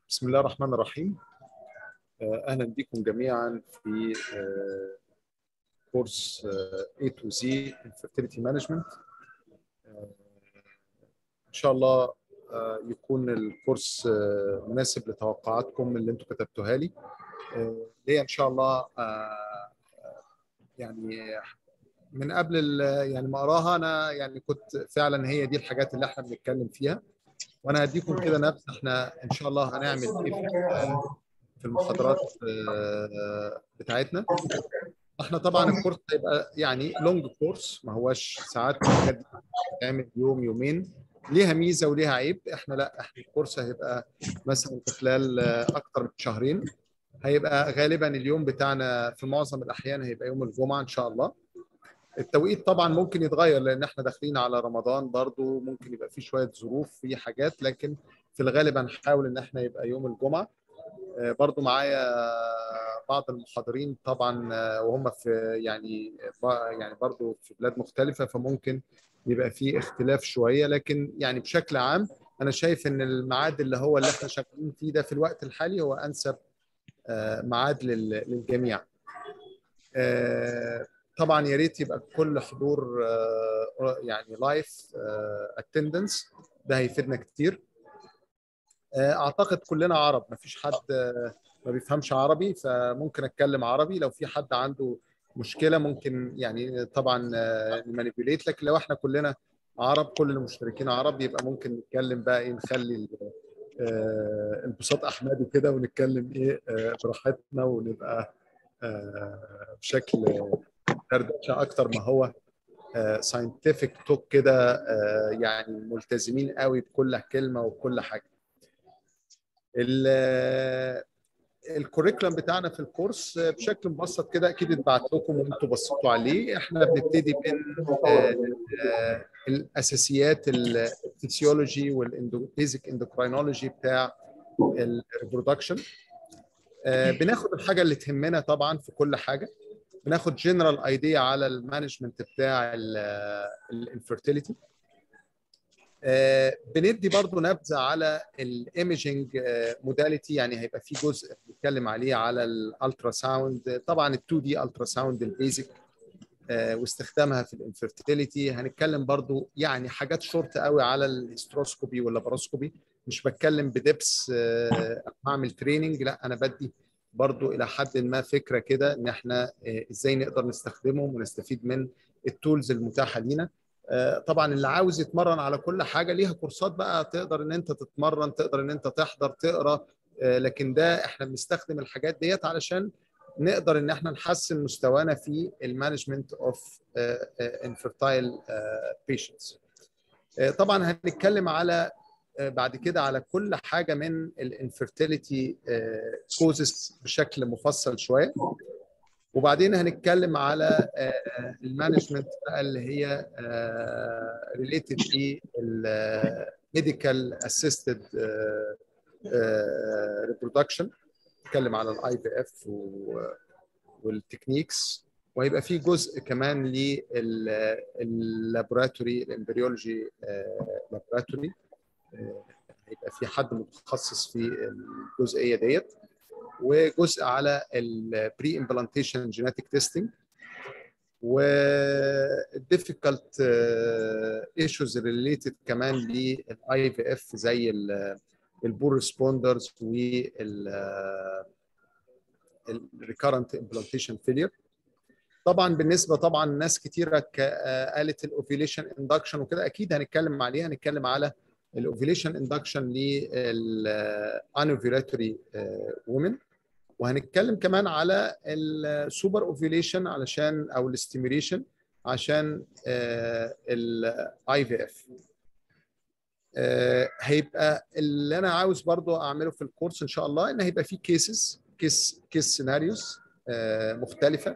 بسم الله الرحمن الرحيم اهلا بكم جميعا في كورس A to Z Infertility Management ان شاء الله يكون الكورس مناسب لتوقعاتكم اللي انتم كتبتوها لي ليه ان شاء الله يعني من قبل يعني ما اقراها انا يعني كنت فعلا هي دي الحاجات اللي احنا بنتكلم فيها وانا هديكم كده نبذه احنا ان شاء الله هنعمل ايه في المحاضرات بتاعتنا احنا طبعا الكورس هيبقى يعني لونج كورس ما هواش ساعات الحاجات دي بتتعمل يوم يومين ليها ميزه وليها عيب احنا لا احنا الكورس هيبقى مثلا في خلال اكتر من شهرين هيبقى غالبا اليوم بتاعنا في معظم الاحيان هيبقى يوم الجمعه ان شاء الله التوقيت طبعا ممكن يتغير لان احنا داخلين على رمضان برضو ممكن يبقى في شويه ظروف في حاجات لكن في الغالب هنحاول ان احنا يبقى يوم الجمعه برضو معايا بعض المحاضرين طبعا وهم في يعني يعني برضو في بلاد مختلفه فممكن يبقى في اختلاف شويه لكن يعني بشكل عام انا شايف ان الميعاد اللي هو اللي احنا شغالين فيه ده في الوقت الحالي هو انسب ميعاد للجميع طبعا يا ريت يبقى كل حضور يعني لايف اتندنس ده هيفيدنا كتير اعتقد كلنا عرب ما فيش حد ما بيفهمش عربي فممكن اتكلم عربي لو في حد عنده مشكله ممكن يعني طبعا نمانيبيوليت لكن لو احنا كلنا عرب كل المشتركين عرب يبقى ممكن نتكلم بقى ايه نخلي البساط احمدي كده ونتكلم ايه براحتنا ونبقى بشكل دردشه اكتر ما هو ساينتفك توك كده يعني ملتزمين قوي بكل كلمه وبكل حاجه الكوريكولم بتاعنا في الكورس بشكل مبسط كده اكيد اتبعت لكم وانتم بصيتوا عليه احنا بنبتدي من الاساسيات الفسيولوجي والبيزك اندوكراينولوجي بتاع الريبرودكشن بناخد الحاجه اللي تهمنا طبعا في كل حاجه بناخد جنرال ايديا على المانجمنت بتاع الانفيرتيليتي بندي برضو نبذه على الايمجنج موداليتي يعني هيبقى في جزء بنتكلم عليه على الالترا ساوند طبعا ال2 دي الترا ساوند البيزك واستخدامها في الانفيرتيليتي هنتكلم برضو يعني حاجات شورت قوي على الهستروسكوبي واللاباروسكوبي مش بتكلم بدبس هعمل تريننج لا انا بدي برضو الى حد ما فكره كده ان احنا ازاي نقدر نستخدمهم ونستفيد من التولز المتاحه لينا طبعا اللي عاوز يتمرن على كل حاجه ليها كورسات بقى تقدر ان انت تتمرن تقدر ان انت تحضر تقرا لكن ده احنا بنستخدم الحاجات ديت علشان نقدر ان احنا نحسن مستوانا في المانجمنت اوف انفيرتايل بيشنتس طبعا هنتكلم على بعد كده على كل حاجه من الانفيرتيليتي كوزز بشكل مفصل شويه وبعدين هنتكلم على المانجمنت بقى اللي هي ريليتد بالميديكال اسيستد ريبرودكشن نتكلم على الاي بي اف والتكنيكس وهيبقى في جزء كمان لللابوراتوري الامبريولوجي لابوراتوري هيبقى في حد متخصص في الجزئيه ديت وجزء على البري امبلانتيشن جينيتك تيستنج والديفيكالت ايشوز ريليتد كمان للاي في اف زي البور ريسبوندرز وال الريكارنت امبلانتيشن فيلير طبعا بالنسبه طبعا ناس كتيره قالت الاوفيليشن اندكشن وكده اكيد هنتكلم عليها هنتكلم على الاوفيليشن اندكشن للانوفيلاتوري وومن وهنتكلم كمان على السوبر اوفيليشن علشان او الاستيميوليشن عشان الاي في اف هيبقى اللي انا عاوز برضو اعمله في الكورس ان شاء الله ان هيبقى في كيسز كيس كيس سيناريوز مختلفه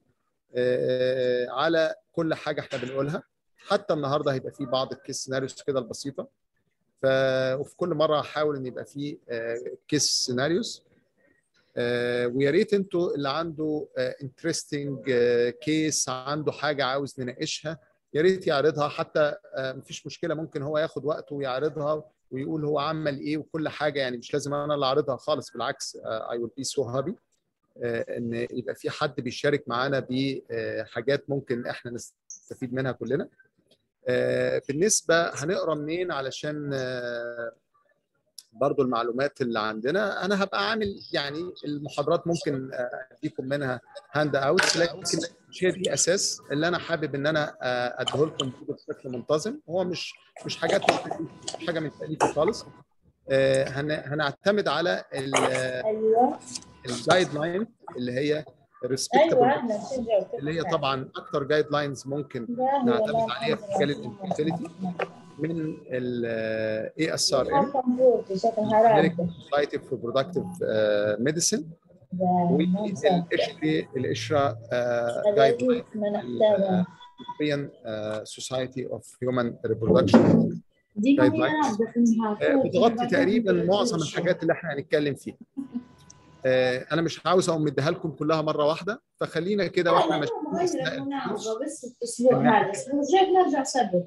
على كل حاجه احنا بنقولها حتى النهارده هيبقى في بعض الكيس سيناريوز كده البسيطه ف وفي كل مره هحاول ان يبقى في كيس سيناريوز ويا ريت انتوا اللي عنده انترستنج كيس عنده حاجه عاوز نناقشها يا ريت يعرضها حتى مفيش مشكله ممكن هو ياخد وقته ويعرضها ويقول هو عمل ايه وكل حاجه يعني مش لازم انا اللي اعرضها خالص بالعكس اي ويل بي سو هابي ان يبقى في حد بيشارك معانا بحاجات ممكن احنا نستفيد منها كلنا بالنسبه هنقرا منين علشان برضو المعلومات اللي عندنا انا هبقى عامل يعني المحاضرات ممكن اديكم منها هاند اوت لكن مش هي دي اساس اللي انا حابب ان انا اديه لكم بشكل منتظم هو مش مش حاجات مش حاجه من تاليفي خالص هنعتمد على ايوه الجايد لاين اللي هي ايوه احنا اللي هي طبعا اكتر جايد لاينز ممكن نعتمد عليها في مجال الانفيرتيليتي من الاي اس ار ام Society for Productive Medicine والاشري الاشرا جايد لاين European Society of Human Reproduction دي جايد بتغطي تقريبا معظم الحاجات اللي احنا هنتكلم فيها انا مش عاوز اقوم مديها لكم كلها مره واحده فخلينا كده واحنا ماشيين بس الاسبوع هذا الاسبوع نرجع سبت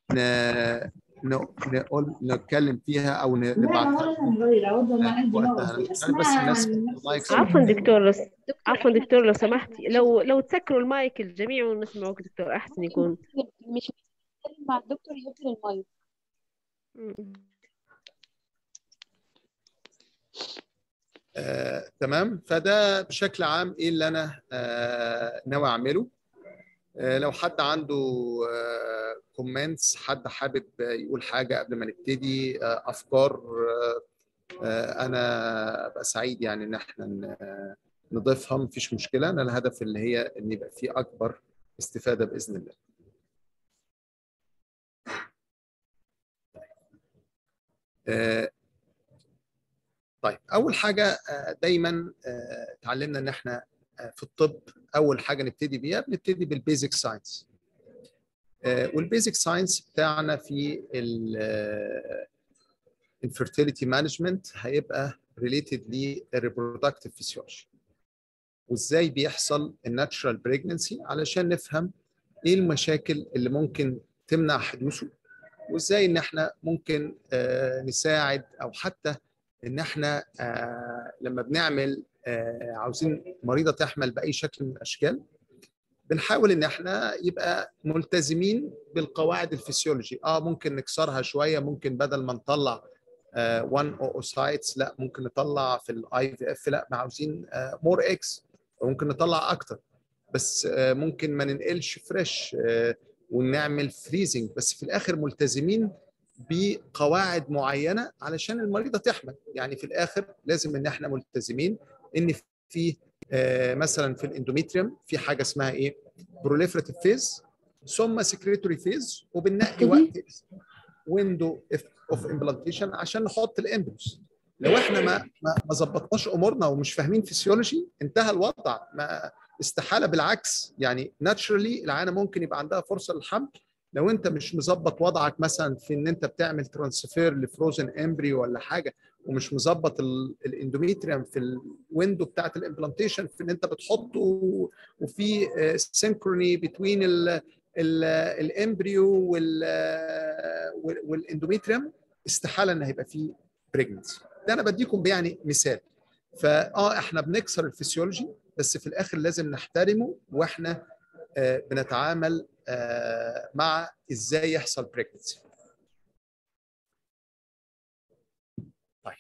نقول نتكلم فيها او لا نبعتها ولا نغير عوض ما عندي وقتها. موقف بس الناس المايك عفوا دكتور لو عفوا دكتور لو سمحتي لو لو تسكروا المايك الجميع ونسمعوك دكتور احسن يكون مش بتتكلم مع الدكتور يقفل المايك آه، تمام فده بشكل عام ايه اللي انا آه، ناوي اعمله آه، لو حد عنده كومنتس حد حابب يقول حاجه قبل ما نبتدي آه، افكار آه، آه، انا ابقى سعيد يعني ان احنا ن- نضيفها مفيش مشكله انا الهدف اللي هي ان يبقى في اكبر استفاده باذن الله آه، طيب اول حاجه آه، دايما آه، اتعلمنا ان احنا آه، في الطب اول حاجه نبتدي بيها بنبتدي بالبيزك ساينس والبيزك ساينس بتاعنا في الانفيرتيليتي مانجمنت هيبقى ريليتد للريبرودكتيف فيسيولوجي وازاي بيحصل الناتشرال بريجنسي علشان نفهم ايه المشاكل اللي ممكن تمنع حدوثه وازاي ان احنا ممكن آه، نساعد او حتى ان احنا آه، لما بنعمل آه، عاوزين مريضه تحمل باي شكل من الاشكال بنحاول ان احنا يبقى ملتزمين بالقواعد الفسيولوجي اه ممكن نكسرها شويه ممكن بدل ما نطلع 1 اوسايتس لا ممكن نطلع في الاي في اف لا ما عاوزين مور اكس ممكن نطلع اكتر بس آه، ممكن ما ننقلش فريش ونعمل فريزنج بس في الاخر ملتزمين بقواعد معينه علشان المريضه تحمل يعني في الاخر لازم ان احنا ملتزمين ان في آه، مثلا في الاندوميتريوم في حاجه اسمها ايه بروليفراتيف فيز ثم سكريتوري فيز وبننقي وقت ويندو اوف امبلانتيشن عشان نحط الامبلس لو احنا ما ما ما ظبطناش امورنا ومش فاهمين فيسيولوجي انتهى الوضع ما استحاله بالعكس يعني ناتشرالي العيانه ممكن يبقى عندها فرصه للحمل لو انت مش مظبط وضعك مثلا في ان انت بتعمل ترانسفير لفروزن امبريو ولا حاجه ومش مظبط ال- الاندوميتريوم في الويندو بتاعت الامبلانتيشن في ان انت بتحطه وفي سينكروني بتوين الامبريو والاندوميتريوم استحاله ان هيبقى فيه بريجنسي ده انا بديكم يعني مثال فاه احنا بنكسر الفسيولوجي بس في الاخر لازم نحترمه واحنا آه، بنتعامل آه، مع ازاي يحصل بريجنسي طيب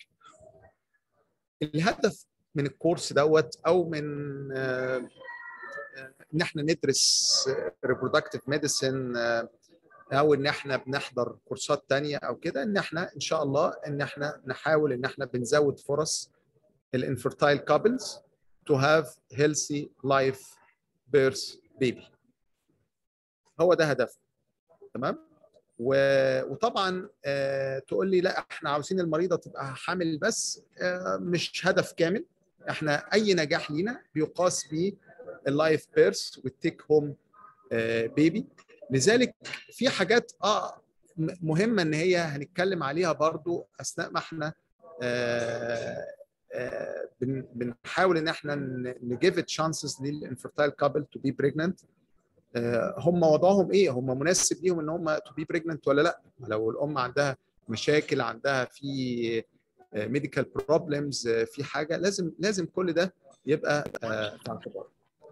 الهدف من الكورس دوت او من آه، آه، ان احنا ندرس ريبرودكتيف ميديسن او ان احنا بنحضر كورسات تانية او كده ان احنا ان شاء الله ان احنا نحاول ان احنا بنزود فرص الانفرتايل كابلز to have healthy life birth baby هو ده هدفنا تمام و... وطبعا آه تقول لي لا احنا عاوزين المريضه تبقى حامل بس آه مش هدف كامل احنا اي نجاح لينا بيقاس باللايف بيرث والتيك هوم بيبي لذلك في حاجات اه م- مهمه ان هي هنتكلم عليها برضو اثناء ما احنا آه آه بن- بنحاول ان احنا نجيف تشانسز للانفرتايل كابل تو بي بريجننت هم وضعهم ايه هم مناسب ليهم ان هم تو بي بريجننت ولا لا لو الام عندها مشاكل عندها في ميديكال بروبلمز في حاجه لازم لازم كل ده يبقى آه، في اعتبار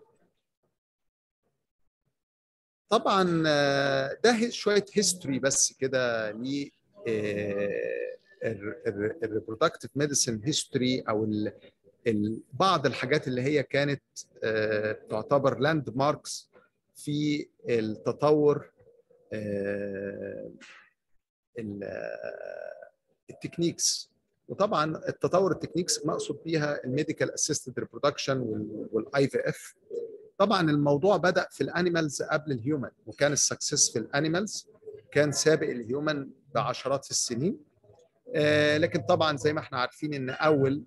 طبعا آه، ده شويه هيستوري بس كده ل الريبرودكتيف ميديسن هيستوري او ال- ال- بعض الحاجات اللي هي كانت آه، تعتبر لاند ماركس في التطور آه، ال- آه، التكنيكس وطبعا التطور التكنيكس مقصود بيها الميديكال اسيستد ريبرودكشن والاي في اف طبعا الموضوع بدا في الانيمالز قبل الهيومن وكان السكسس في الانيمالز كان سابق الهيومن بعشرات السنين آه، لكن طبعا زي ما احنا عارفين ان اول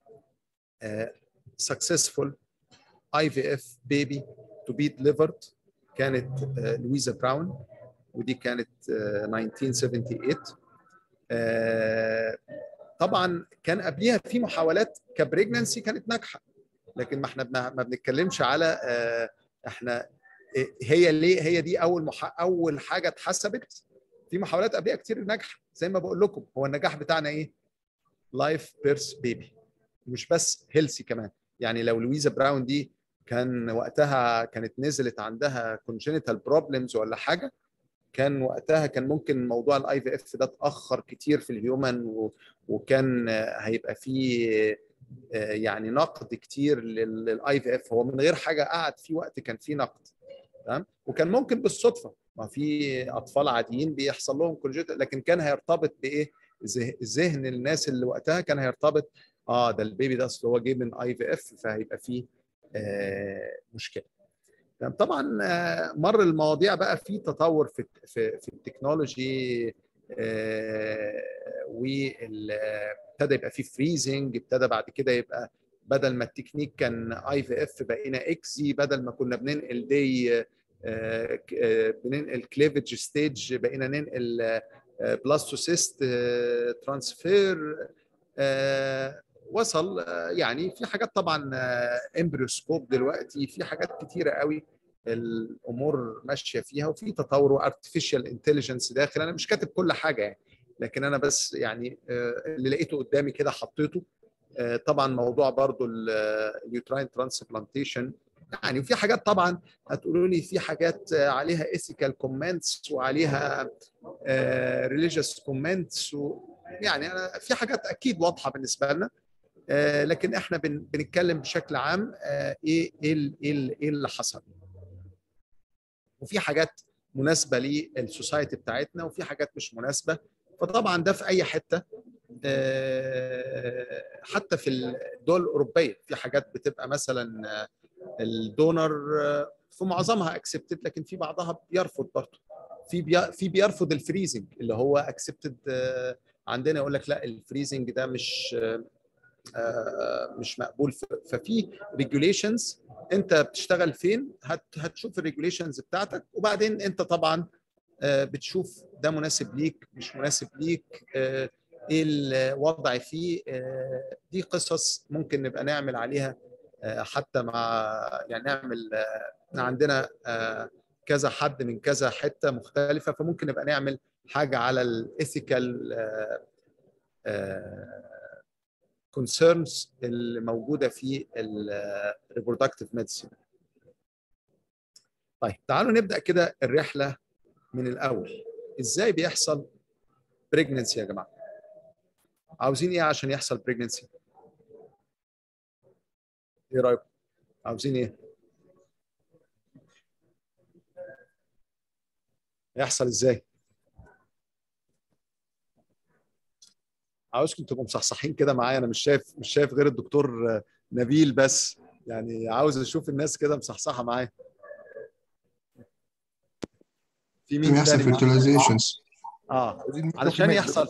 سكسسفول اي في اف بيبي تو بي ديليفرد كانت آه، لويزا براون ودي كانت آه، 1978 آه، طبعا كان قبليها في محاولات كبريجننسي كانت ناجحه لكن ما احنا ما ما بنتكلمش على آه، احنا إيه- هي ليه هي دي اول مح... اول حاجه اتحسبت في محاولات قبليها كتير ناجحه زي ما بقول لكم هو النجاح بتاعنا ايه؟ لايف بيرس بيبي مش بس هيلسي كمان يعني لو لويزا براون دي كان وقتها كانت نزلت عندها كونجينيتال بروبلمز ولا حاجه كان وقتها كان ممكن موضوع الاي في اف ده اتاخر كتير في الهيومن و... وكان آه، هيبقى فيه آه، يعني نقد كتير للاي في اف هو من غير حاجه قعد في وقت كان في نقد تمام وكان ممكن بالصدفه ما في اطفال عاديين بيحصل لهم كونجيت لكن كان هيرتبط بايه ذه- ذهن الناس اللي وقتها كان هيرتبط اه ده البيبي ده اصل هو جه من اي في اف فهيبقى فيه آه مشكله تمام؟ طبعا آه، مر المواضيع بقى في تطور في في, في التكنولوجي وابتدى يبقى في فريزنج ابتدى بعد كده يبقى بدل ما التكنيك كان اي في اف بقينا اكزي بدل ما كنا بننقل دي آه، ك- آه، بننقل كليفج ستيج بقينا ننقل بلاستوسيست ترانسفير وصل آه، يعني في حاجات طبعا امبريوسكوب دلوقتي في حاجات كتيره قوي الامور ماشيه فيها وفي تطور وارتفيشال انتليجنس داخل انا مش كاتب كل حاجه يعني لكن انا بس يعني آه، اللي لقيته قدامي كده حطيته آه، طبعا موضوع برضو اليوتراين ترانسبلانتيشن يعني وفي حاجات طبعا هتقولوا لي في حاجات آه، عليها ethical comments وعليها ريليجيوس كومنتس يعني انا في حاجات اكيد واضحه بالنسبه لنا آه، لكن احنا بن- بنتكلم بشكل عام آه، ايه ايه ال- ايه ال- إيه اللي حصل وفي حاجات مناسبه للسوسايتي بتاعتنا وفي حاجات مش مناسبه فطبعا ده في اي حته آه، حتى في الدول الاوروبيه في حاجات بتبقى مثلا آه، الدونر آه، في معظمها اكسبتد لكن في بعضها بيرفض برضه في بي- في بيرفض الفريزنج اللي هو اكسبتد عندنا يقول لك لا الفريزنج ده مش آه، مش مقبول ف- ففي ريجوليشنز انت بتشتغل فين هت- هتشوف الريجوليشنز بتاعتك وبعدين انت طبعا آه، بتشوف ده مناسب ليك مش مناسب ليك آه، ايه الوضع فيه آه، دي قصص ممكن نبقى نعمل عليها آه، حتى مع يعني نعمل آه، عندنا آه، كذا حد من كذا حته مختلفه فممكن نبقى نعمل حاجه على الايثيكال كونسيرنز اللي موجوده في الريبرودكتيف ميديسين طيب تعالوا نبدا كده الرحله من الاول ازاي بيحصل بريجننسي يا جماعه عاوزين ايه عشان يحصل بريجننسي ايه رايكم عاوزين ايه يحصل ازاي عاوزكم تبقوا مصحصحين كده معايا انا مش شايف مش شايف غير الدكتور آه، نبيل بس يعني عاوز اشوف الناس كده مصحصحه معايا في مين يحصل تاني معايا؟ fertilizations اه علشان يحصل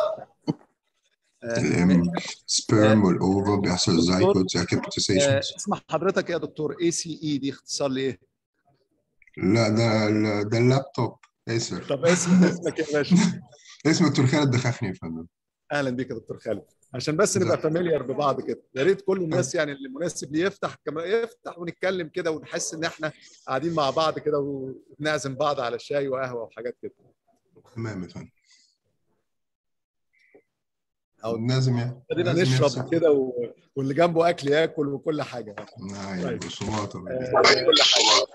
السبرم والاوفا بيحصل زايكوت زي آه، كابيتيزيشنز اسم حضرتك إيه يا دكتور اي سي اي دي اختصار لايه؟ لا ده ده اللابتوب اسر طب اسم اسمك إيه يا باشا اسمه دكتور خالد دخفني يا فندم اهلا بيك يا دكتور خالد عشان بس نبقى فاميليار ببعض كده يا ريت كل الناس يعني اللي مناسب ليه يفتح كما يفتح ونتكلم كده ونحس ان احنا قاعدين مع بعض كده وبنعزم بعض على شاي وقهوه وحاجات كده تمام يا فندم أو لازم ي- خلينا لازم نشرب يحصل. كده و... واللي جنبه اكل ياكل وكل حاجه نعم طيب. بصمات آه، كل حاجه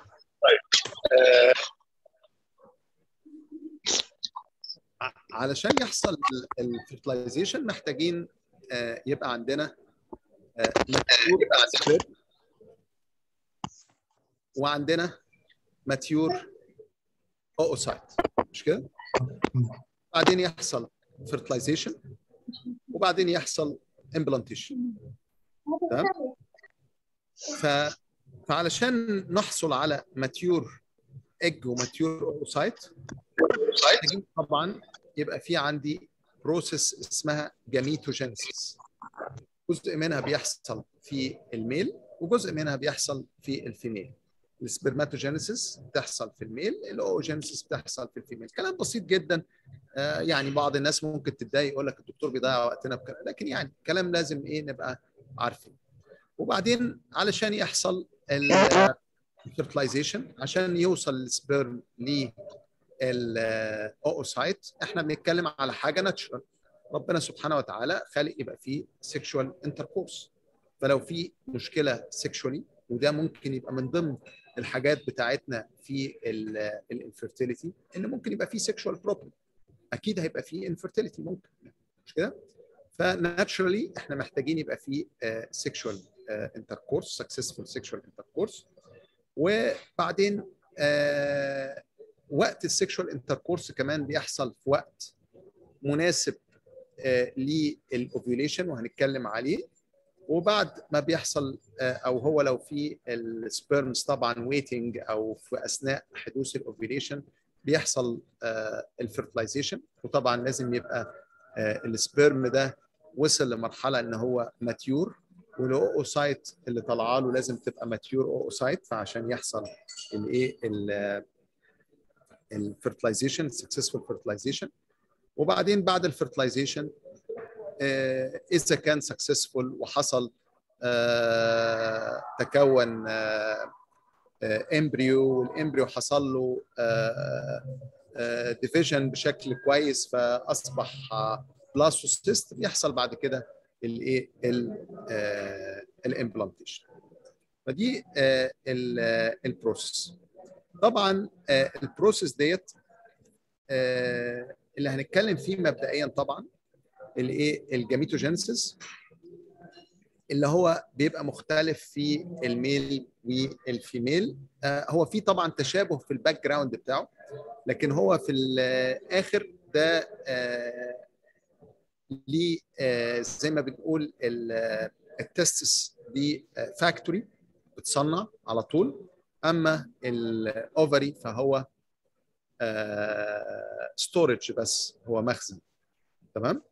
ع- علشان يحصل الفيرتلايزيشن محتاجين آه، يبقى عندنا آه، mature sperm وعندنا ماتيور اوسايت مش كده؟ بعدين يحصل فيرتلايزيشن وبعدين يحصل امبلانتيشن تمام؟ ف فعلشان نحصل على ماتيور ايج وماتيور اوسايت محتاجين طبعا يبقى في عندي بروسيس اسمها جاميتوجينيسيس جزء منها بيحصل في الميل وجزء منها بيحصل في الفيميل السبرماتوجينيسيس بتحصل في الميل الاوجينيسيس بتحصل في الفيميل كلام بسيط جدا آه، يعني بعض الناس ممكن تتضايق يقول لك الدكتور بيضيع وقتنا بكلام لكن يعني كلام لازم ايه نبقى عارفين وبعدين علشان يحصل الفيرتلايزيشن عشان يوصل السبرم للاوسايت احنا بنتكلم على حاجه ناتشرال ربنا سبحانه وتعالى خالق يبقى فيه سيكشوال انتركورس فلو في مشكله سيكشوالي وده ممكن يبقى من ضمن الحاجات بتاعتنا في الانفيرتيليتي ان ممكن يبقى في سيكشوال بروبلم اكيد هيبقى في انفيرتيليتي ممكن مش كده فناتشرالي احنا محتاجين يبقى في سيكشوال انتركورس سكسسفول سيكشوال انتركورس وبعدين آه، وقت السيكشوال انتركورس كمان بيحصل في وقت مناسب آه، للاوفيوليشن وهنتكلم عليه وبعد ما بيحصل آه، او هو لو في السبيرمز طبعا ويتنج او في اثناء حدوث الاوفيوليشن بيحصل الفيرتلايزيشن وطبعا لازم يبقى آه، السبيرم ده وصل لمرحله ان هو ماتيور والاوسايت اللي طالعه له لازم تبقى ماتيور اوسايت فعشان يحصل الايه الفيرتلايزيشن سكسسفول فيرتلايزيشن وبعدين بعد الفيرتلايزيشن اذا كان سكسسفول وحصل آه، تكون امبريو والامبريو حصل له ديفيجن بشكل كويس فاصبح بلاستوسيست بيحصل بعد كده الايه الامبلانتيشن فدي البروسيس طبعا آه، البروسيس ديت آه، اللي هنتكلم فيه مبدئيا طبعا الايه الجاميتوجينيسيس اللي هو بيبقى مختلف في الميل والفيميل آه، هو في طبعا تشابه في الباك جراوند بتاعه لكن هو في الاخر ده آه، ليه آه، زي ما بنقول ال- التستس دي فاكتوري بتصنع على طول اما الاوفري فهو ستورج بس هو مخزن تمام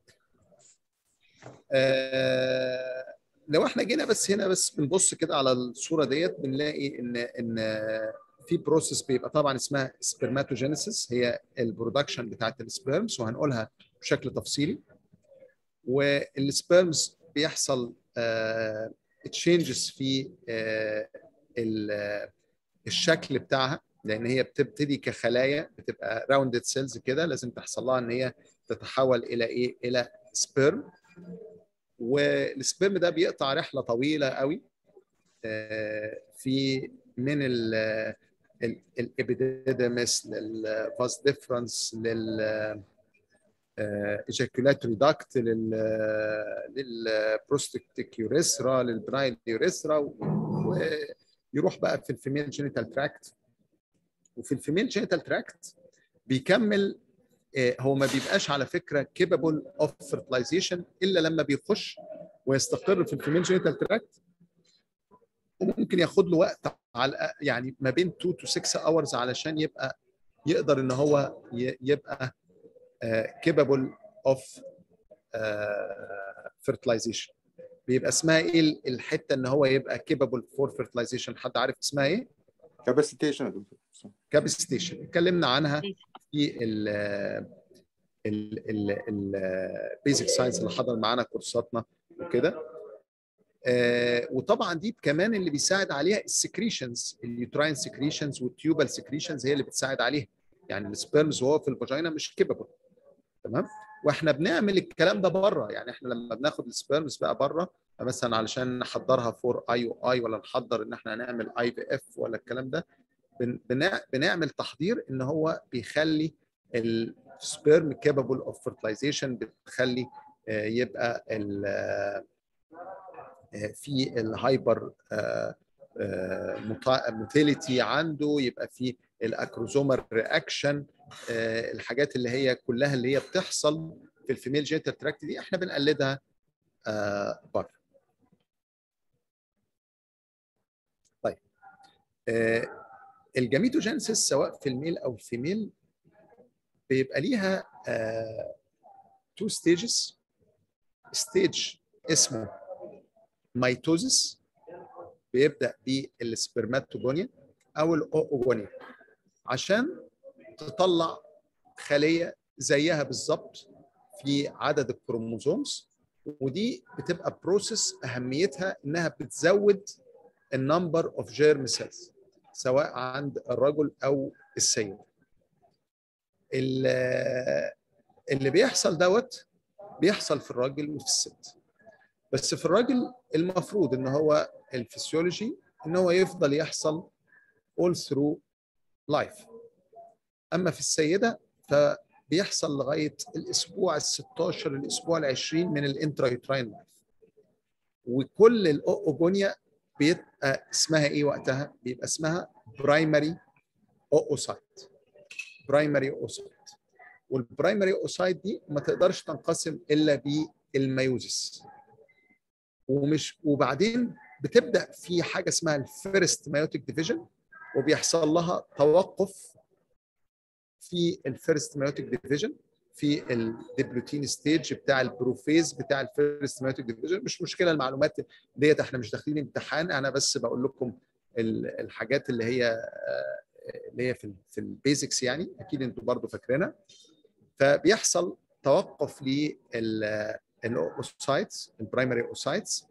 آه، لو احنا جينا بس هنا بس بنبص كده على الصوره ديت بنلاقي ان ان في بروسيس بيبقى طبعا اسمها سبرماتوجينيسيس هي البرودكشن بتاعت السبيرمز وهنقولها بشكل تفصيلي والسبيرمز بيحصل تشينجز في آه، ال- الشكل بتاعها لان هي بتبتدي كخلايا بتبقى راوندد سيلز كده لازم تحصل لها ان هي تتحول الى ايه الى سبيرم والسبيرم ده بيقطع رحله طويله قوي آه، في من الابيديدمس للفاس ديفرنس لل ايجاكولاتوري داكت لل للبروستيك يوريثرا للبرايل يوريثرا ويروح بقى في الفيميل جينيتال تراكت وفي الفيميل جينيتال تراكت بيكمل آه، هو ما بيبقاش على فكره كيبل اوف فيرتلايزيشن الا لما بيخش ويستقر في الفيميل جينيتال تراكت وممكن ياخد له وقت على الأ- يعني ما بين 2 تو 6 اورز علشان يبقى يقدر ان هو ي- يبقى كيبل اوف فيرتلايزيشن بيبقى اسمها ايه ال- الحته ان هو يبقى كيبل فور فيرتلايزيشن حد عارف اسمها ايه؟ كاباسيتيشن يا دكتور كابستيشن اتكلمنا عنها في ال ال البيزك ساينس اللي حضر معانا كورساتنا وكده آه، وطبعا دي كمان اللي بيساعد عليها السكريشنز اليوتراين سكريشنز والتيوبال سكريشنز هي اللي بتساعد عليها يعني السبيرمز وهو في الفاجينا مش كيبل تمام واحنا بنعمل الكلام ده بره يعني احنا لما بناخد السبيرمز بقى بره مثلا علشان نحضرها فور اي او اي ولا نحضر ان احنا نعمل اي في اف ولا الكلام ده بن- بنع- بنعمل تحضير ان هو بيخلي السبيرم كابابل اوف فيرتلايزيشن بتخلي آه، يبقى ال- آه، آه، في الهايبر موتيليتي عنده يبقى في الاكروزومال رياكشن الحاجات اللي هي كلها اللي هي بتحصل في الفيميل جينيتال تراكت دي احنا بنقلدها آه، بره طيب آه، الجاميتوجينيسيس سواء في الميل او الفيميل بيبقى ليها تو ستيجز ستيج اسمه ميتوزيس بيبدا بالسبرماتوجونيا او الاوجونيا عشان تطلع خليه زيها بالظبط في عدد الكروموزومز ودي بتبقى بروسيس اهميتها انها بتزود النمبر اوف جيرم سيلز سواء عند الرجل او السيد ال- اللي بيحصل دوت بيحصل في الراجل وفي الست بس في الراجل المفروض ان هو الفسيولوجي ان هو يفضل يحصل all through life اما في السيده فبيحصل لغايه الاسبوع ال 16 الاسبوع ال 20 من الانترايوتراين لايف وكل الاوجونيا بيبقى اسمها ايه وقتها؟ بيبقى اسمها برايمري اوسايت برايمري اوسايت والبرايمري اوسايت دي ما تقدرش تنقسم الا بالميوزس ومش وبعدين بتبدا في حاجه اسمها الفيرست مايوتيك ديفيجن وبيحصل لها توقف في الفيرست مايوتيك ديفيجن في الديبلوتين ستيج بتاع البروفيز بتاع الفيرست مايوتيك ديفيجن مش مشكله المعلومات ديت احنا مش داخلين امتحان انا بس بقول لكم ال- الحاجات اللي هي آه، اللي هي في في البيزكس يعني اكيد انتوا برضو فاكرينها فبيحصل توقف للاوسايتس البرايمري اوسايتس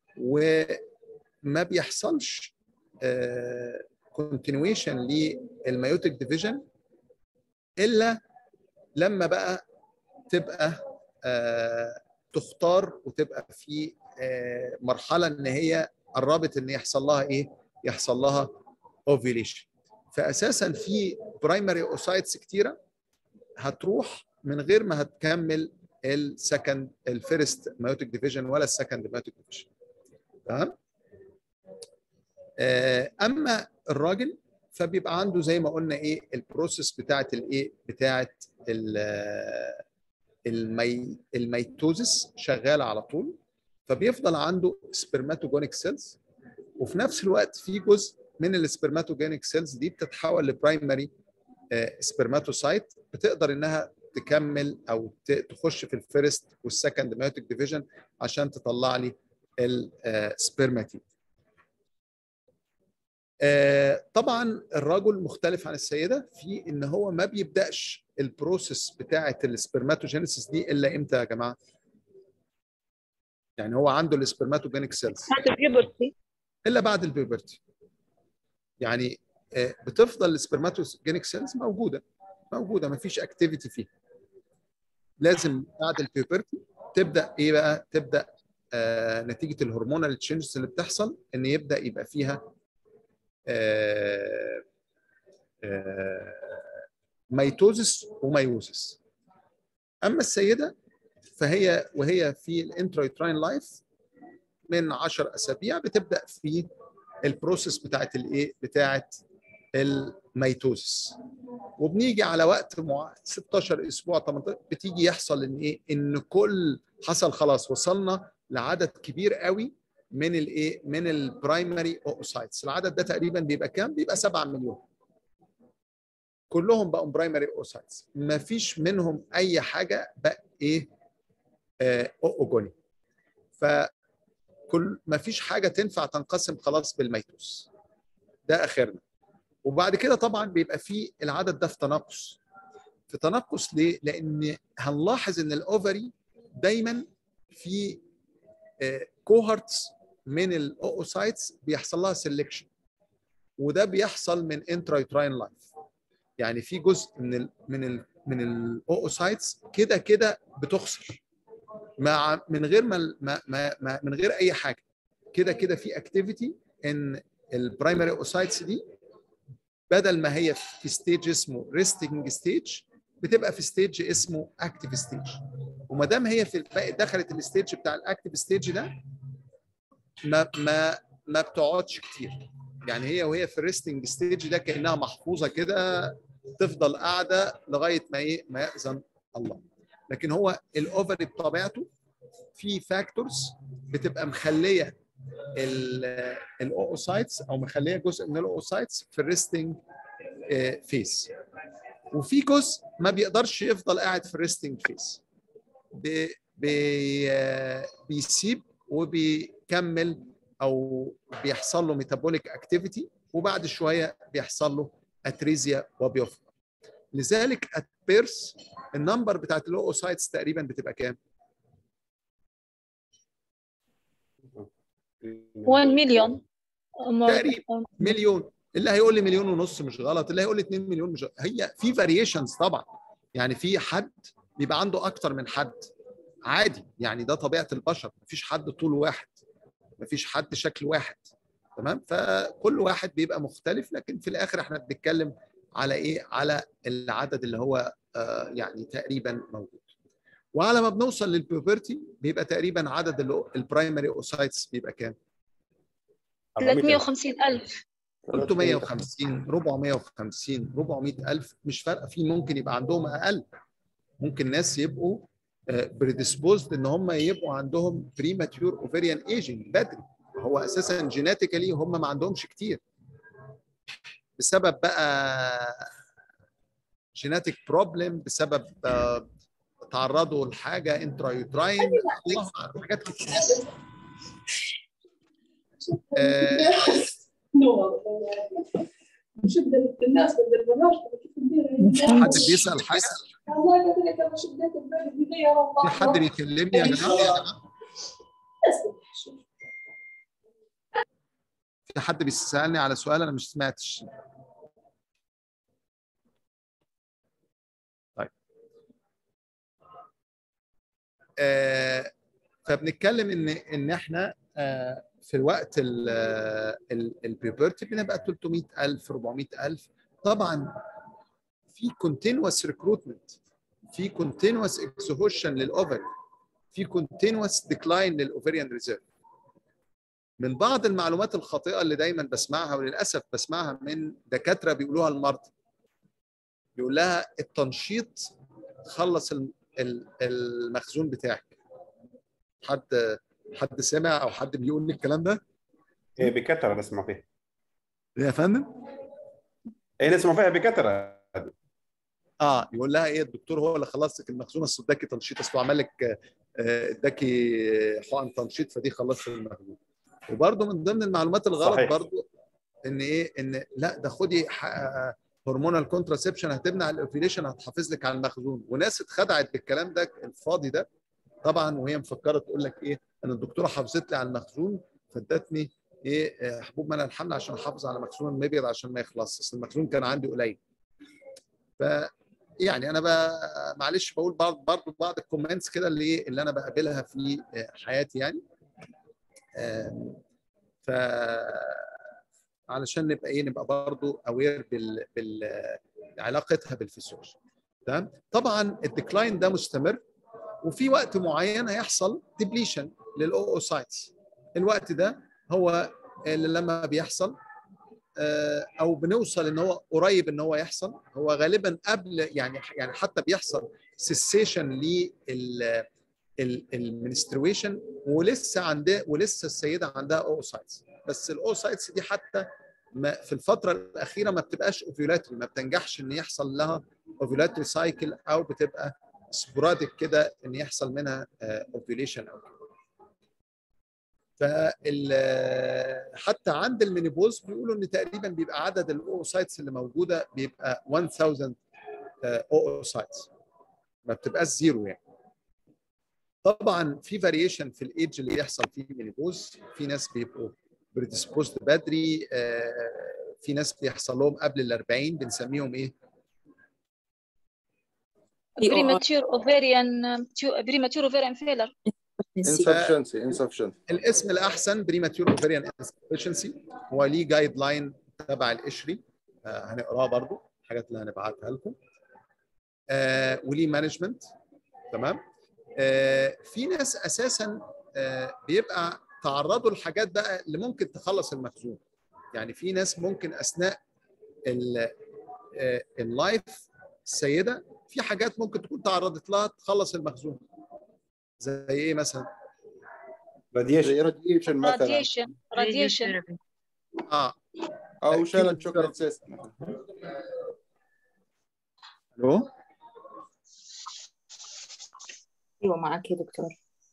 وما بيحصلش كونتينيويشن للميوتيك ديفيجن الا لما بقى تبقى آه، تختار وتبقى في آه، مرحله ان هي قربت ان يحصل لها ايه؟ يحصل لها اوفيليشن فاساسا في برايمري اوسايتس كتيره هتروح من غير ما هتكمل السكند الفيرست مايوتيك ديفيجن ولا السكند مايوتيك ديفيجن تمام آه، اما الراجل فبيبقى عنده زي ما قلنا ايه البروسيس بتاعت الايه بتاعت ال- المي الميتوزس شغاله على طول فبيفضل عنده سبرماتوجونيك سيلز وفي نفس الوقت في جزء من السبرماتوجونيك سيلز دي بتتحول لبرايمري سبرماتوسايت بتقدر انها تكمل او ت- تخش في الفيرست والسكند مايوتيك ديفيجن عشان تطلع لي السبرماتيد آه، طبعا الرجل مختلف عن السيده في ان هو ما بيبداش البروسيس بتاعه السبرماتوجينيسيس دي الا امتى يا جماعه؟ يعني هو عنده السبرماتوجينيك سيلز بعد البيبرتي الا بعد البيبرتي يعني آه، بتفضل السبرماتوجينيك سيلز موجوده موجوده ما فيش اكتيفيتي فيها لازم بعد البيبرتي تبدا ايه بقى تبدا آه نتيجه الهرمونال تشينجز اللي بتحصل ان يبدا يبقى فيها آه آه ميتوزس وميوزس اما السيده فهي وهي في الانترايتراين لايف من 10 اسابيع بتبدا في البروسيس بتاعت الايه بتاعت الميتوزس وبنيجي على وقت مع 16 اسبوع 18 بتيجي يحصل ان ايه ان كل حصل خلاص وصلنا لعدد كبير قوي من الايه من البرايمري اوسايتس العدد ده تقريبا بيبقى كام بيبقى 7 مليون كلهم بقوا برايمري اوسايتس ما فيش منهم اي حاجه بقى ايه آه اوجوني فكل ما فيش حاجه تنفع تنقسم خلاص بالميتوس ده اخرنا وبعد كده طبعا بيبقى في العدد ده في تناقص في تناقص ليه لان هنلاحظ ان الاوفري دايما في كوهرتس من الاوسايتس بيحصل لها سيلكشن وده بيحصل من انترايتراين لايف يعني في جزء من ال من من الاوسايتس كده كده بتخسر مع من غير ما ما ما ما- من غير اي حاجه كده كده في اكتيفيتي ان البرايمري اوسايتس دي بدل ما هي في ستيج اسمه ريستنج ستيج بتبقى في ستيج اسمه اكتيف ستيج وما دام هي في بقت دخلت الستيج بتاع الاكتيف ستيج ده ما ما ما بتقعدش كتير يعني هي وهي في الريستنج ستيج ده كانها محفوظه كده تفضل قاعده لغايه ما ايه ما ياذن الله لكن هو الاوفري بطبيعته في فاكتورز بتبقى مخليه الاوسايتس او مخليه جزء من الاوسايتس في الريستنج فيس وفي جزء ما بيقدرش يفضل قاعد في الريستنج فيس بي بي آه، بيسيب وبيكمل او بيحصل له ميتابوليك اكتيفيتي وبعد شويه بيحصل له اتريزيا وبيفقد لذلك ات بيرس النمبر بتاعت الاوسايتس تقريبا بتبقى كام؟ 1 مليون تقريبا مليون اللي هيقول لي مليون ونص مش غلط اللي هيقول لي 2 مليون مش غلط. هي في فاريشنز طبعا يعني في حد بيبقى عنده اكتر من حد عادي يعني ده طبيعه البشر مفيش حد طول واحد مفيش حد شكل واحد تمام فكل واحد بيبقى مختلف لكن في الاخر احنا بنتكلم على ايه على العدد اللي هو آه يعني تقريبا موجود وعلى ما بنوصل للبيوبرتي بيبقى تقريبا عدد البرايمري اوسايتس بيبقى كام 350 ألف 350 450 400 الف مش فارقه في ممكن يبقى عندهم اقل ممكن ناس يبقوا بريديسبوزد ان هم يبقوا عندهم بريماتيور اوفيريان ايجنج بدري هو اساسا جيناتيكالي هم ما عندهمش كتير بسبب بقى جيناتيك بروبلم بسبب آه، تعرضوا لحاجه انترا يوتراين الله أعلم، حاجات كتير آه، شدة الناس من البرنامج كيف ندير حد بيسال حاجه والله قلت لك انا شديت البلد بدي يا رب في حد بيكلمني يا جماعه في حد بيسالني على سؤال انا مش سمعتش طيب آه فبنتكلم ان ان احنا آه في الوقت البيبرتي بنبقى 300000 400000 طبعا في كونتينوس ريكروتمنت في كونتينوس اكسهوشن للاوفري في كونتينوس ديكلاين للاوفريان ريزيرف من بعض المعلومات الخاطئه اللي دايما بسمعها وللاسف بسمعها من دكاتره بيقولوها المرضى بيقول لها التنشيط خلص الم- ال- المخزون بتاعك حد حد سمع او حد بيقول لي الكلام ده إيه بكثره نسمع فيها يا فندم ايه نسمع فيها بكثره اه يقول لها ايه الدكتور هو اللي خلص لك المخزون اصل اداكي تنشيط اصل عمل لك آه، اداكي حقن تنشيط فدي خلصت المخزون وبرده من ضمن المعلومات الغلط صحيح. برضو ان ايه ان لا ده خدي ح- هرمونال كونتراسبشن هتمنع الاوفيليشن هتحافظ لك على المخزون وناس اتخدعت بالكلام ده الفاضي ده طبعا وهي مفكره تقول لك ايه ان الدكتوره حافظت لي على المخزون فادتني ايه آه، حبوب منع الحمل عشان احافظ على مخزون المبيض عشان ما يخلصش اصل المخزون كان عندي قليل ف يعني انا ب... معلش بقول برضه برضه بعض الكومنتس كده اللي إيه اللي انا بقابلها في آه، حياتي يعني آم، ف علشان نبقى ايه نبقى برضه اوير بال... بال علاقتها بالفسيولوجي تمام طبعا الديكلاين ده مستمر وفي وقت معين هيحصل ديبليشن للاوسايتس الوقت ده هو اللي لما بيحصل آه، او بنوصل ان هو قريب ان هو يحصل هو غالبا قبل يعني يعني حتى بيحصل سيسيشن لل المنسترويشن ولسه عندها ولسه السيده عندها اوسايتس بس الاوسايتس دي حتى ما في الفتره الاخيره ما بتبقاش اوفيولاتري ما بتنجحش ان يحصل لها اوفيولاتري سايكل او بتبقى سبوراديك كده ان يحصل منها اوفيوليشن او كده فال حتى عند المينيبوز بيقولوا ان تقريبا بيبقى عدد الاوسايتس اللي موجوده بيبقى 1000 اوسايتس ما بتبقاش زيرو يعني طبعا في فاريشن في الايدج اللي يحصل فيه مينيبوز في ناس بيبقوا بريدسبوزد بدري آه، في ناس بيحصل لهم قبل ال 40 بنسميهم ايه premature ovarian premature ovarian failure insufficiency insufficient الاسم الاحسن بريماتيور اوفريان انسفشنسي هو ليه جايد لاين تبع القشري آه هنقراه برضو الحاجات اللي هنبعتها لكم آه وليه مانجمنت تمام آه في ناس اساسا آه بيبقى تعرضوا لحاجات بقى اللي ممكن تخلص المخزون يعني في ناس ممكن اثناء ال- آه، اللايف السيده في حاجات ممكن تكون تعرضت لها تخلص المخزون زي ايه مثلا radiation radiation مثلا radiation radiation اه او شلل شوكليت سيست الو ايوه معاك يا دكتور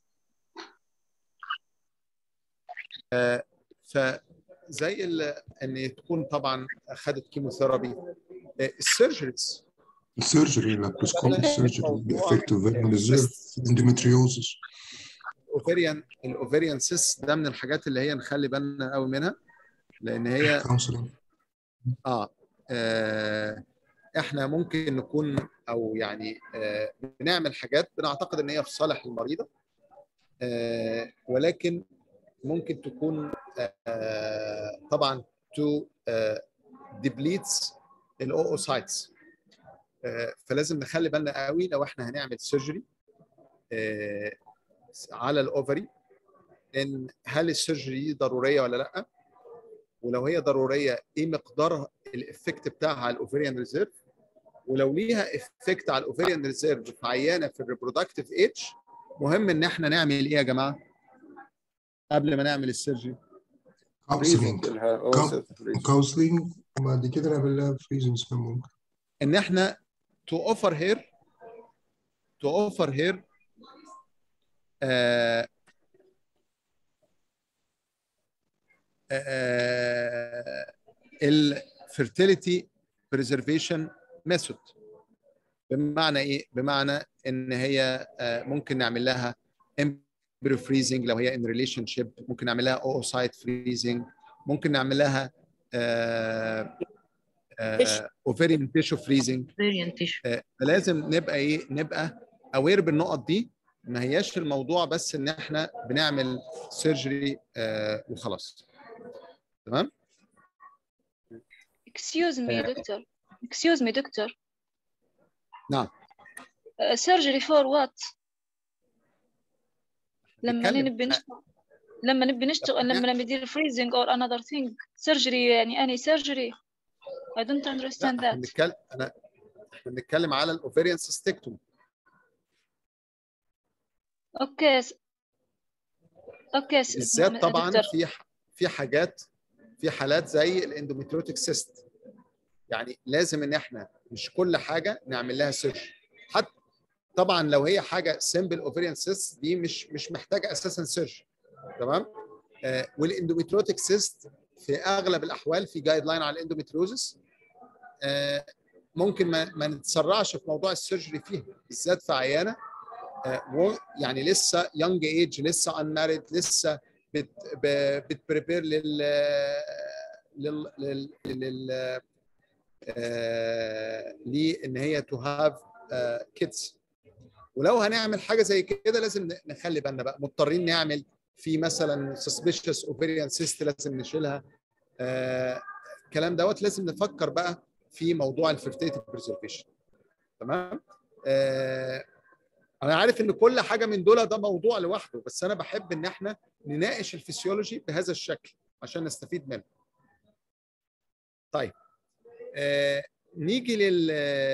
فزي ال- ان تكون طبعا اخذت كيموثيرابي آه، السيرجريز السيرجري laparoscopic surgery بيأفكت ovarian reserve endometriosis الاوفريان الاوفريان سيس ده من الحاجات اللي هي نخلي بالنا قوي منها لان هي counseling اه, آه احنا ممكن نكون او يعني آه بنعمل حاجات بنعتقد ان هي في صالح المريضه آه ولكن ممكن تكون آه طبعا تو ديبليتس الاوسايتس فلازم نخلي بالنا قوي لو احنا هنعمل سيرجري على الاوفري ان هل السيرجري دي ضروريه ولا لا ولو هي ضروريه ايه مقدار الافكت بتاعها على الاوفريان ريزيرف ولو ليها افكت على الاوفريان ريزيرف في عيانه في الريبرودكتيف ايج مهم ان احنا نعمل ايه يا جماعه قبل ما نعمل السيرجري counseling counseling وبعد كده نعمل لها freezing spam ممكن ان احنا تو اوفر هير تو اوفر هير الفيرتيليتي بريزرفيشن ميثود بمعنى ايه؟ بمعنى ان هي آه، ممكن نعمل لها امبريو فريزنج لو هي ان ريليشن شيب ممكن نعمل لها اوسايت فريزنج ممكن نعمل لها اوفيريان تيشو فريزنج فلازم نبقى ايه نبقى اوير بالنقط دي ما هياش الموضوع بس ان احنا بنعمل سيرجري وخلاص تمام excuse me doctor excuse me doctor نعم Uh, surgery for what لما نتكلم. نبي نشتغل لما نبي نشتغل لما نبي ندير freezing or another thing surgery يعني any surgery I don't لا understand احنا that بنتكلم انا احنا بنتكلم على الاوفيريان سيستكتوم اوكي س- اوكي س- بالذات م- طبعا دكتور في في حاجات في حالات زي الاندوميتروتيك سيست يعني لازم ان احنا مش كل حاجه نعمل لها سيرجري حتى طبعا لو هي حاجه سمبل اوفيريان سيست دي مش مش محتاجه اساسا سيرجري تمام آه والاندوميتروتيك سيست في اغلب الاحوال في جايد لاين على الاندوميتروزس آه ممكن ما, ما نتسرعش في موضوع السيرجري فيها بالذات في عيانه آه و- يعني لسه يونج ايج لسه انماريد لسه بت بتبريبير لل لل لل, لل آه، لان هي تو هاف كيدز ولو هنعمل حاجه زي كده لازم ن- نخلي بالنا بقى مضطرين نعمل في مثلا سسبيشس اوفيريان سيست لازم نشيلها آه، الكلام دوت لازم نفكر بقى في موضوع الفيرتيليتي بريزرفيشن تمام آه، انا عارف ان كل حاجه من دول ده موضوع لوحده بس انا بحب ان احنا نناقش الفسيولوجي بهذا الشكل عشان نستفيد منه طيب آه، نيجي لل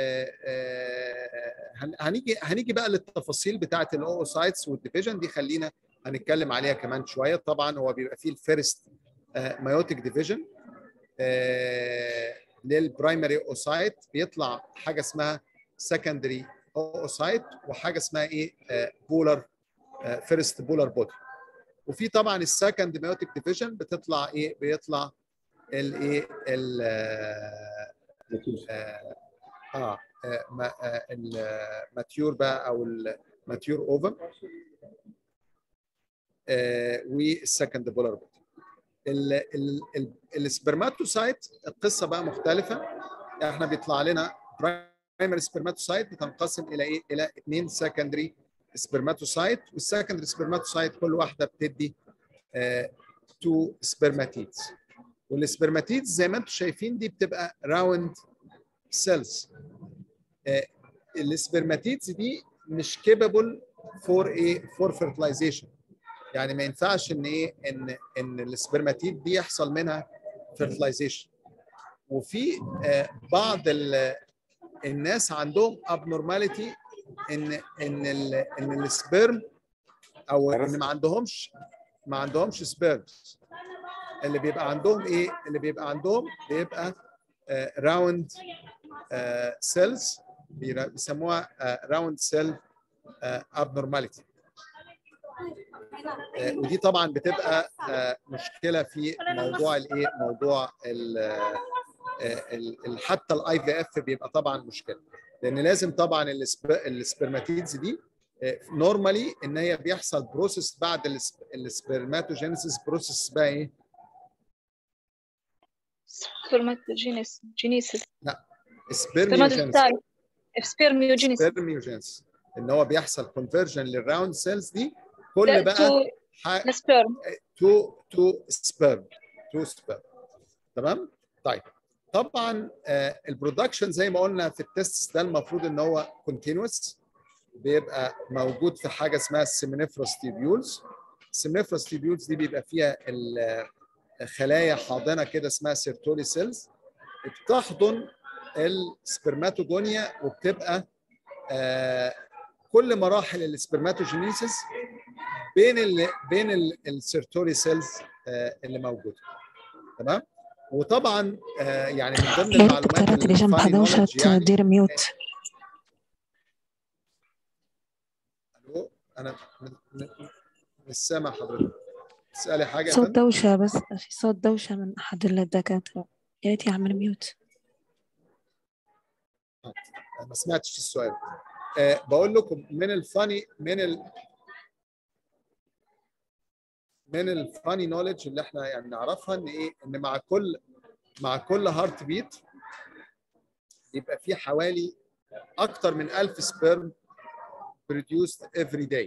آه، هن- هنيجي هنيجي بقى للتفاصيل بتاعه الاوسايتس والديفيجن دي خلينا هنتكلم عليها كمان شويه طبعا هو بيبقى فيه الفيرست مايوتيك ديفيجن للبرايمري اوسايت بيطلع حاجه اسمها سكندري اوسايت وحاجه اسمها ايه بولر فيرست بولر بودي وفي طبعا السكند مايوتيك ديفيجن بتطلع ايه بيطلع الايه ال اه آه، ما- آه، الماتيور بقى او الماتيور اوفم والسكند بولار بودي السبرماتوسايت القصه بقى مختلفه احنا بيطلع لنا البرايمري سبرماتوسايت بتنقسم الى ايه؟ الى اثنين سكندري سبرماتوسايت والسكندري سبرماتوسايت كل واحده بتدي تو سبرماتيدز والسبرماتيدز زي ما انتم شايفين دي بتبقى راوند سيلز السبرماتيدز دي مش كيبل فور ايه فور فيرتلايزيشن يعني ما ينفعش ان ايه ان ان السبرماتيد دي يحصل منها فيرتلايزيشن وفي آه بعض الناس عندهم ابنورماليتي ان ان ال ان السبرم او ان ما عندهمش ما عندهمش سبيرمز اللي بيبقى عندهم ايه اللي بيبقى عندهم بيبقى راوند سيلز بيسموها راوند سيل ابنورماليتي ودي طبعا بتبقى مشكله في موضوع الايه موضوع ال حتى الاي في اف بيبقى طبعا مشكله لان لازم طبعا السبرماتيدز دي نورمالي ان هي بيحصل بروسيس بعد السبرماتوجينيسيس بروسيس بقى ايه؟ سبرماتوجينيس جينيسيس لا سبرميوجينيسيس سبرميوجينيس سبرميوجينيس ان هو بيحصل كونفرجن للراوند سيلز دي كل بقى سبيرم تو تو سبيرم تو سبيرم تمام؟ طيب طبعا آه البرودكشن زي ما قلنا في التست ده المفروض ان هو كونتينوس بيبقى موجود في حاجه اسمها السيمينيفروس تيبيولز السيمينيفروس تيبيولز دي بيبقى فيها خلايا حاضنه كده اسمها سيرتولي سيلز بتحضن السبرماتوجونيا وبتبقى آه كل مراحل السبرماتوجينيسيس بين ال بين السيرتولي سيلز آه اللي موجوده تمام وطبعا آه يعني من ضمن المعلومات اللي جنب حدوشة يعني دير ميوت الو انا مش سامع حضرتك تسالي حاجه صوت دوشة بس في صوت دوشة من أحد الدكاترة يا ريت يعمل ميوت ما سمعتش السؤال أه بقول لكم من الفاني من ال من الفاني نوليدج اللي احنا يعني نعرفها ان ايه ان مع كل مع كل هارت بيت يبقى في حوالي اكتر من 1000 سبيرم produced every day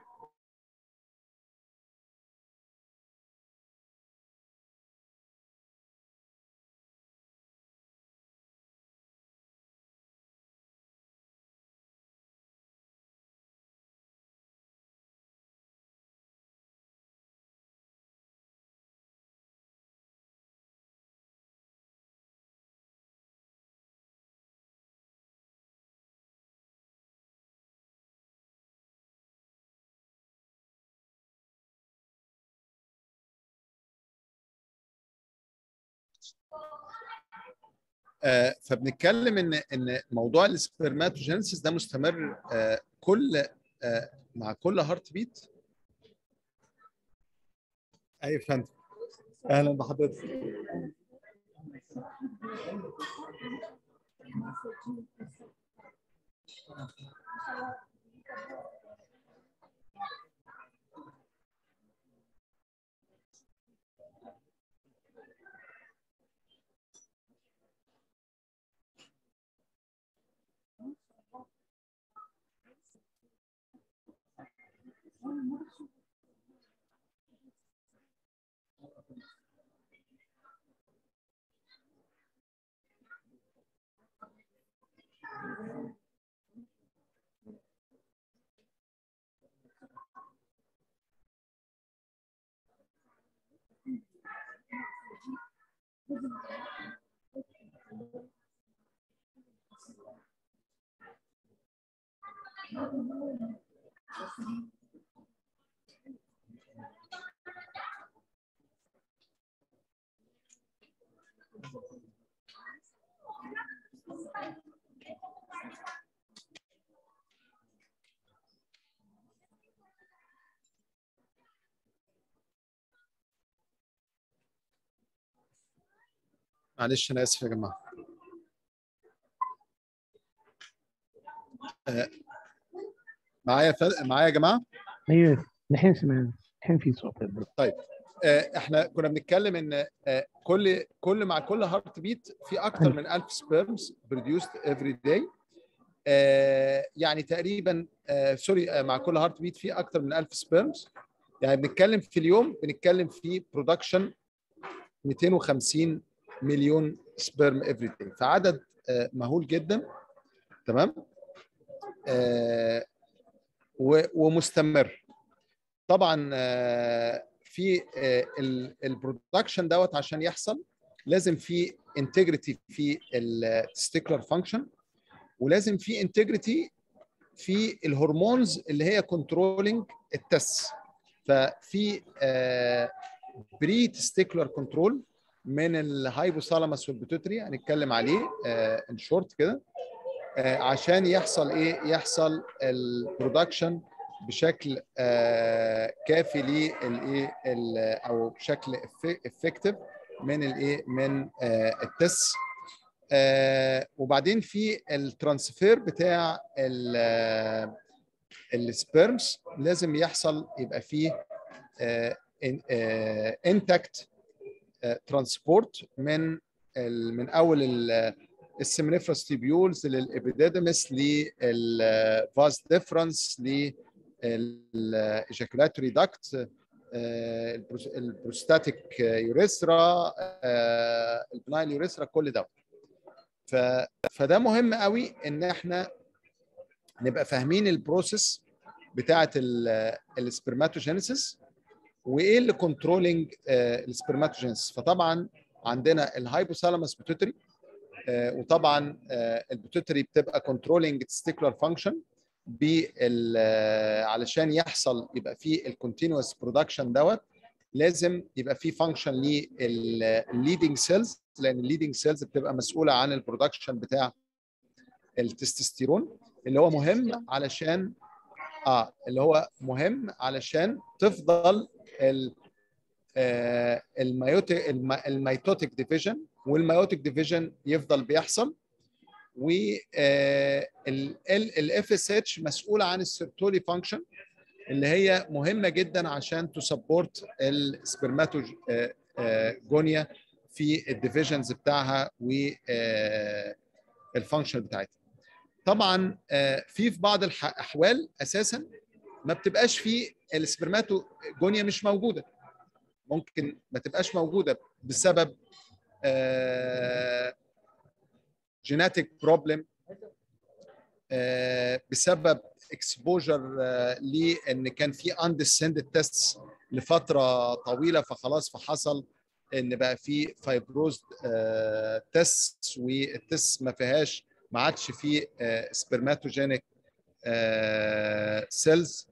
آه فبنتكلم ان ان موضوع السبرماتوجينيسيس ده مستمر آه كل آه مع كل هارت بيت ايوه فندم اهلا بحضرتك معلش انا اسف يا جماعه آه، معايا ف... معايا يا جماعه ايوه الحين سمعنا الحين في صوت طيب آه، احنا كنا بنتكلم ان آه، كل كل مع كل هارت بيت في اكتر من 1000 سبيرمز بروديوسد افري داي آه، يعني تقريبا آه، سوري آه، مع كل هارت بيت في اكتر من 1000 سبيرمز يعني بنتكلم في اليوم بنتكلم في برودكشن 250 مليون سبيرم افري داي فعدد آه، مهول جدا تمام آه، و- ومستمر طبعا آه، في البرودكشن دوت عشان يحصل لازم في انتجريتي في التستيكولار فانكشن ولازم في انتجريتي في الهرمونز اللي هي كنترولينج التس ففي بري تستيكولار كنترول من الهايبوثالاموس والبيتوتري هنتكلم عليه ان شورت كده آه، عشان يحصل ايه يحصل البرودكشن بشكل آه، كافي للايه ال- او بشكل افكتيف من الايه من آه، التس آه، وبعدين في الترانسفير بتاع السبيرمز لازم يحصل يبقى فيه انتاكت ترانسبورت من ال- من اول ال- السيمنيفرس تيبيولز للابيديدمس للفاز ديفرنس للايجاكولاتوري داكت البروستاتيك يوريثرا البنايل يوريثرا كل ده ف... فده مهم قوي ان احنا نبقى فاهمين البروسيس بتاعه السبرماتوجينيسيس وايه اللي كنترولينج السبرماتوجينيسيس فطبعا عندنا الهايبوثالاموس بيتوتري وطبعا آه، البيتوتري بتبقى كنترولينج تستيكولار فانكشن بال آه، علشان يحصل يبقى في الكونتينوس برودكشن دوت لازم يبقى في فانكشن للليدنج سيلز لان الليدنج سيلز بتبقى مسؤوله عن البرودكشن بتاع التستوستيرون اللي هو مهم علشان اه اللي هو مهم علشان تفضل ال آه، الميوتيك الم- الميتوتيك ديفيجن والميوتيك ديفيجن يفضل بيحصل و الاف اس اتش مسؤوله عن السيرتولي فانكشن اللي هي مهمه جدا عشان تسبورت السبرماتوجونيا في الديفيجنز بتاعها والفانكشن بتاعتها طبعا آه، في في بعض الاحوال اساسا ما بتبقاش في السبرماتوجونيا مش موجوده ممكن ما تبقاش موجوده بسبب جيناتيك بروبلم بسبب اكسبوجر لان كان في اندسندد تيست لفتره طويله فخلاص فحصل ان بقى في فايبروز تيست والتيست ما فيهاش ما عادش فيه سبرماتوجينيك سيلز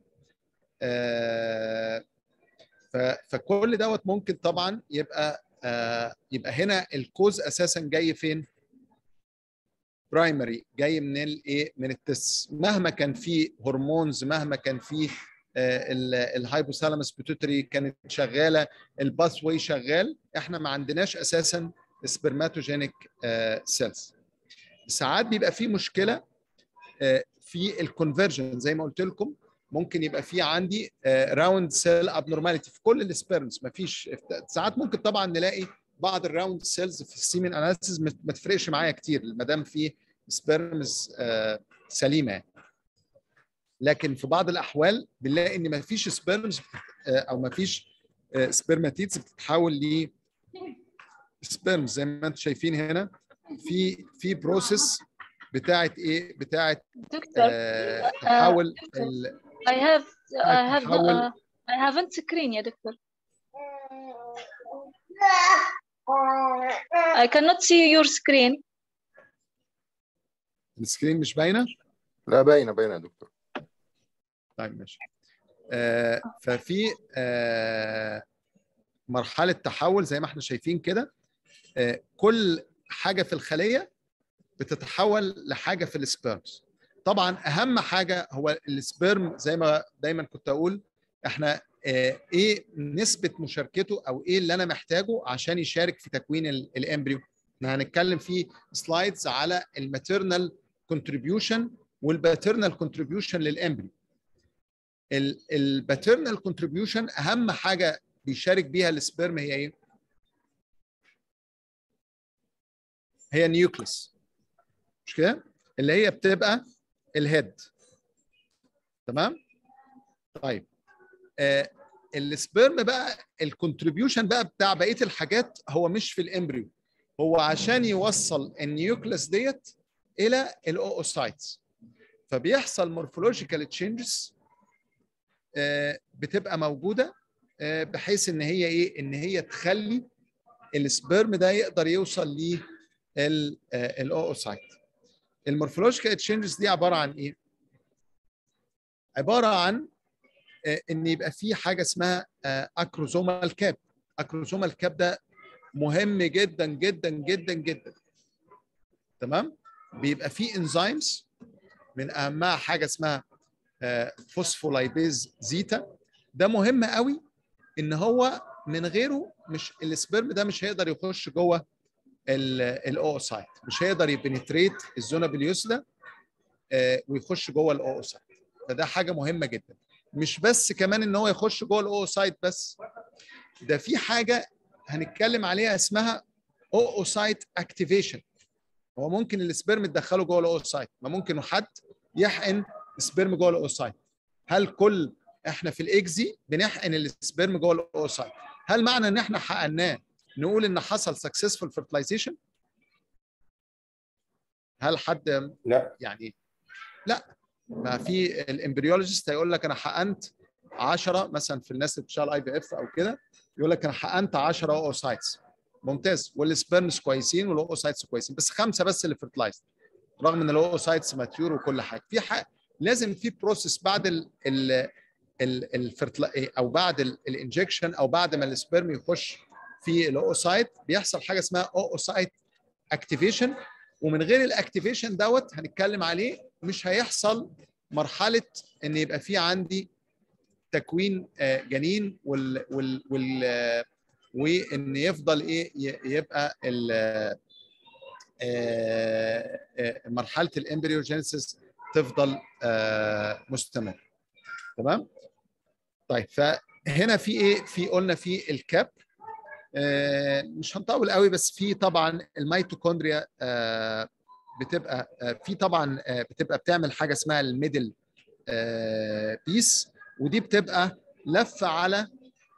فكل دوت ممكن طبعا يبقى آه، يبقى هنا الكوز اساسا جاي فين؟ برايمري جاي من الايه؟ من التس مهما كان في هرمونز مهما كان في الهايبوثالاموس بيتوتري كانت شغاله الباث واي شغال احنا ما عندناش اساسا سبرماتوجينيك سيلز ساعات بيبقى في مشكله آه، في الكونفرجن زي ما قلت لكم ممكن يبقى في عندي راوند سيل ابنورماليتي في كل السبيرمز ما فيش ساعات ممكن طبعا نلاقي بعض الراوند سيلز في السيمن اناليسيس ما تفرقش معايا كتير ما دام في سبيرمز سليمه يعني. لكن في بعض الاحوال بنلاقي ان ما فيش سبيرمز او ما فيش سبرماتيدز بتتحول ل سبيرمز زي ما انتم شايفين هنا في في بروسيس بتاعت ايه بتاعت دكتور آه تحول ال- I have I have تحول- uh, I haven't screen يا دكتور I cannot see your screen السكرين مش باينه لا باينه باينه يا دكتور طيب ماشي آه ففي آه مرحله تحول زي ما احنا شايفين كده آه كل حاجه في الخليه بتتحول لحاجه في السبيرمز طبعا اهم حاجه هو السبيرم زي ما دايما كنت اقول احنا آه ايه نسبه مشاركته او ايه اللي انا محتاجه عشان يشارك في تكوين ال- الامبريو احنا هنتكلم في سلايدز على الماتيرنال كونتريبيوشن والباترنال كونتريبيوشن للامبريو الباترنال كونتريبيوشن اهم حاجه بيشارك بيها السبيرم هي ايه؟ هي نيوكليس مش كده؟ اللي هي بتبقى الهيد تمام طيب آه السبرم بقى الكونتريبيوشن بقى بتاع بقيه الحاجات هو مش في الامبريو هو عشان يوصل النيوكليس ديت الى الاوسايتس فبيحصل مورفولوجيكال تشينجز بتبقى موجوده آه، بحيث ان هي ايه ان هي تخلي السبرم ده يقدر يوصل للاوسايت المورفولوجيكال تشينجز دي عباره عن ايه عباره عن آه، ان يبقى في حاجه اسمها اكروزومال كاب اكروزومال كاب ده مهم جدا جدا جدا جدا تمام بيبقى فيه انزيمز من اهمها حاجه اسمها فوسفولايبيز زيتا ده مهم قوي ان هو من غيره مش السبرم ده مش هيقدر يخش جوه الاوسايت مش هيقدر يبنتريت الزونا باليوسدا ويخش جوه الاوسايت فده حاجه مهمه جدا مش بس كمان ان هو يخش جوه الاوسايت بس ده في حاجه هنتكلم عليها اسمها اوسايت اكتيفيشن هو ممكن السبرم تدخله جوه الاوسايت ما ممكن حد يحقن سبرم جوه الاوسايت هل كل احنا في الاكزي بنحقن السبرم جوه الاوسايت هل معنى ان احنا حقناه نقول ان حصل سكسسفول فيرتلايزيشن هل حد لا يعني لا ما في الامبريولوجيست هيقول لك انا حقنت 10 مثلا في الناس اللي بتشتغل اي بي اف او كده يقول لك انا حقنت 10 اوسايتس ممتاز والسبرمز كويسين والاوسايتس كويسين بس خمسه بس اللي فيرتلايزد رغم ان الاوسايتس ماتيور وكل حاجه في حاجة لازم في بروسيس بعد ال ال ال الفرتلا او بعد الانجكشن او بعد ما السبرم يخش في الاوسايت بيحصل حاجه اسمها اوسايت اكتيفيشن ومن غير الاكتيفيشن دوت هنتكلم عليه مش هيحصل مرحله ان يبقى في عندي تكوين آه، جنين وال وال وال آه، وان يفضل ايه ي- يبقى ال آه، آه، مرحله الامبريوجينيسيس تفضل آه، مستمر تمام طيب فهنا في ايه في قلنا في الكاب آه، مش هنطول قوي بس في طبعا الميتوكوندريا آه، بتبقى آه، في طبعا آه، بتبقى بتعمل حاجه اسمها الميدل بيس ودي بتبقى لفه على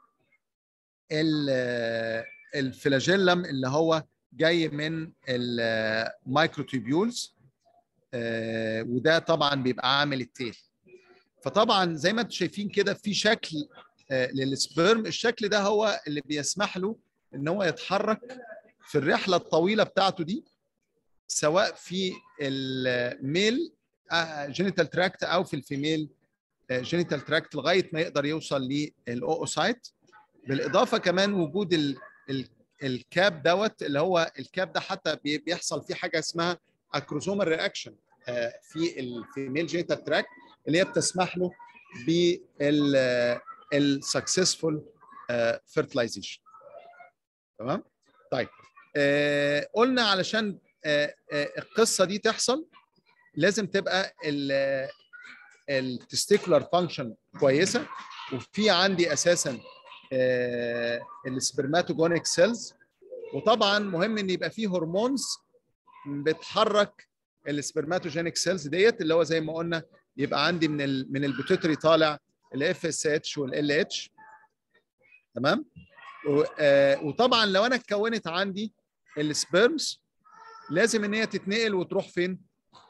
ال- الفلاجيلم اللي هو جاي من المايكروتيبيولز وده طبعا بيبقى عامل التيل فطبعا زي ما انتم شايفين كده في شكل آه، للسبرم الشكل ده هو اللي بيسمح له ان هو يتحرك في الرحله الطويله بتاعته دي سواء في الميل جينيتال تراكت او في الفيميل جينيتال تراكت لغايه ما يقدر يوصل للاوسايت بالاضافه كمان وجود ال ال الكاب دوت اللي هو الكاب ده حتى بي- بيحصل فيه حاجه اسمها اكروزومال رياكشن في الفيميل جينيتال تراكت اللي هي بتسمح له بال السكسسفول فيرتلايزيشن تمام طيب آه قلنا علشان آه آه القصه دي تحصل لازم تبقى التستيكولار فانكشن كويسه وفي عندي اساسا آه السبرماتوجونيك سيلز وطبعا مهم ان يبقى فيه هرمونز بتحرك السبرماتوجينيك سيلز ديت اللي هو زي ما قلنا يبقى عندي من ال من البيتوتري طالع الاف اس اتش والال اتش تمام و- آه، وطبعا لو انا اتكونت عندي السبيرمز لازم ان هي تتنقل وتروح فين؟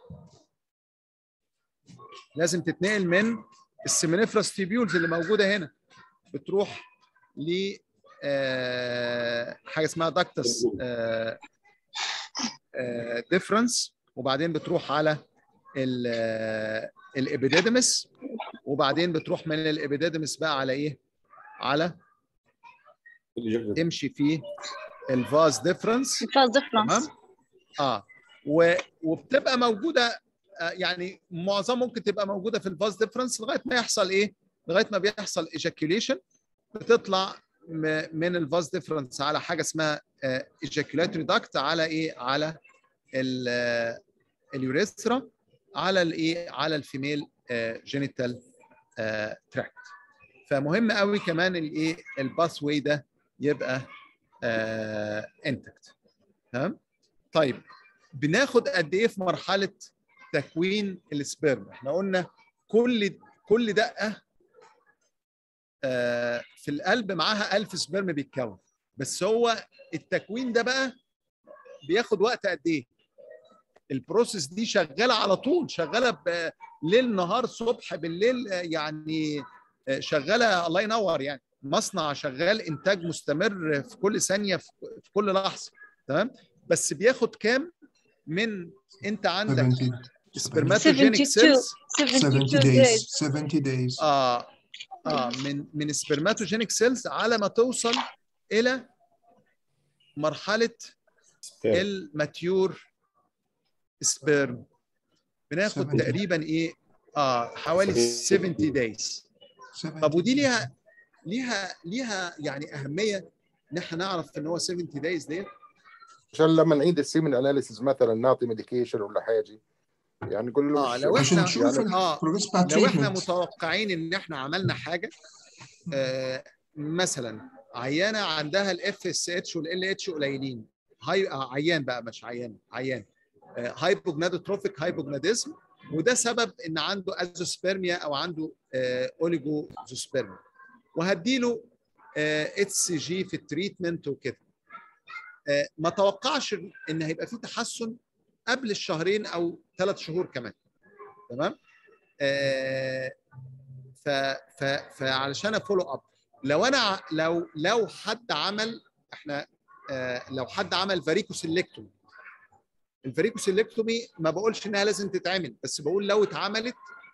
لازم تتنقل من السيمينيفراس تيبيولز اللي موجوده هنا بتروح ل آه، حاجه اسمها داكتس ديفرنس وبعدين بتروح على الابيديدمس وبعدين بتروح من الابيديدمس بقى على ايه؟ على تمشي في الفاز ديفرنس فاز ديفرنس تمام اه و... وبتبقى موجوده آه، يعني معظم ممكن تبقى موجوده في الفاز ديفرنس لغايه ما يحصل ايه؟ لغايه ما بيحصل ايجاكيوليشن بتطلع م- من الفاز ديفرنس على حاجه اسمها ايجاكيولاتوري داكت على ايه؟ على ال- آه، اليوريثرا على الايه؟ على الفيميل جينيتال تراكت فمهم قوي كمان الايه؟ الباث واي ده يبقى انتكت تمام؟ طيب بناخد قد ايه في مرحله تكوين السبرم احنا قلنا كل كل دقه آه، في القلب معاها 1000 سبرم بيتكون بس هو التكوين ده بقى بياخد وقت قد ايه البروسيس دي شغاله على طول شغاله ب- ليل نهار صبح بالليل آه، يعني آه، شغاله الله ينور يعني مصنع شغال انتاج مستمر في كل ثانيه في في كل لحظه تمام بس بياخد كام من انت عندك 70 سبرماتوجينيك 72 سيلز 70 72 days days 70 days اه اه من من سبرماتوجينيك سيلز على ما توصل الى مرحله الماتيور سبيرم بناخد 70. تقريبا ايه اه حوالي 70 دايز 70 طب ودي ليها ليها ليها يعني اهميه ان احنا نعرف ان هو 70 دايز ديت عشان لما نعيد السيمن اناليسيز مثلا نعطي ميديكيشن ولا حاجه يعني نقول له اه مش لو عشان احنا نشوف يعني اه البروجريس بتاع لو احنا التريتمنت متوقعين ان احنا عملنا حاجه آه مثلا عيانه عندها الاف اس اتش والال اتش قليلين هاي آه، عيان بقى مش عيان عيان آه هايبوجنادوتروفيك هايبوجناديزم وده سبب ان عنده ازوسبيرميا او عنده آه اوليجوزوسبيرميا وهديله اتش سي جي في التريتمنت وكده آه ما توقعش ان هيبقى في تحسن قبل الشهرين او ثلاث شهور كمان تمام آه، ف ف فعلشان افولو اب لو انا ع- لو لو حد عمل احنا آه، لو حد عمل فاريكوسيلكتومي الفاريكوسيلكتومي ما بقولش انها لازم تتعمل بس بقول لو اتعملت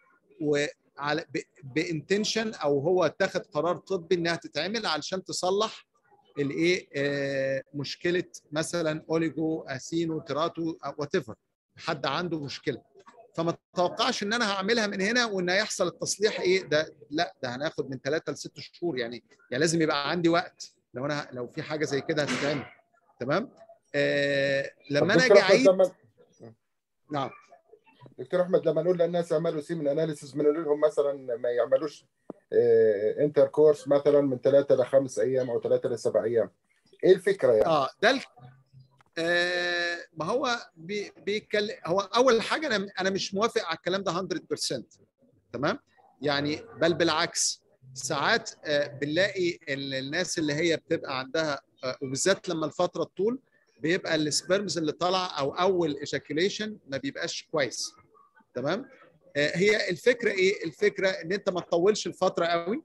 وعلى بانتنشن او هو اتخذ قرار طبي انها تتعمل علشان تصلح الايه آه، مشكله مثلا اوليجو اسينو تيراتو وات ايفر حد عنده مشكله فما تتوقعش ان انا هعملها من هنا وان هيحصل التصليح ايه ده لا ده هناخد من ثلاثة لست شهور يعني يعني لازم يبقى عندي وقت لو انا لو في حاجه زي كده هتتعمل تمام آه لما انا دكتور اجي احمد اعيد لما نعم دكتور احمد لما نقول للناس يعملوا سيمن اناليسيس بنقول لهم مثلا ما يعملوش انتر كورس مثلا من ثلاثة لخمس ايام او ثلاثة لسبع ايام ايه الفكره يعني؟ اه ده ال- آه ما هو بي- بيتكلم هو اول حاجه انا انا مش موافق على الكلام ده 100% تمام يعني بل بالعكس ساعات آه بنلاقي ال- الناس اللي هي بتبقى عندها آه وبالذات لما الفتره تطول بيبقى السبرمز اللي طالعه او اول ايجاكيوليشن ما بيبقاش كويس تمام آه هي الفكره ايه الفكره ان انت ما تطولش الفتره قوي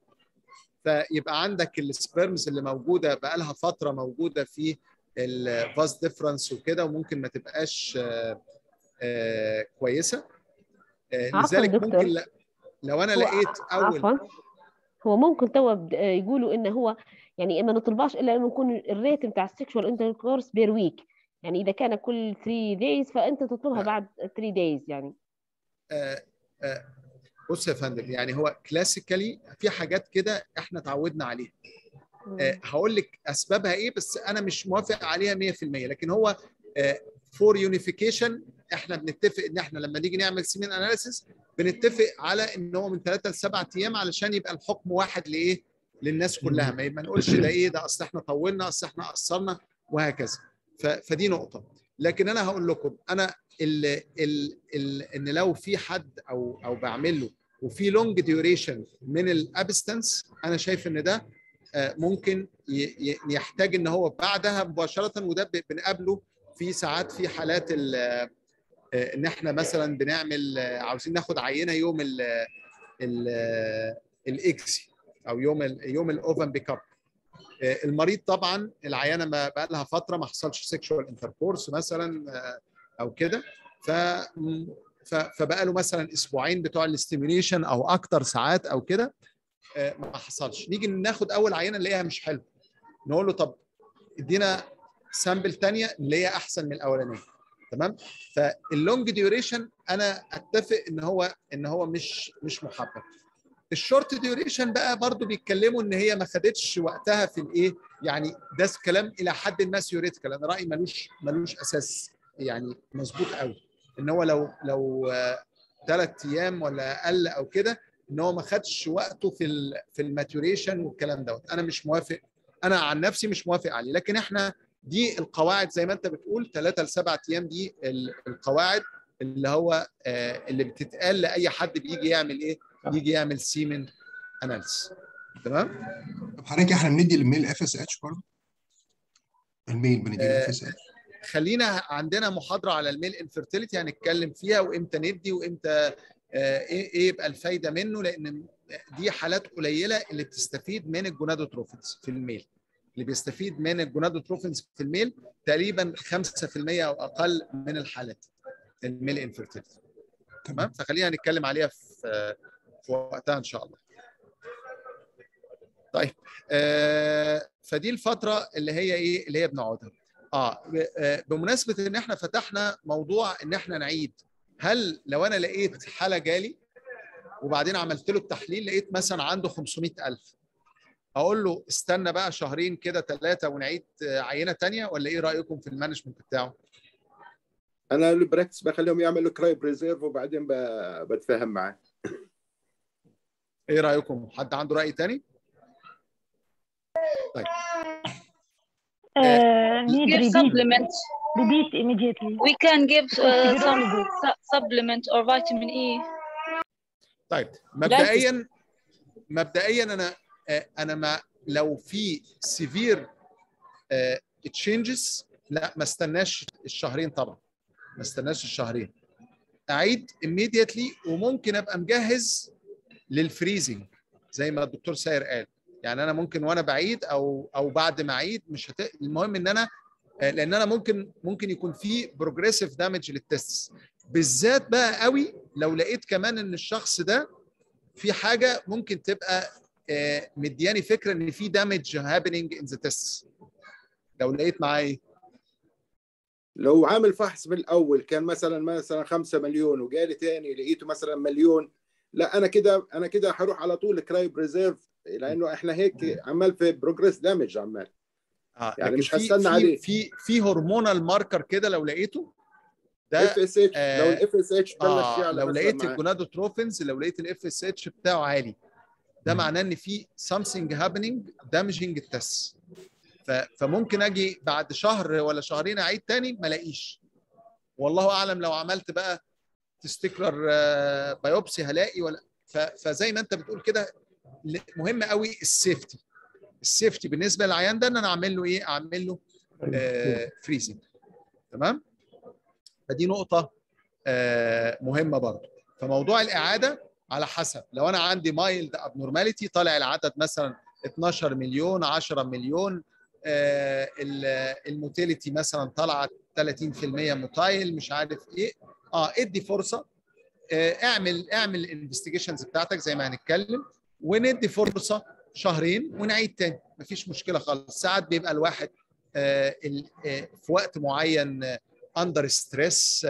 فيبقى عندك السبرمز اللي موجوده بقى لها فتره موجوده في الفاز ديفرنس وكده وممكن ما تبقاش آه، آه، كويسه آه، عفواً لذلك دكتور. ممكن لا لو انا هو لقيت اول عفوا هو ممكن توا بد- آه، يقولوا ان هو يعني ما نطلباش الا انه يكون الريت بتاع السكشوال انتركورس بير ويك يعني اذا كان كل 3 دايز فانت تطلبها لا. بعد 3 دايز يعني آه، آه، بص يا فندم يعني هو كلاسيكالي في حاجات كده احنا اتعودنا عليها آه، هقول لك اسبابها ايه بس انا مش موافق عليها 100% لكن هو فور يونيفيكيشن احنا بنتفق ان احنا لما نيجي نعمل سيمين اناليسيس بنتفق على ان هو من ثلاثة لسبعة ايام علشان يبقى الحكم واحد لايه للناس كلها ما ما نقولش ده ايه ده اصل احنا طولنا اصل احنا قصرنا وهكذا ف- فدي نقطة لكن انا هقول لكم انا ال ال ال ان لو في حد او او بعمل له وفي لونج ديوريشن من الابستنس انا شايف ان ده آه، ممكن ي- ي- يحتاج ان هو بعدها مباشره وده ب- بنقابله في ساعات في حالات ال- آه، ان احنا مثلا بنعمل آه، عاوزين ناخد عينه يوم ال ال الاكسي او يوم ال يوم الاوفن بيك اب آه، المريض طبعا العيانه ما بقى لها فتره ما حصلش سيكشوال انتركورس مثلا آه، او كده ف ف- فبقى له مثلا اسبوعين بتوع الاستيميوليشن او اكتر ساعات او كده آه، ما حصلش نيجي ناخد اول عينه نلاقيها مش حلوه نقول له طب ادينا سامبل ثانيه نلاقيها احسن من الاولانيه تمام فاللونج ديوريشن انا اتفق ان هو ان هو مش مش محبب الشورت ديوريشن بقى برضو بيتكلموا ان هي ما خدتش وقتها في الايه يعني ده كلام الى حد ما ثيوريتيكال انا رايي ملوش ملوش اساس يعني مظبوط قوي ان هو لو لو ثلاث ايام ولا اقل او كده ان هو ما خدش وقته في ال في الماتوريشن والكلام دوت انا مش موافق انا عن نفسي مش موافق عليه لكن احنا دي القواعد زي ما انت بتقول ثلاثة لسبعة ايام دي ال- القواعد اللي هو آه، اللي بتتقال لاي حد بيجي يعمل ايه يجي يعمل سيمن اناليسيس تمام طب حضرتك احنا بندي الميل اف اس اتش برضه الميل بندي آه، اف اس اتش خلينا عندنا محاضره على الميل انفيرتيليتي هنتكلم فيها وامتى ندي وامتى آه، ايه ايه يبقى الفايده منه لان دي حالات قليله اللي بتستفيد من الجونادوتروفينز في الميل اللي بيستفيد من الجونادوتروفينز في الميل تقريبا 5% او اقل من الحالات الميل انفيرتيليتي تمام فخلينا نتكلم عليها في في وقتها ان شاء الله طيب آه فدي الفتره اللي هي ايه اللي هي بنقعدها اه ب- آه، بمناسبه ان احنا فتحنا موضوع ان احنا نعيد هل لو انا لقيت حاله جالي وبعدين عملت له التحليل لقيت مثلا عنده 500000 اقول له استنى بقى شهرين كده ثلاثه ونعيد آه، عينه تانية ولا ايه رايكم في المانجمنت بتاعه؟ انا البراكتس بخليهم يعملوا كرايب ريزيرف وبعدين ب- بتفاهم معاه ايه رايكم؟ حد عنده راي تاني؟ طيب Uh, need give repeat, supplement repeat immediately. we can give uh, some su- supplement or vitamin E طيب مبدئيا مبدئيا انا آه، انا ما لو في سيفير تشينجز لا ما استناش الشهرين طبعا ما استناش الشهرين اعيد immediately وممكن ابقى مجهز للفريزنج زي ما الدكتور ساير قال يعني انا ممكن وانا بعيد او او بعد ما اعيد مش هت... المهم ان انا آه، لان انا ممكن ممكن يكون في بروجريسيف دامج للتست بالذات بقى قوي لو لقيت كمان ان الشخص ده في حاجه ممكن تبقى آه، مدياني فكره ان في دامج هابينج ان ذا تيست لو لقيت معاه ايه لو عامل فحص من الاول كان مثلا مثلا 5 مليون وجالي تاني لقيته مثلا مليون لا انا كده انا كده هروح على طول كرايب ريزيرف لانه احنا هيك عمال في بروجريس دامج عمال آه يعني لكن مش في- هستنى في عليه. في في هرمونال ماركر كده لو لقيته ده اف اس اتش آه، لو الاف اس اتش بلش آه يعلى لو مثلاً لقيت معاه. الجونادوتروفنز لو لقيت الاف اس اتش بتاعه عالي ده معناه ان في something happening damaging التس ف- فممكن اجي بعد شهر ولا شهرين اعيد تاني ما الاقيش والله اعلم لو عملت بقى تستيكلر بايوبسي هلاقي ولا ف- فزي ما انت بتقول كده ل- مهم قوي السيفتي السيفتي بالنسبه للعيان ده ان انا اعمل له ايه اعمل له فريزنج تمام فدي نقطه آه، مهمه برضه فموضوع الاعاده على حسب لو انا عندي مايلد ابنورماليتي طالع العدد مثلا 12 مليون 10 مليون آه، ال- الموتيليتي مثلا طلعت 30% موتايل مش عارف ايه اه ادي فرصه آه، اعمل اعمل الانفستيجيشنز بتاعتك زي ما هنتكلم وندي فرصه شهرين ونعيد تاني مفيش مشكله خالص ساعات بيبقى الواحد آه، ال- آه، في وقت معين اندر ستريس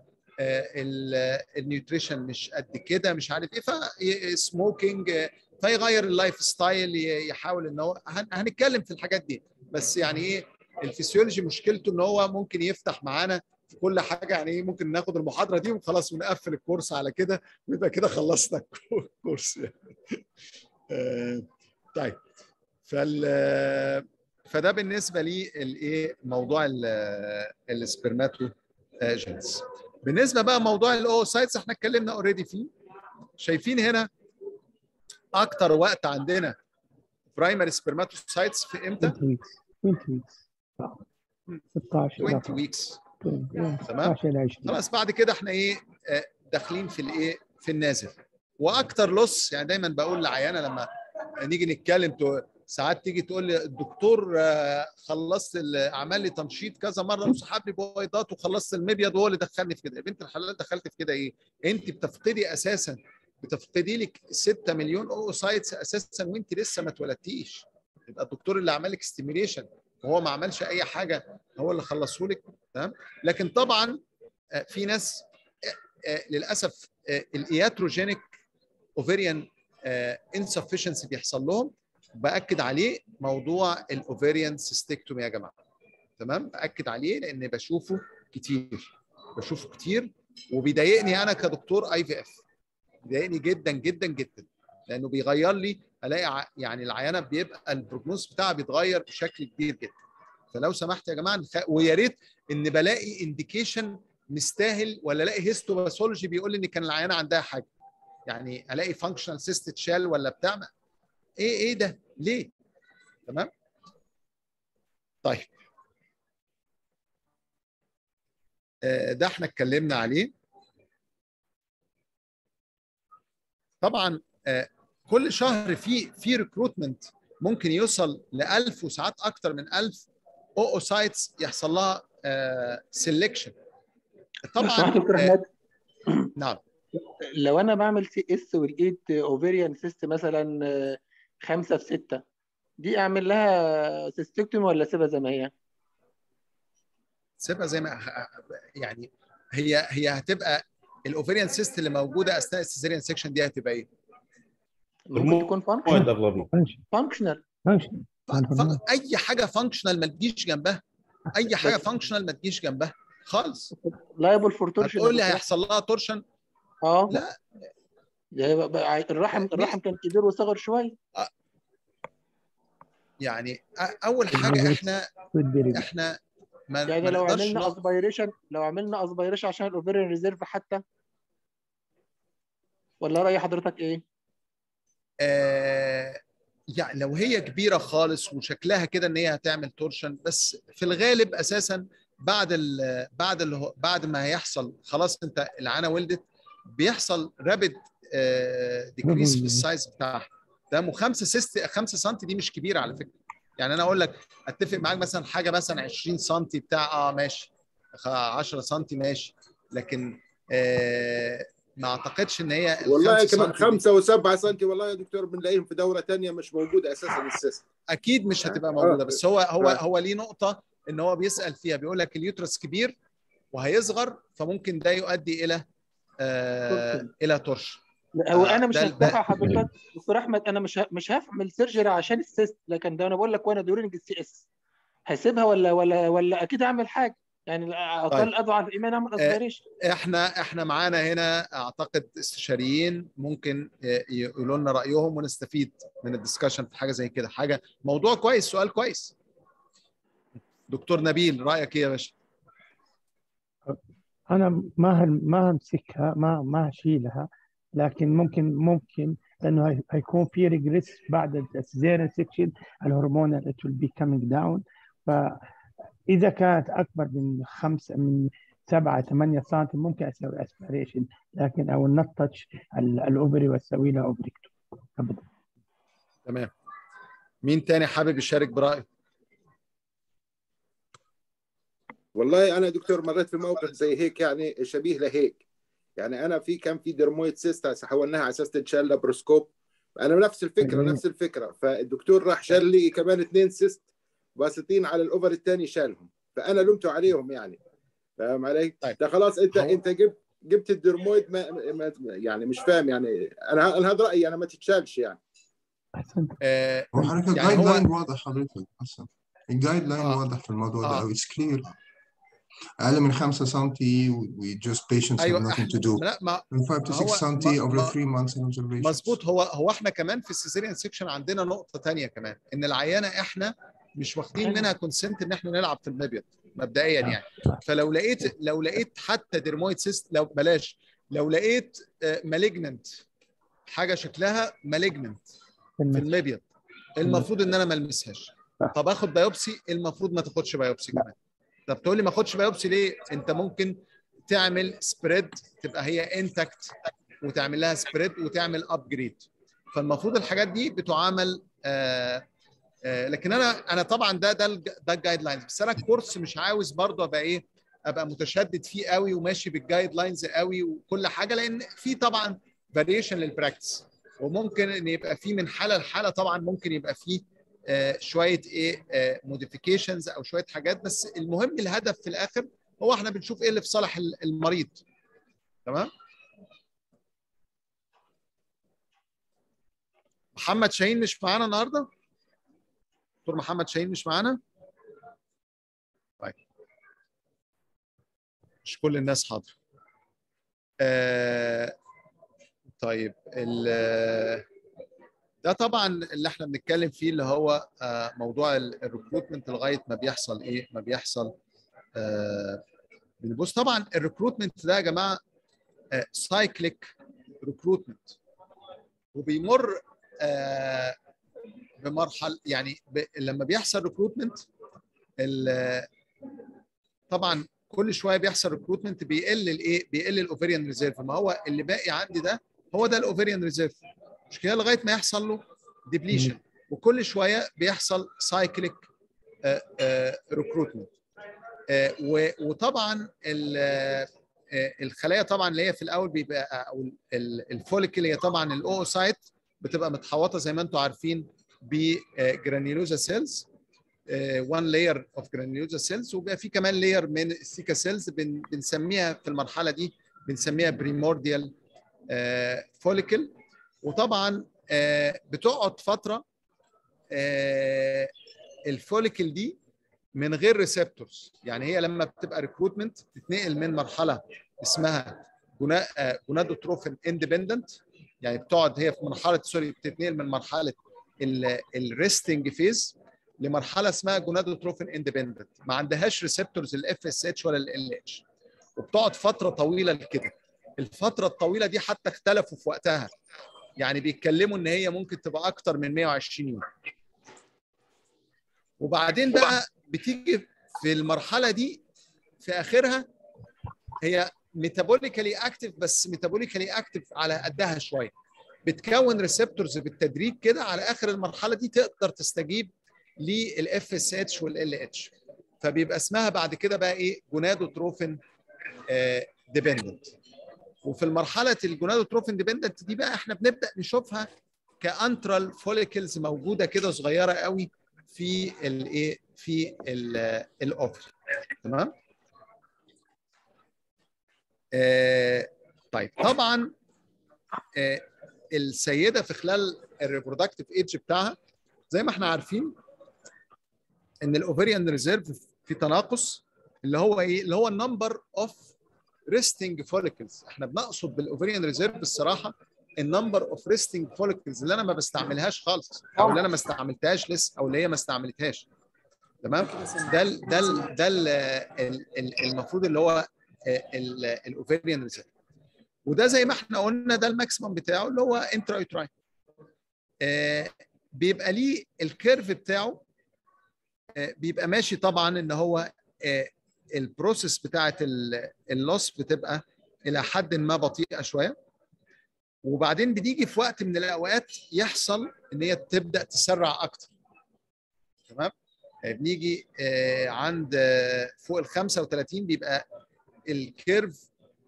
النيوتريشن مش قد كده مش عارف ايه فسموكينج فيغير اللايف ستايل ي- يحاول ان هو هن- هنتكلم في الحاجات دي بس يعني ايه الفسيولوجي مشكلته ان هو ممكن يفتح معانا في كل حاجه يعني ايه ممكن ناخد المحاضره دي وخلاص ونقفل الكورس على كده ويبقى كده خلصنا الكورس يعني. آه، طيب فال فده بالنسبه لي الايه موضوع ال- السبرماتو جينز بالنسبه بقى موضوع الاوسايتس احنا اتكلمنا اوريدي فيه شايفين هنا اكتر وقت عندنا برايمري سبرماتوسايتس في امتى 20 weeks 20 weeks صح 16 إلى 20 ويكس 20 تمام 16 إلى 20 خلاص بعد كده احنا ايه آه، داخلين في الايه في النازل واكتر لص يعني دايما بقول لعيانه لما نيجي نتكلم تو- ساعات تيجي تقول لي الدكتور آه، خلصت ال- عمل لي تنشيط كذا مره وسحب لي بويضات وخلصت المبيض وهو اللي دخلني في كده يا بنت الحلال دخلت في كده ايه انت بتفقدي اساسا بتفقدي لك 6 مليون اوسايتس اساسا وانت لسه ما اتولدتيش يبقى الدكتور اللي عمل لك ستيميليشن وهو ما عملش اي حاجه هو اللي خلصه لك تمام لكن طبعا آه، في ناس آه، آه، للاسف الاياتروجينيك اوفيريان انسفشنسي بيحصل لهم باكد عليه موضوع الاوفيريان سيستكتومي يا جماعه تمام باكد عليه لان بشوفه كتير بشوفه كتير وبيضايقني انا كدكتور اي في اف بيضايقني جدا جدا جدا لانه بيغير لي الاقي ع- يعني العيانه بيبقى البروجنوز بتاعها بيتغير بشكل كبير جدا فلو سمحت يا جماعه نخ- ويا ريت ان بلاقي انديكيشن مستاهل ولا الاقي هيستوباثولوجي بيقول لي ان كان العيانه عندها حاجه يعني الاقي فانكشنال سيست تشال ولا بتاع ما- ايه ايه ده ليه تمام طيب آه، ده احنا اتكلمنا عليه طبعا آه، كل شهر في في ريكروتمنت ممكن يوصل ل 1000 وساعات اكتر من 1000 او او سايتس يحصل لها سيلكشن طبعا طبعا دكتور آه، احمد نعم لو انا بعمل سي اس ولقيت اوفيريان سيست مثلا آه، خمسة في ستة دي اعمل لها سيستكتومي ولا اسيبها زي ما هي؟ سيبها زي ما يعني هي هي هتبقى الاوفيريان سيست اللي موجوده اثناء السيزيريان سيكشن دي هتبقى ايه؟ ممكن تكون مواد اغلبيه فانكشنال فانكشن ف- اي حاجه فانكشنال ما تجيش جنبها اي حاجه فانكشنال ما تجيش جنبها خالص لايبل فور تورشن هتقول لي هيحصل لها تورشن اه لا يعني بقى- الرحم الرحم كان كبير وصغر شويه يعني أ- اول حاجه احنا احنا ما يعني ما لو نقدرش عملنا نقف اسبيريشن لو عملنا اسبيريشن عشان الاوفيريان ريزيرف حتى ولا راي حضرتك ايه؟ آه يعني لو هي كبيره خالص وشكلها كده ان هي هتعمل تورشن بس في الغالب اساسا بعد ال بعد ال بعد ما هيحصل خلاص انت العانه ولدت بيحصل رابد ديكريس في السايز بتاعها تمام و5 سيست 5 سم دي مش كبيره على فكره يعني انا اقول لك اتفق معاك مثلا حاجه مثلا 20 سم بتاع اه ماشي خ- 10 سم ماشي لكن آه ما اعتقدش ان هي ال والله 5 كمان سم دي- خمسة وسبعة سنتي والله يا دكتور بنلاقيهم في دورة تانية مش موجودة أساسا السيست اكيد مش هتبقى موجوده بس هو هو هو ليه نقطه ان هو بيسال فيها بيقول لك اليوترس كبير وهيصغر فممكن ده يؤدي الى آه الى ترش لا هو آه، انا مش ده- هفتح ده- حضرتك دكتور احمد انا مش ه- مش هعمل سيرجري عشان السيست لكن ده انا بقول لك وانا دورينج السي اس هسيبها ولا ولا ولا اكيد هعمل حاجه يعني اقل اضعف ايمان اعمل آه، اسبيريشن احنا احنا معانا هنا اعتقد استشاريين ممكن ي- يقولوا لنا رايهم ونستفيد من الدسكشن في حاجه زي كده حاجه موضوع كويس سؤال كويس دكتور نبيل رايك ايه يا باشا انا ما هن- ما همسكها ما ما هشيلها لكن ممكن ممكن لانه هي- هيكون في ريجريس بعد السيزيريان سيكشن الهرمون it will be coming down فاذا كانت اكبر من خمسة من سبعة ثمانية سم ممكن اسوي اسبريشن لكن او not touch الاوفري واسوي لها اوفريكتو ابدا تمام مين تاني حابب يشارك برايه والله أنا دكتور مريت في موقف زي هيك يعني شبيه لهيك يعني أنا في كان في درمويد سيست حولناها على أساس تتشال لابروسكوب أنا نفس الفكرة أيوة. نفس الفكرة فالدكتور راح شال لي كمان اثنين سيست باسطين على الأوفر الثاني شالهم فأنا لمته عليهم يعني فاهم علي؟ طيب. ده خلاص أنت هو- أنت جبت جبت الدرمويد ما, ما يعني مش فاهم يعني انا انا هذا رايي انا ما تتشالش يعني احسنت آه هو حضرتك يعني الجايد هو- لاين واضح حضرتك اصلا الجايد لاين آه. واضح في الموضوع آه. ده او اتس كلير اقل من 5 سم we just patients ايوه have nothing احنا to do لا ما من 5 to ما 6 هو- سم ما- over ما- 3 months in observation مظبوط هو هو احنا كمان في السيزيريان سيكشن عندنا نقطه تانية كمان ان العيانه احنا مش واخدين منها كونسنت ان احنا نلعب في المبيض مبدئيا يعني فلو لقيت لو لقيت حتى ديرمويد سيست لو بلاش لو لقيت مالجننت حاجه شكلها مالجننت في المبيض المفروض ان انا ما المسهاش طب اخد بايوبسي المفروض ما تاخدش بايوبسي كمان طب تقول لي ما اخدش بايوبسي ليه انت ممكن تعمل سبريد تبقى هي انتكت وتعمل لها سبريد وتعمل ابجريد فالمفروض الحاجات دي بتعامل آه آه لكن انا انا طبعا ده ده الج- ده الجايد لاينز بس انا الكورس مش عاوز برضه ابقى ايه ابقى متشدد فيه قوي وماشي بالجايد لاينز قوي وكل حاجه لان في طبعا فاريشن للبراكتس وممكن ان يبقى في من حاله لحاله طبعا ممكن يبقى في آه شويه ايه موديفيكيشنز او شويه حاجات بس المهم الهدف في الاخر هو احنا بنشوف ايه اللي في صالح ال- المريض تمام محمد شاهين مش معانا النهارده دكتور محمد شاهين مش معانا طيب مش كل الناس حاضره آه طيب ال- ده طبعا اللي احنا بنتكلم فيه اللي هو آه موضوع الريكروتمنت لغايه ما بيحصل ايه ما بيحصل آه بص طبعا الريكروتمنت ده يا جماعه سايكليك ريكروتمنت وبيمر آه بمرحله يعني ب... لما بيحصل ريكروتمنت طبعا كل شويه بيحصل ريكروتمنت بيقل الايه بيقل الاوفيريان ريزيرف ما هو اللي باقي عندي ده هو ده الاوفيريان ريزيرف مش كده لغايه ما يحصل له ديبليشن وكل شويه بيحصل سايكليك ريكروتمنت وطبعا الخلايا طبعا اللي هي في الاول بيبقى او الفوليكل هي طبعا الاوسايت بتبقى متحوطه زي ما انتم عارفين بجرانيولوزا سيلز وان لاير اوف جرانيولوزا سيلز وبيبقى في كمان لاير من السيكا سيلز بنسميها في المرحله دي بنسميها بريمورديال فوليكل وطبعا بتقعد فتره الفوليكل دي من غير ريسبتورز يعني هي لما بتبقى ريكروتمنت تتنقل من مرحله اسمها جونادوتروفين اندبندنت يعني بتقعد هي في مرحله سوري بتتنقل من مرحله الريستنج فيز لمرحله اسمها جونادوتروفين اندبندنت ما عندهاش ريسبتورز الاف اس اتش ولا ال اتش وبتقعد فتره طويله كده الفتره الطويله دي حتى اختلفوا في وقتها يعني بيتكلموا ان هي ممكن تبقى اكتر من 120 يوم وبعدين بقى بتيجي في المرحله دي في اخرها هي ميتابوليكالي اكتف بس ميتابوليكالي اكتف على قدها شويه بتكون ريسبتورز بالتدريج كده على اخر المرحله دي تقدر تستجيب للاف اس اتش والال اتش فبيبقى اسمها بعد كده بقى ايه جونادوتروفين ديبندنت وفي المرحله الجونادوتروفين ديبندنت دي بقى احنا بنبدا نشوفها كانترال فوليكلز موجوده كده صغيره قوي في الايه في الاوفر تمام آه طيب طبعا آه السيده في خلال الريبرودكتيف ايدج بتاعها زي ما احنا عارفين ان الاوفريان ريزيرف في تناقص اللي هو ايه اللي هو النمبر اوف ريستنج فوليكلز احنا بنقصد بالاوفريان ريزيرف الصراحه النمبر اوف ريستنج فوليكلز اللي انا ما بستعملهاش خالص او اللي انا ما استعملتهاش لسه او اللي هي ما استعملتهاش تمام ده ال ده ال ده ال المفروض اللي هو الاوفريان ريزيرف وده زي ما احنا قلنا ده الماكسيمم بتاعه اللي هو انترا يوتراين آه بيبقى ليه الكيرف بتاعه آه بيبقى ماشي طبعا ان هو آه البروسيس بتاعه اللوس بتبقى الى حد ما بطيئه شويه وبعدين بتيجي في وقت من الاوقات يحصل ان هي تبدا تسرع اكتر تمام بنيجي عند فوق ال 35 بيبقى الكيرف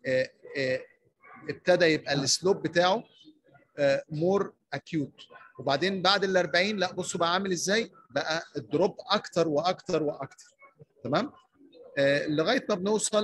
ابتدى يبقى السلوب بتاعه مور اكيوت وبعدين بعد ال 40 لا بصوا بقى عامل ازاي بقى الدروب اكتر واكتر واكتر تمام لغايه ما بنوصل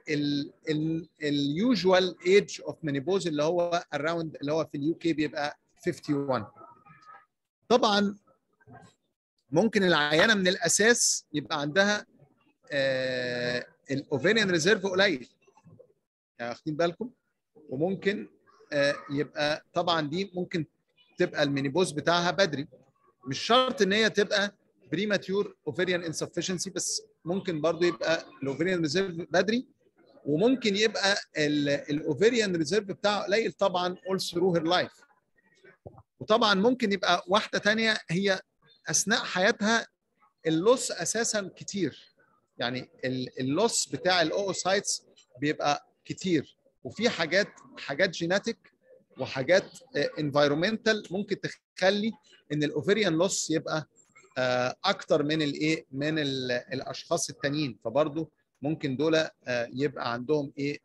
لليوجوال ايج اوف مينيبوز اللي هو اراوند اللي هو في اليو كي بيبقى 51 طبعا ممكن العيانه من الاساس يبقى عندها آه الاوفيريان ريزيرف قليل يعني واخدين بالكم وممكن آه يبقى طبعا دي ممكن تبقى المينيبوز بتاعها بدري مش شرط ان هي تبقى بريماتيور اوفيريان انسفشنسي بس ممكن برضو يبقى الاوفيريان ريزيرف بدري وممكن يبقى الاوفيريان ريزيرف بتاعه قليل طبعا اول ثرو هير لايف وطبعا ممكن يبقى واحده ثانيه هي اثناء حياتها اللوس اساسا كتير يعني اللوس بتاع الاوسايتس بيبقى كتير وفي حاجات حاجات جيناتيك وحاجات انفايرومنتال ممكن تخلي ان الاوفيريان لوس يبقى اكتر من الايه من الاشخاص التانيين فبرضه ممكن دول يبقى عندهم ايه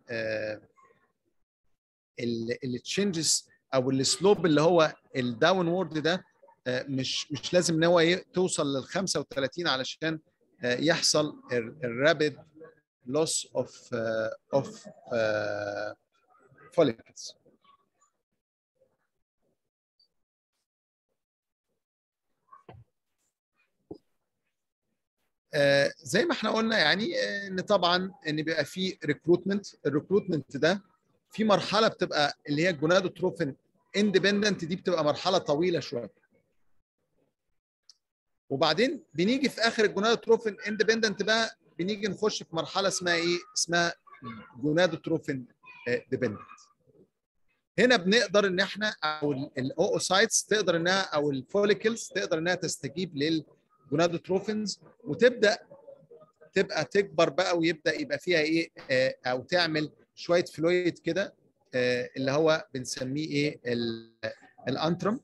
التشنجز او السلوب اللي هو الداون وورد ده مش مش لازم ان هو توصل لل 35 علشان يحصل الرابid loss of uh, of uh, follicles. آه زي ما احنا قلنا يعني آه ان طبعا ان بيبقى في ريكروتمنت الريكروتمنت ده في مرحله بتبقى اللي هي الجونادوتروفين اندبندنت دي بتبقى مرحله طويله شويه وبعدين بنيجي في اخر الجونادوتروفين اندبندنت بقى بنيجي نخش في مرحله اسمها ايه اسمها جونادوتروفين ديبندنت هنا بنقدر ان احنا او الاوسايتس تقدر انها او الفوليكلز تقدر انها تستجيب للجونادوتروفينز وتبدا تبقى تكبر بقى ويبدا يبقى فيها ايه آه او تعمل شويه فلويد كده آه اللي هو بنسميه ايه الانترم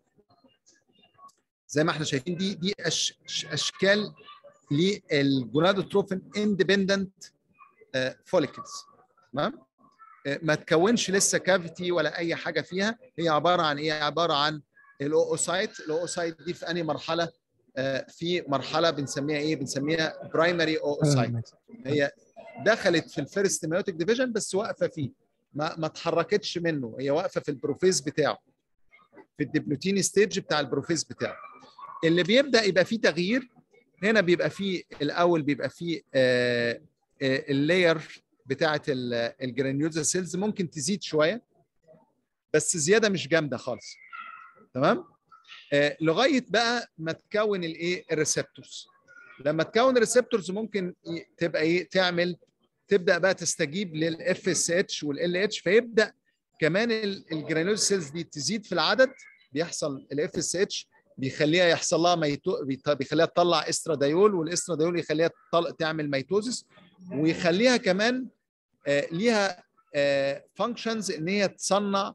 زي ما احنا شايفين دي دي أش اشكال للجونادوتروفين اندبندنت فوليكلز تمام ما تكونش لسه كافيتي ولا اي حاجه فيها هي عباره عن ايه عباره عن الاوسايت الاوسايت دي في انهي مرحله في مرحله بنسميها ايه بنسميها برايمري اوسايت هي دخلت في الفيرست ميوتيك ديفيجن بس واقفه فيه ما ما اتحركتش منه هي واقفه في البروفيز بتاعه في الديبلوتين ستيج بتاع البروفيز بتاعه اللي بيبدا يبقى فيه تغيير هنا بيبقى فيه الاول بيبقى فيه آه اللاير بتاعه الجرانيولوزا سيلز ممكن تزيد شويه بس زياده مش جامده خالص تمام آه لغايه بقى ما تكون الايه الريسبتورز لما تكون الريسبتورز ممكن تبقى ايه تعمل تبدا بقى تستجيب للاف اس اتش والال اتش فيبدا كمان الجرانيولوزا سيلز دي تزيد في العدد بيحصل الاف اس اتش بيخليها يحصل لها ميتو بيخليها تطلع استرادايول والاسترادايول يخليها تعمل ميتوزس ويخليها كمان آه ليها فانكشنز آه ان هي تصنع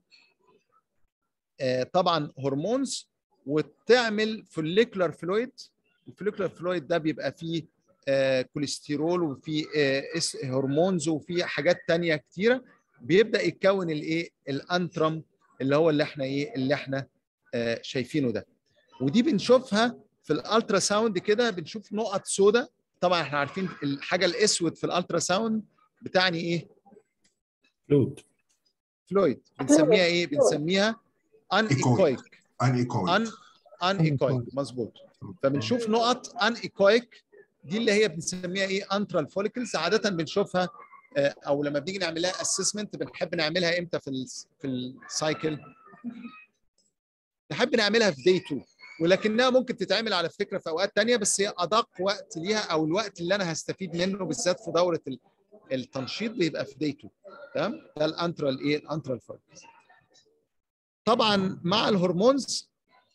آه طبعا هرمونز وتعمل فوليكولار فلويد الفوليكولار فلويد ده بيبقى فيه كوليسترول وفيه هرمونز وفيه حاجات تانية كتيره بيبدا يتكون الايه الانترم اللي هو اللي احنا ايه اللي احنا شايفينه ده ودي بنشوفها في الالترا ساوند كده بنشوف نقط سوداء طبعا احنا عارفين الحاجه الاسود في الالترا ساوند بتعني ايه فلويد فلويد بنسميها ايه بنسميها ان ايكويك ان ايكويك ان ان ايكويك مظبوط فبنشوف نقط ان ايكويك دي اللي هي بنسميها ايه انترال فوليكلز عاده بنشوفها او لما بنيجي نعمل لها اسسمنت بنحب نعملها امتى في ال في السايكل نحب نعملها في داي 2 ولكنها ممكن تتعمل على فكره في اوقات تانية بس هي ادق وقت ليها او الوقت اللي انا هستفيد منه بالذات في دوره التنشيط بيبقى في داي 2 تمام ده الانترال ايه الانترال فوليكلز طبعا مع الهرمونز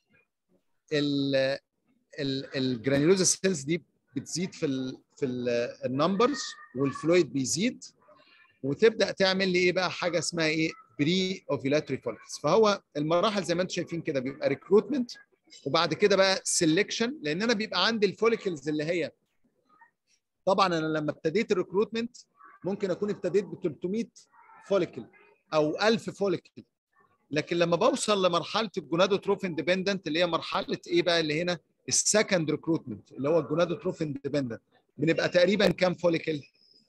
الجرانيولوزا سيلز دي بتزيد في ال في النمبرز والفلويد بيزيد وتبدا تعمل لي ايه بقى حاجه اسمها ايه بري اوفيلاتري فوليكلز فهو المراحل زي ما انتم شايفين كده بيبقى ريكروتمنت وبعد كده بقى سيلكشن لان انا بيبقى عندي الفوليكلز اللي هي طبعا انا لما ابتديت الريكروتمنت ممكن اكون ابتديت ب 300 فوليكل او 1000 فوليكل لكن لما بوصل لمرحله الجونادوتروفين ديبندنت اللي هي مرحله ايه بقى اللي هنا السكند ريكروتمنت اللي هو الجونادوتروفين ديبندنت بنبقى تقريبا كام فوليكل؟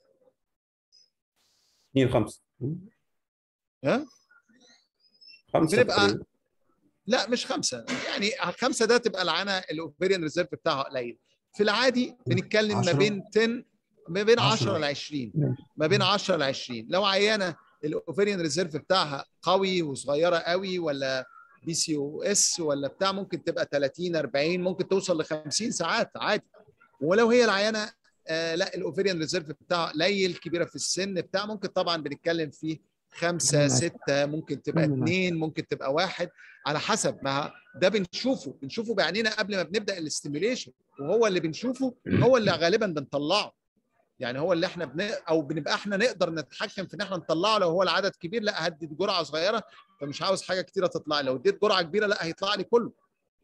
2 5 ها؟ خمسة بنبقى تقريباً. لا مش خمسه يعني خمسه ده تبقى العانه الاوفيريان ريزيرف بتاعها قليل في العادي بنتكلم ما عشرة. بين 10 ما بين 10 عشرة. ل 20 ماشي. ما بين 10 ل 20 لو عيانه الاوفيريان ريزيرف بتاعها قوي وصغيره قوي ولا بي سي او اس ولا بتاع ممكن تبقى 30 40 ممكن توصل ل 50 ساعات عادي ولو هي العيانه آه لا الاوفيريان ريزيرف بتاعها قليل كبيره في السن بتاع ممكن طبعا بنتكلم في خمسة مم. ستة ممكن تبقى مم. اثنين ممكن تبقى واحد على حسب ما ده بنشوفه بنشوفه بعينينا قبل ما بنبدا الاستيميوليشن وهو اللي بنشوفه هو اللي غالبا بنطلعه يعني هو اللي احنا بن... او بنبقى احنا نقدر نتحكم في ان احنا نطلعه لو هو العدد كبير لا هدي جرعه صغيره فمش عاوز حاجه كتيره تطلع لي لو اديت جرعه كبيره لا هيطلع لي كله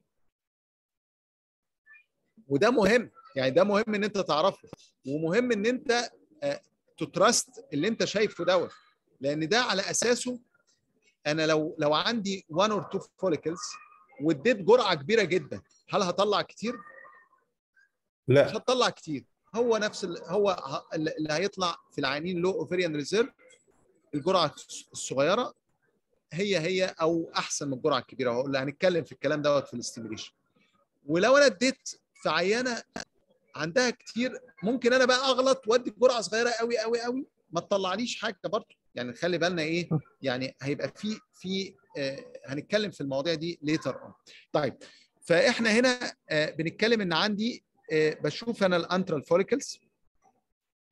وده مهم يعني ده مهم ان انت تعرفه ومهم ان انت تترست اللي انت شايفه دوت لان ده على اساسه انا لو لو عندي 1 اور 2 فوليكلز واديت جرعه كبيره جدا هل هطلع كتير؟ مش لا هتطلع كتير هو نفس ال... هو ه- اللي هيطلع في العيانين لو اوفيريان ريزيرف الجرعه الصغيره هي هي او احسن من الجرعه الكبيره هو اللي هنتكلم في الكلام دوت في الاستيميليشن ولو انا اديت في عيانه عندها كتير ممكن انا بقى اغلط وادي جرعه صغيره قوي قوي قوي ما تطلعليش حاجه برضه يعني نخلي بالنا ايه يعني هيبقى في في آه هنتكلم في المواضيع دي ليتر اون طيب فاحنا هنا آه بنتكلم ان عندي آه بشوف انا الانترال فوليكلز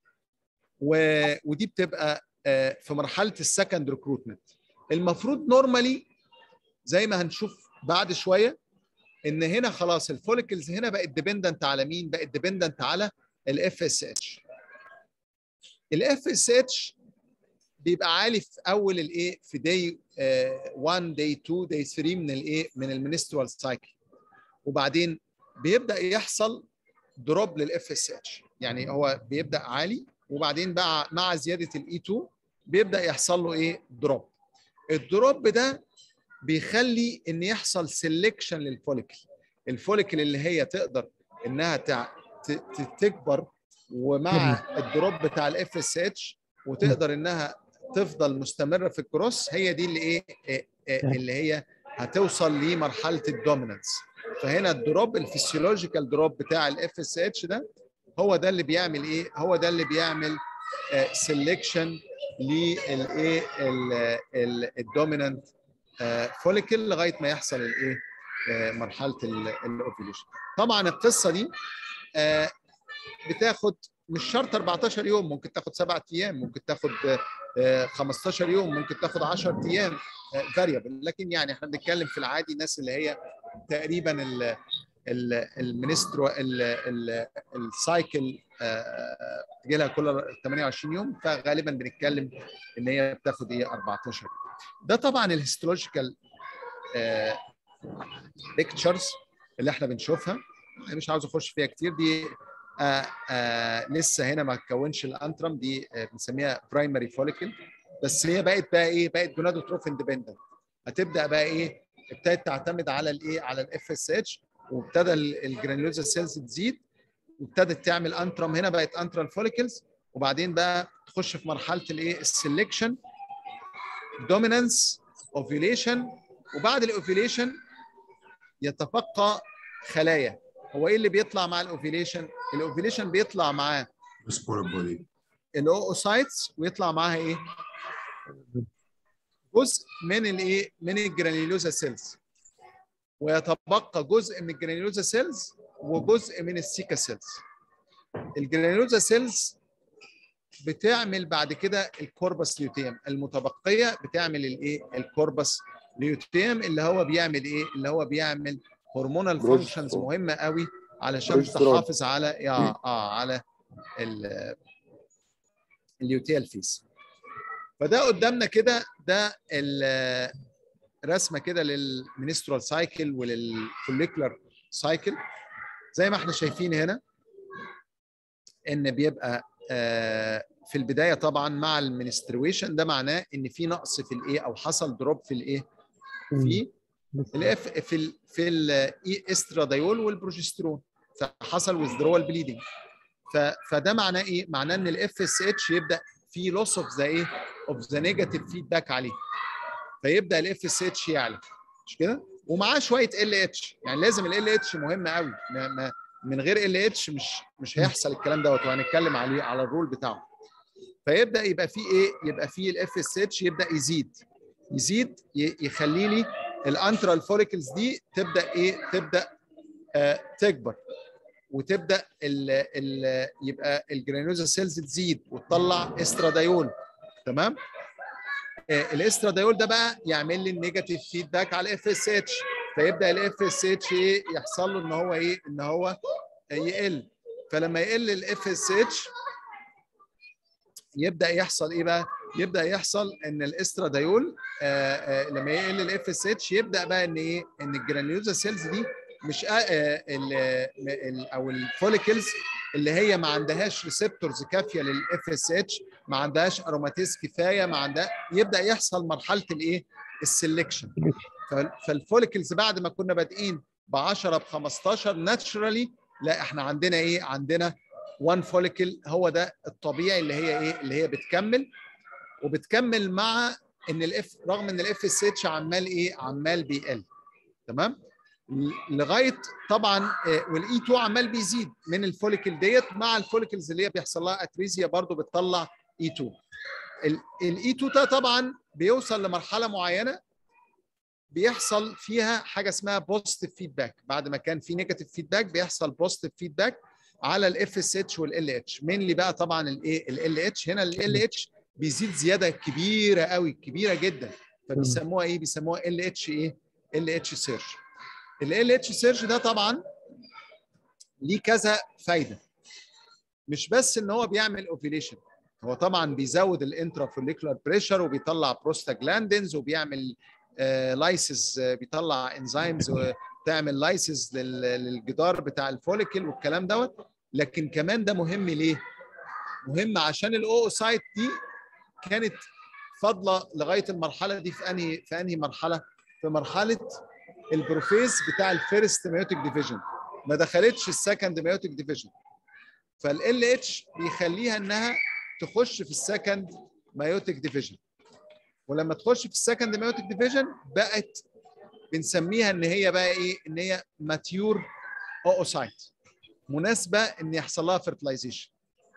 و... ودي بتبقى آه، في مرحله السكند ريكروتمنت المفروض نورمالي زي ما هنشوف بعد شويه ان هنا خلاص الفوليكلز هنا بقت ديبندنت على مين بقت ديبندنت على الاف اس اتش الاف اس اتش بيبقى عالي في اول الايه في داي 1 داي 2 داي 3 من الايه من المنسترال سايكل وبعدين بيبدا يحصل دروب للاف اس اتش يعني هو بيبدا عالي وبعدين بقى مع زياده الاي 2 بيبدا يحصل له ايه دروب الدروب ده بيخلي ان يحصل سيلكشن للفوليكل الفوليكل اللي هي تقدر انها تع... ت... ت- تكبر ومع الدروب بتاع الاف اس اتش وتقدر انها تفضل مستمره في الكروس هي دي اللي ايه إيه- إيه اللي هي هتوصل لمرحله الدومينانس فهنا الدروب الفسيولوجيكال دروب بتاع الاف اس اتش ده هو ده اللي بيعمل ايه هو ده اللي بيعمل سيلكشن للايه الدومينانت فوليكل لغايه ما يحصل الايه آه، مرحله الاوفيليشن طبعا القصه دي آه، بتاخد مش شرط 14 يوم ممكن تاخد سبعة ايام ممكن تاخد آه، 15 يوم ممكن تاخد 10 ايام فاريبل لكن يعني احنا بنتكلم في العادي الناس اللي هي تقريبا ال المنسترو السايكل تجي لها كل 28 يوم فغالبا بنتكلم ان هي بتاخد ايه 14 يوم. ده طبعا الهيستولوجيكال بيكتشرز اللي احنا بنشوفها أنا مش عاوز اخش فيها كتير دي آه آه لسه هنا ما اتكونش الانترم دي آه بنسميها برايمري فوليكل بس هي بقت بقى ايه بقت جونادوتروف اندبندنت هتبدا بقى ايه ابتدت تعتمد على الايه على الاف اس اتش وابتدى الجرانيولوزا سيلز تزيد وابتدت تعمل انترم هنا بقت انترال فوليكلز وبعدين بقى تخش في مرحله الايه السلكشن دومينانس اوفيوليشن وبعد الاوفيوليشن يتبقى خلايا هو ايه اللي بيطلع مع الاوفيوليشن الاوفيوليشن بيطلع معاه Spore body. الاوسايتس ويطلع معاها ايه جزء من الايه من الجرانيولوزا سيلز ويتبقى جزء من الجرانيولوزا سيلز وجزء من السيكا سيلز الجرانيولوزا سيلز بتعمل بعد كده الكوربس ليوتيم المتبقيه بتعمل الايه الكوربس ليوتيم اللي هو بيعمل ايه اللي هو بيعمل هرمونال فانكشنز مهمه قوي علشان بروجسترون. تحافظ على يا اه على ال- اليوتيال فيس فده قدامنا كده ده ال- رسمه كده للمينسترال سايكل وللفوليكولار سايكل زي ما احنا شايفين هنا ان بيبقى آه، في البدايه طبعا مع المنسترويشن ده معناه ان في نقص في الايه او حصل دروب في الايه في الاف في ال في الاستراديول والبروجسترون فحصل ويزدرول بليدنج فده معناه ايه؟ معناه ان الاف اس اتش يبدا في لوس اوف ذا ايه؟ اوف ذا نيجاتيف فيدباك عليه فيبدا الاف اس اتش يعلى مش كده؟ ومعاه شويه ال اتش يعني لازم ال اتش مهم قوي ما ما من غير ال اتش مش مش هيحصل الكلام دوت وهنتكلم عليه على الرول بتاعه فيبدا يبقى في ايه؟ يبقى في الاف اس اتش يبدا يزيد يزيد ي- يخلي لي الانترال فوليكلز دي تبدا ايه؟ تبدا آه تكبر وتبدا ال ال يبقى الجرانيوزا سيلز تزيد وتطلع استرادايول تمام؟ آه الاسترادايول ده بقى يعمل لي النيجاتيف فيدباك على الاف اس اتش فيبدا الاف اس اتش ايه يحصل له ان هو ايه؟ ان هو يقل فلما يقل الاف اس اتش يبدا يحصل ايه بقى؟ يبدا يحصل ان الاسترادايول آه آه لما يقل الاف اس اتش يبدا بقى ان ايه؟ ان الجرانيوزا سيلز دي مش آه آه ال ال او الفوليكلز اللي هي ما عندهاش ريسبتورز كافيه للاف اس اتش ما عندهاش اروماتيز كفايه ما عندها يبدا يحصل مرحله الايه؟ السلكشن فالفوليكلز بعد ما كنا بادئين ب 10 ب 15 ناتشرالي لا احنا عندنا ايه؟ عندنا 1 فوليكل هو ده الطبيعي اللي هي ايه؟ اللي هي بتكمل وبتكمل مع ان الاف رغم ان الاف اس اتش عمال ايه؟ عمال بيقل تمام؟ لغايه طبعا والاي 2 عمال بيزيد من الفوليكل ديت مع الفوليكلز اللي هي بيحصل لها اتريزيا برضو بتطلع اي 2 الاي 2 ده طبعا بيوصل لمرحله معينه بيحصل فيها حاجه اسمها بوزيتيف فيدباك بعد ما كان في نيجاتيف فيدباك بيحصل بوزيتيف فيدباك على الاف اس اتش والال اتش مينلي بقى طبعا الايه ال اتش هنا ال اتش بيزيد زياده كبيره قوي كبيره جدا فبيسموها ايه بيسموها ال اتش ايه ال اتش سيرج ال اتش سيرج ده طبعا ليه كذا فايده مش بس ان هو بيعمل اوفيليشن هو طبعا بيزود الانترافوليكولار بريشر وبيطلع بروستاجلاندينز وبيعمل لايسز بيطلع انزيمز تعمل لايسز للجدار بتاع الفوليكل والكلام دوت لكن كمان ده مهم ليه؟ مهم عشان الاوسايت دي كانت فاضله لغايه المرحله دي في انهي في انهي مرحله؟ في مرحله البروفيز بتاع الفيرست ميوتيك ديفيجن ما دخلتش السكند ميوتيك ديفيجن فال اتش بيخليها انها تخش في السكند مايوتيك ديفيجن ولما تخش في السكند مايوتيك ديفيجن بقت بنسميها ان هي بقى ايه ان هي ماتيور اوسايت مناسبه ان يحصل لها فيرتلايزيشن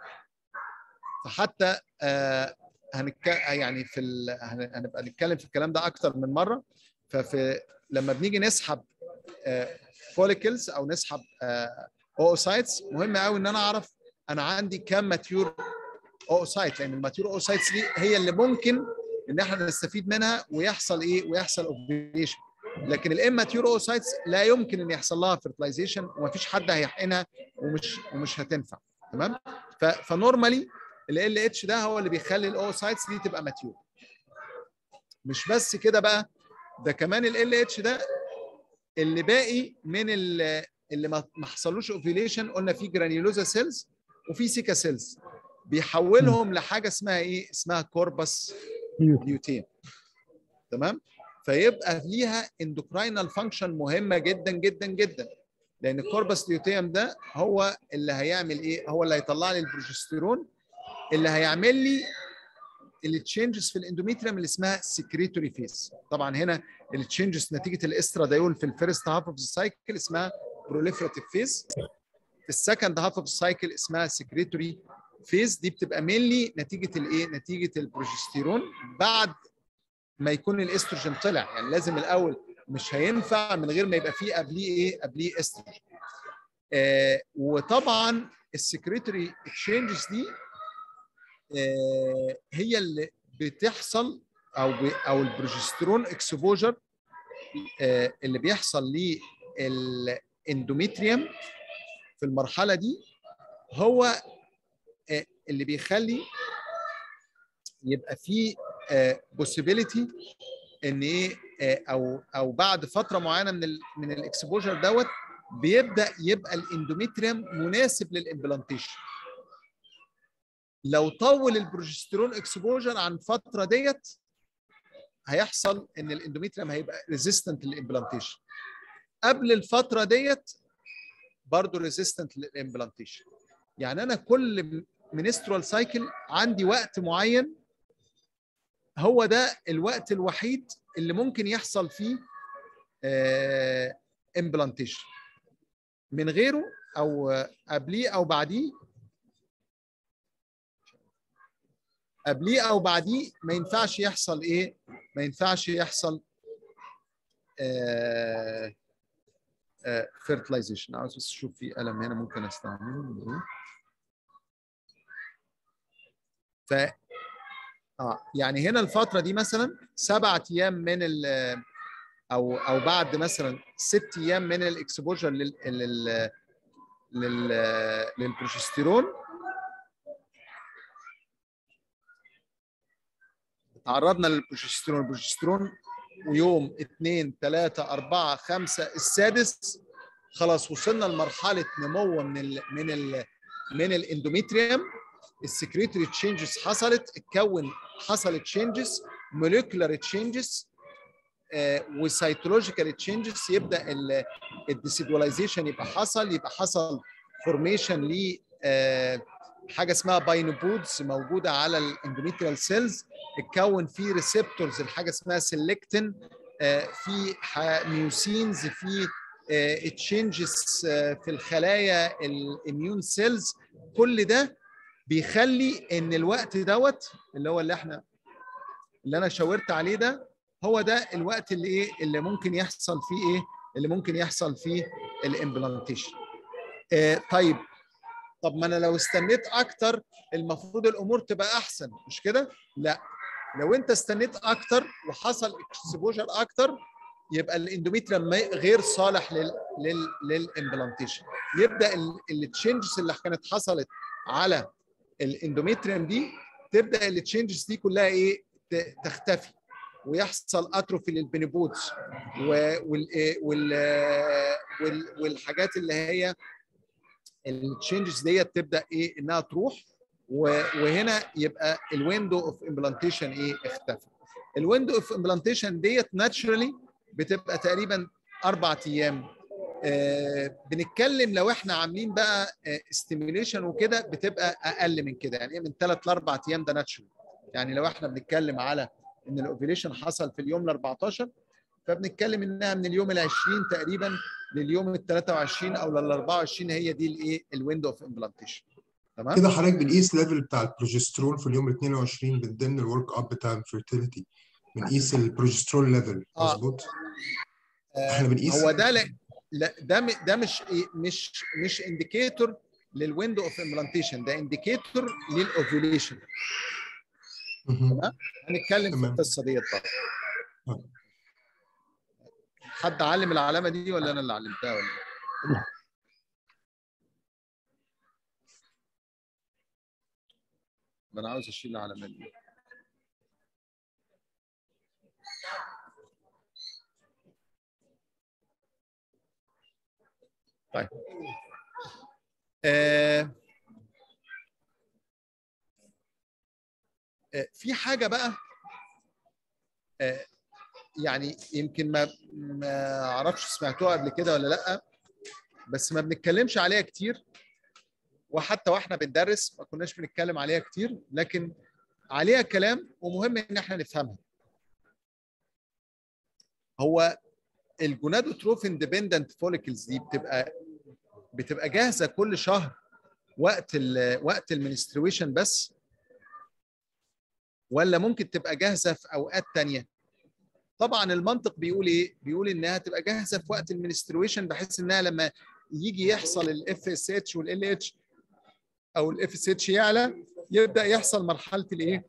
فحتى آه هنك يعني في ال... هنبقى نتكلم في الكلام ده اكتر من مره ففي لما بنيجي نسحب آه فوليكلز او نسحب آه اوسايتس مهم قوي ان انا اعرف انا عندي كام ماتيور اوسايت لان الماتيور اوسايتس دي هي اللي ممكن ان احنا نستفيد منها ويحصل ايه ويحصل اوفيليشن لكن الاماتيور اوسايتس لا يمكن ان يحصل لها فيرتلايزيشن ومفيش حد هيحقنها ومش ومش هتنفع تمام فنورمالي ال اتش ده هو اللي بيخلي الاوسايتس دي تبقى ماتيور مش بس كده بقى ده كمان ال اتش ده اللي باقي من اللي ما حصلوش اوفيليشن قلنا في جرانيولوزا سيلز وفي سيكا سيلز بيحولهم لحاجه اسمها ايه اسمها كوربس ليوتين تمام فيبقى ليها اندوكراينال فانكشن مهمه جدا جدا جدا لان الكوربس ليوتيم ده هو اللي هيعمل ايه هو اللي هيطلع لي البروجستيرون اللي هيعمل لي التشينجز في الاندوميتريوم اللي اسمها سكريتوري فيز طبعا هنا التشينجز نتيجه الاسترادايول في الفيرست هاف اوف ذا سايكل اسمها بروليفراتيف فيز في السكند هاف اوف السايكل اسمها سكريتوري فيز دي بتبقى مينلي نتيجه الايه نتيجه البروجستيرون بعد ما يكون الاستروجين طلع يعني لازم الاول مش هينفع من غير ما يبقى فيه قبليه ايه قبليه استروجين آه وطبعا السكريتوري اكشينجز دي آه هي اللي بتحصل او ب او البروجسترون اكسبوجر آه اللي بيحصل للاندوميتريوم في المرحله دي هو اللي بيخلي يبقى في بوسيبيليتي ان ايه او او بعد فتره معينه من ال من الاكسبوجر دوت بيبدا يبقى الاندوميتريوم مناسب للامبلانتيشن لو طول البروجسترون اكسبوجر عن فتره ديت هيحصل ان الاندوميتريوم هيبقى ريزيستنت للامبلانتيشن قبل الفتره ديت برضه ريزيستنت للامبلانتيشن يعني انا كل منسترال سايكل عندي وقت معين هو ده الوقت الوحيد اللي ممكن يحصل فيه امبلانتيشن من غيره او قبليه او بعديه قبليه او بعديه ما ينفعش يحصل ايه ما ينفعش يحصل آه فيرتلايزيشن عاوز بس اشوف في قلم هنا ممكن استعمله ف اه يعني هنا الفتره دي مثلا سبعة ايام من ال او او بعد مثلا ست ايام من الاكسبوجر لل لل لل للبروجستيرون تعرضنا للبروجستيرون البروجستيرون ويوم اثنين ثلاثة أربعة خمسة السادس خلاص وصلنا لمرحلة نمو من ال من ال من الاندوميتريوم السكريتوري تشينجز حصلت اتكون حصلت تشينجز موليكولار تشينجز وسيتولوجيكال تشينجز يبدا الديسيدواليزيشن يبقى حصل يبقى حصل فورميشن ل حاجه اسمها باينوبودز موجوده على الاندوميتريال سيلز اتكون فيه ريسبتورز لحاجه اسمها سيلكتين في ميوسينز في تشينجز في الخلايا الاميون سيلز كل ده بيخلي ان الوقت دوت اللي هو اللي احنا اللي انا شاورت عليه ده هو ده الوقت اللي ايه اللي ممكن يحصل فيه ايه اللي ممكن يحصل فيه الامبلانتيشن آه طيب طب ما انا لو استنيت اكتر المفروض الامور تبقى احسن مش كده لا لو انت استنيت اكتر وحصل اكسبوجر اكتر يبقى الاندوميتريم غير صالح لل لل للامبلانتيشن يبدا التشينجز اللي كانت حصلت على الاندوميتريم دي تبدا التشينجز دي كلها ايه تختفي ويحصل اتروفي للبنيبودز وال وال وال والحاجات اللي هي التشينجز ديت تبدا ايه انها تروح وهنا يبقى الويندو اوف امبلانتيشن ايه اختفى الويندو اوف امبلانتيشن ديت ناتشرالي بتبقى تقريبا اربع ايام آه بنتكلم لو احنا عاملين بقى ستيميوليشن وكده بتبقى اقل من كده يعني من ثلاث لاربع ايام ده ناتشرال يعني لو احنا بنتكلم على ان الاوفيليشن حصل في اليوم ال 14 فبنتكلم انها من اليوم ال 20 تقريبا لليوم ال 23 او لل 24 هي دي الايه الويندو اوف امبلانتيشن تمام كده حضرتك بنقيس ليفل بتاع البروجسترون في اليوم ال 22 من ضمن الورك اب بتاع الفيرتيليتي بنقيس البروجسترون ليفل مظبوط آه احنا بنقيس هو ده لا, لا ده ده مش مش مش انديكيتور للويندو اوف امبلانتيشن ده انديكيتور للاوفيوليشن تمام هنتكلم في القصه ديت طبعا حد علم العلامه دي ولا انا اللي علمتها ولا لا ده انا عاوز اشيل العلامات دي طيب آه آه في حاجه بقى آه يعني يمكن ما ما اعرفش سمعتوها قبل كده ولا لا بس ما بنتكلمش عليها كتير وحتى واحنا بندرس ما كناش بنتكلم عليها كتير لكن عليها كلام ومهم ان احنا نفهمها هو الجونادوتروفين ديبندنت فوليكلز دي بتبقى بتبقى جاهزه كل شهر وقت ال وقت المنسترويشن بس ولا ممكن تبقى جاهزه في اوقات تانية طبعا المنطق بيقول ايه بيقول انها تبقى جاهزه في وقت المنسترويشن بحيث انها لما يجي يحصل الاف اس اتش والال اتش او الاف اس اتش يعلى يبدا يحصل مرحله الايه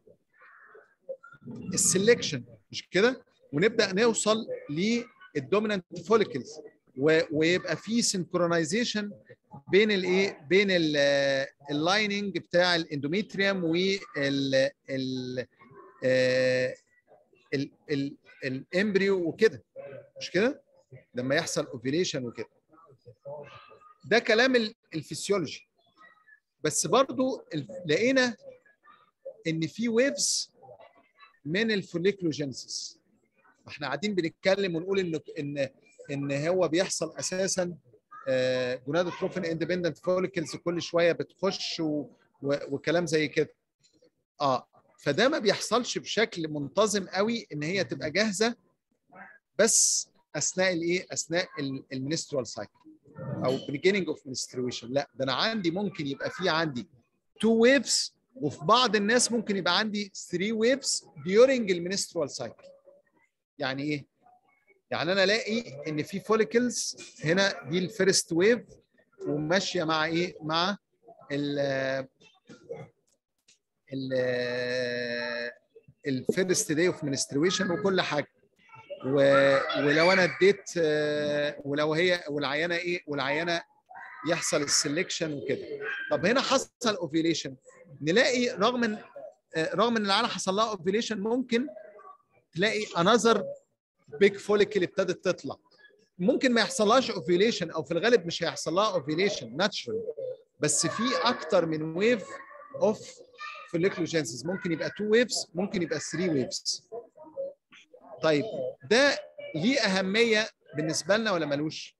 السلكشن مش كده ونبدا نوصل للدومينانت فوليكلز ويبقى في سنكرونايزيشن بين الايه بين اللايننج بتاع الاندوميتريوم وال ال ال ال الامبريو وكده مش كده لما يحصل اوفيليشن وكده ده كلام الفسيولوجي بس برضو لقينا ان في ويفز من الفوليكلوجينسيس احنا قاعدين بنتكلم ونقول ان ان ان هو بيحصل اساسا جونادوتروفين اندبندنت فوليكلز كل شويه بتخش و... و... وكلام زي كده اه فده ما بيحصلش بشكل منتظم قوي ان هي تبقى جاهزه بس اثناء الايه اثناء المنسترال سايكل او beginning اوف menstruation لا ده انا عندي ممكن يبقى في عندي two waves وفي بعض الناس ممكن يبقى عندي three waves during المنسترال سايكل يعني ايه يعني انا الاقي ان في فوليكلز هنا دي الفيرست ويف وماشيه مع ايه مع ال ال الفيرست داي اوف منسترويشن وكل حاجه و... ولو انا اديت ولو هي والعيانه ايه والعيانه يحصل السلكشن وكده طب هنا حصل اوفيليشن نلاقي رغم ان رغم ان العيانه حصل لها اوفيليشن ممكن تلاقي انذر بيج فوليكل ابتدت تطلع ممكن ما يحصلهاش اوفيليشن او في الغالب مش هيحصل لها اوفيليشن ناتشرال بس في اكتر من ويف اوف فوليكلوجينسيس ممكن يبقى 2 ويفز ممكن يبقى 3 ويفز طيب ده ليه اهميه بالنسبه لنا ولا ملوش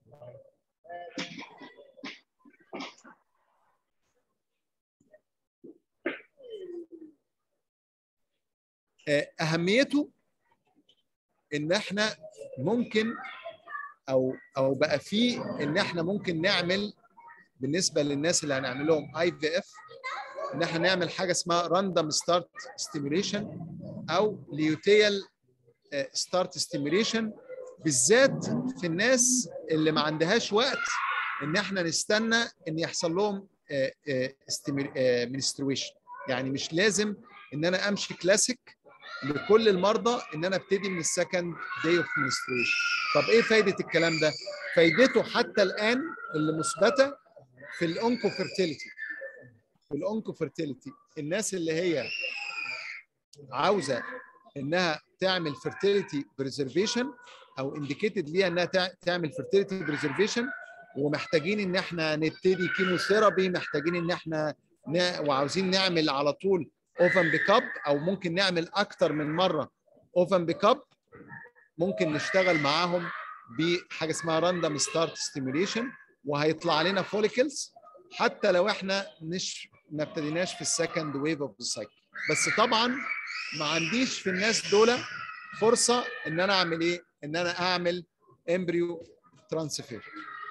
اهميته ان احنا ممكن او او بقى في ان احنا ممكن نعمل بالنسبه للناس اللي هنعمل لهم اي في اف ان احنا نعمل حاجه اسمها راندوم ستارت ستيميوليشن او ليوتيال ستارت ستيميوليشن بالذات في الناس اللي ما عندهاش وقت ان احنا نستنى ان يحصل لهم منسترويشن يعني مش لازم ان انا امشي كلاسيك لكل المرضى ان انا ابتدي من السكند داي اوف منسترويشن طب ايه فايده الكلام ده فايدته حتى الان اللي مثبته في الاونكو فيرتيليتي في الاونكو فيرتيليتي الناس اللي هي عاوزه انها تعمل فيرتيليتي بريزرفيشن او انديكيتد ليها انها تع- تعمل فيرتيليتي بريزرفيشن ومحتاجين ان احنا نبتدي كيموثيرابي محتاجين ان احنا ن... وعاوزين نعمل على طول اوفن بيكاب او ممكن نعمل اكتر من مره اوفن بيكاب ممكن نشتغل معاهم بحاجه اسمها راندوم ستارت ستيميوليشن وهيطلع لنا فوليكلز حتى لو احنا مش ما ابتديناش في السكند ويف اوف ذا سايكل بس طبعا ما عنديش في الناس دول فرصه ان انا اعمل ايه؟ ان انا اعمل امبريو ترانسفير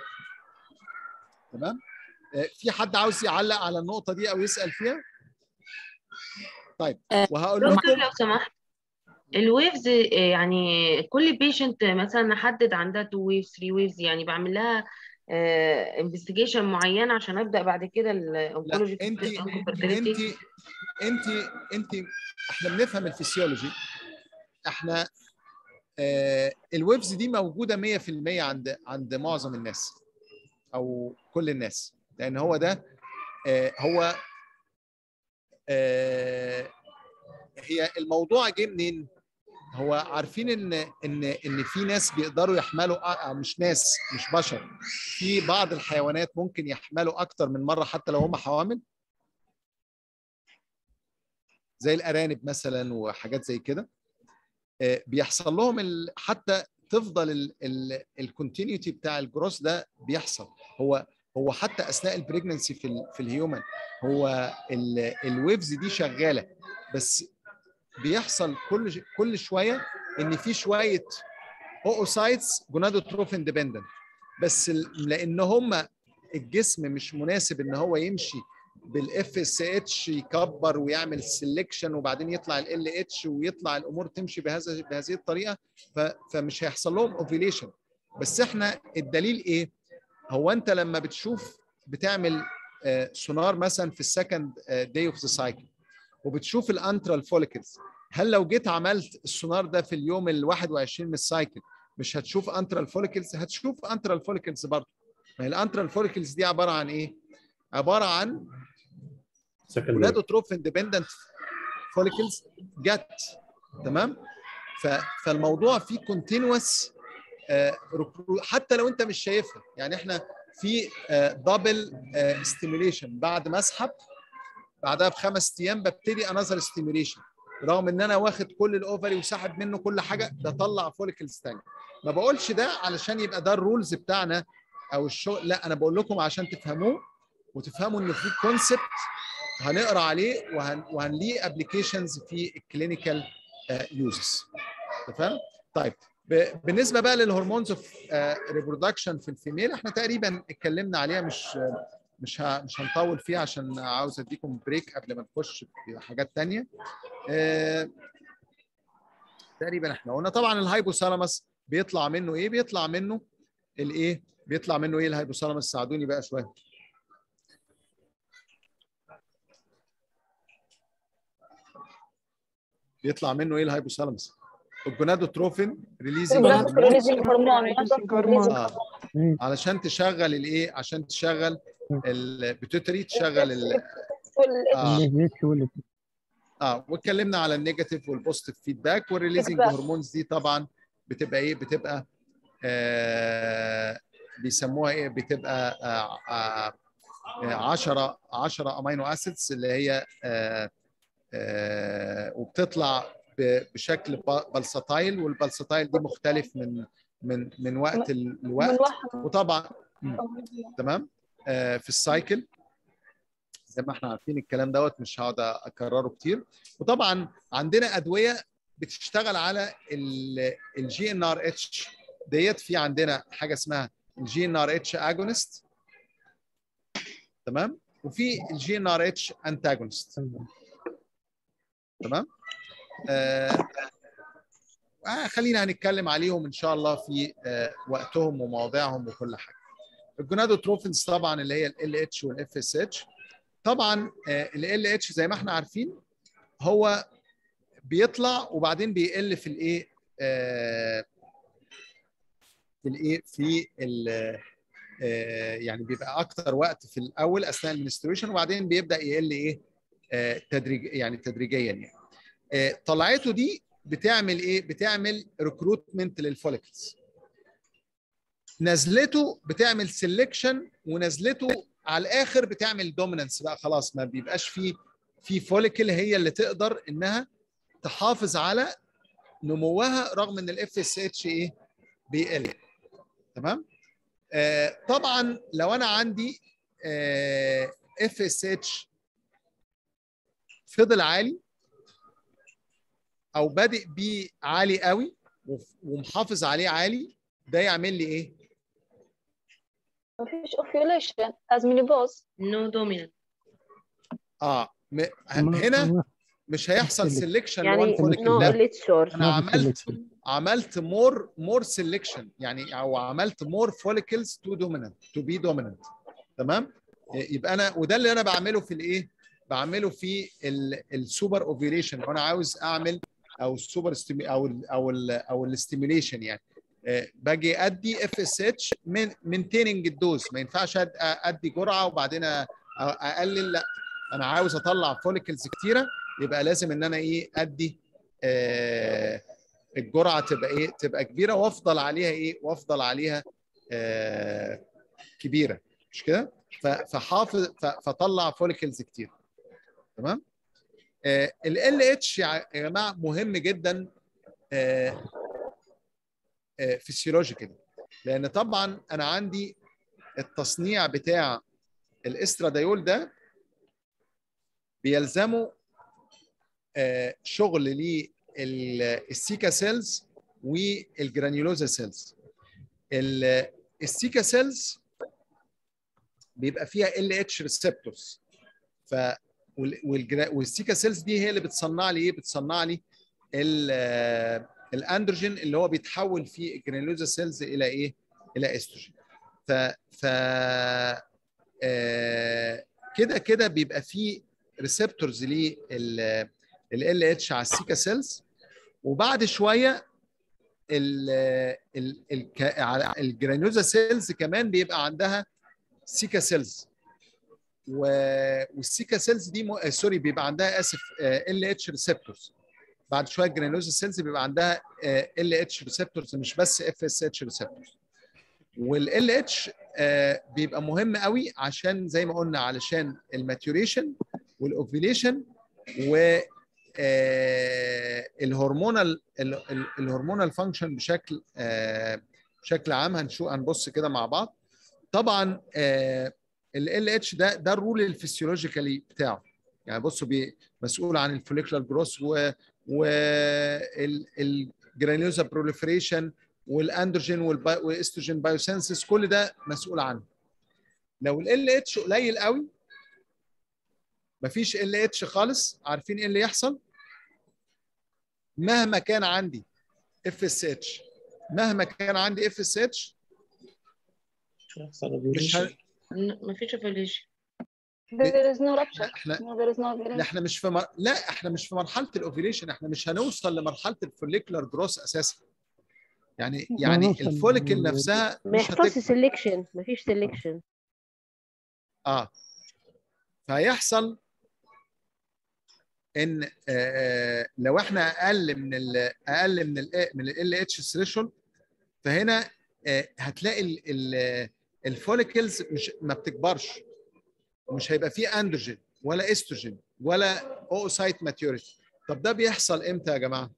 تمام؟ آه، في حد عاوز يعلق على النقطه دي او يسال فيها؟ طيب وهقول دكتور لكم لو سمحت الويفز يعني كل بيشنت مثلا نحدد عندها 2 ويفز 3 ويفز يعني بعمل لها انفستيجيشن معين عشان ابدا بعد كده الاونكولوجي لا انت انت انت انت احنا بنفهم الفسيولوجي احنا آه الويفز دي موجوده 100% عند عند معظم الناس او كل الناس لان هو ده آه هو آه هي الموضوع جه منين؟ هو عارفين ان ان ان في ناس بيقدروا يحملوا آه مش ناس مش بشر في بعض الحيوانات ممكن يحملوا اكتر من مره حتى لو هم حوامل زي الارانب مثلا وحاجات زي كده آه، بيحصل لهم ال- حتى تفضل الكونتينيوتي بتاع الجروس ده بيحصل هو هو حتى اثناء البريجننسي في ال في الهيومن هو ال- الويفز دي شغاله بس بيحصل كل ش- كل شويه ان في شويه اوسايتس جونادوتروفين ديبندنت بس ال- لان هم الجسم مش مناسب ان هو يمشي بالاف اس اتش يكبر ويعمل سelection وبعدين يطلع ال اتش ويطلع الامور تمشي بهذا بهذه الطريقه ف- فمش هيحصل لهم اوفيليشن بس احنا الدليل ايه؟ هو انت لما بتشوف بتعمل آه، سونار مثلا في السكند داي اوف ذا سايكل وبتشوف الانترال فوليكلز هل لو جيت عملت السونار ده في اليوم ال 21 من السايكل مش هتشوف انترال فوليكلز هتشوف انترال فوليكلز برضه ما هي الانترال فوليكلز دي عباره عن ايه؟ عباره عن ولادوتروف اندبندنت فوليكلز جت تمام ف- فالموضوع فيه كونتينوس حتى لو انت مش شايفها يعني احنا في دبل ستيميوليشن بعد ما اسحب بعدها بخمس ايام ببتدي انذر ستيميوليشن رغم ان انا واخد كل الاوفري وساحب منه كل حاجه بطلع فوليكلز تاني ما بقولش ده علشان يبقى ده الرولز بتاعنا او الشغل لا انا بقول لكم عشان تفهموه وتفهموا ان في كونسبت هنقرا عليه وهن وهنليه ابلكيشنز في الكلينيكال يوزز تمام طيب ب- بالنسبه بقى للهرمونز اوف ريبرودكشن في الفيميل احنا تقريبا اتكلمنا عليها مش مش ه- مش هنطول فيها عشان عاوز اديكم بريك قبل ما نخش في حاجات تانية آه، تقريبا احنا قلنا طبعا الهايبوثالاموس بيطلع منه ايه بيطلع منه الايه بيطلع منه ايه الهايبوثالاموس ساعدوني بقى شويه بيطلع منه ايه الهايبوثالاموس الجونادوتروفين ريليزنج آه. علشان تشغل الايه عشان تشغل البيتوتري تشغل ال اه اه واتكلمنا على النيجاتيف والبوزيتيف فيدباك والريليزنج Feedback. هرمونز دي طبعا بتبقى ايه بتبقى آه بيسموها ايه بتبقى آه آه 10 10 امينو اسيدز اللي هي آه آه وبتطلع ب- بشكل ب- بلسطايل والبلسطايل دي مختلف من من من وقت ال- لوقت وطبعا مم. تمام آه في السايكل زي ما احنا عارفين الكلام دوت مش هقعد اكرره كتير وطبعا عندنا ادويه بتشتغل على الجي ان ار اتش ديت في عندنا حاجه اسمها الجي ان ار اتش اجونست تمام وفي الجي ان ار اتش انتاجونست تمام آه آه خلينا هنتكلم عليهم ان شاء الله في آه وقتهم ومواضيعهم وكل حاجه الجونادوتروفنز طبعا اللي هي ال اتش والاف اس اتش طبعا ال اتش زي ما احنا عارفين هو بيطلع وبعدين بيقل في الايه آه، في الايه في ال آه، يعني بيبقى اكتر وقت في الاول اثناء المنستريشن وبعدين بيبدا يقل ايه آه، تدريج يعني تدريجيا يعني آه، طلعته دي بتعمل ايه بتعمل ريكروتمنت للفوليكلز نزلته بتعمل سيلكشن ونزلته على الاخر بتعمل دومينانس بقى خلاص ما بيبقاش فيه في فوليكل هي اللي تقدر انها تحافظ على نموها رغم ان الاف اس اتش ايه بيقل تمام آه طبعا لو انا عندي اف اس اتش فضل عالي او بادئ بيه عالي قوي وف- ومحافظ عليه عالي ده يعمل لي ايه مفيش ovulation as menopause no dominant اه م... ما- هنا ما- مش هيحصل select. سelection يعني لوان فوليكل نو لا ليت شورت انا ما في عملت selection. عملت مور مور سيلكشن يعني او عملت مور فوليكلز تو دومينانت تو بي دومينانت تمام يبقى انا وده اللي انا بعمله في الايه بعمله في السوبر اوفيليشن لو انا عاوز اعمل او السوبر او ال او ال او الاستيميليشن يعني آه، باجي ادي اف اس اتش من مينتيننج الدوز ما ينفعش أد- ادي جرعه وبعدين أ- اقلل لا انا عاوز اطلع فوليكلز كتيره يبقى لازم ان انا ايه ادي آه الجرعه تبقى ايه تبقى كبيره وافضل عليها ايه وافضل عليها آه كبيره مش كده ف- فحافظ ف- فطلع فوليكلز كتير تمام ال ال اتش يا جماعه مهم جدا فيسيولوجيكال لان طبعا انا عندي التصنيع بتاع الاسترادايول بيلزمه آه، شغل للسيكا سيلز والجرانيولوزا سيلز ال- السيكا سيلز بيبقى فيها ال اتش ريسبتورز ف وال- والجرا- والسيكا سيلز دي هي اللي بتصنع لي ايه بتصنع لي ال- آه، الاندروجين اللي هو بيتحول في الجرانيولوزا سيلز الى ايه الى استروجين ف ف آه، كده كده بيبقى فيه ريسبتورز لل ال اتش على السيكا سيلز وبعد شويه ال ال ال على الجرانيوزا سيلز كمان بيبقى عندها سيكا سيلز و- والسيكا سيلز دي م... آه، سوري بيبقى عندها اسف ال اتش ريسبتورز بعد شويه الجرانيوزا سيلز بيبقى عندها ال اتش ريسبتورز مش بس اف اس اتش ريسبتورز والال اتش بيبقى مهم قوي عشان زي ما قلنا علشان الماتيوريشن والاوفيليشن و آه، الهرمونال ال- ال- الهرمونال فانكشن بشكل آه، بشكل عام هنشوف هنبص كده مع بعض طبعا ال اتش ده ده الرول الفسيولوجيكالي بتاعه يعني بصوا بي مسؤول عن الفوليكولار جروس و والجرانيوزا بروليفريشن والاندروجين والبا- والاستروجين بايوسنسس كل ده مسؤول عنه لو ال اتش قليل قوي مفيش ال اتش خالص عارفين ايه اللي يحصل مهما كان عندي اف اس اتش مهما كان عندي اف اس اتش مش ه... ن- مفيش ovulation there is no rupture احنا no there is no لا ovulation احنا مش في مر... لا احنا مش في مرحله الاوفيليشن احنا مش هنوصل لمرحله الفوليكولار جروس اساسا يعني يعني هنوصل الفوليكل لل- نفسها ما مش يحصلش هتكبر سelection ما فيش selection اه فهيحصل ان آه، آه، لو احنا اقل من ال اقل من ال من ال اتش ثريشولد فهنا آه، هتلاقي ال- ال- الفوليكلز مش ما بتكبرش ومش هيبقى فيه اندروجين ولا استروجين ولا اوسايت ماتيوريتي طب ده بيحصل امتى يا جماعه؟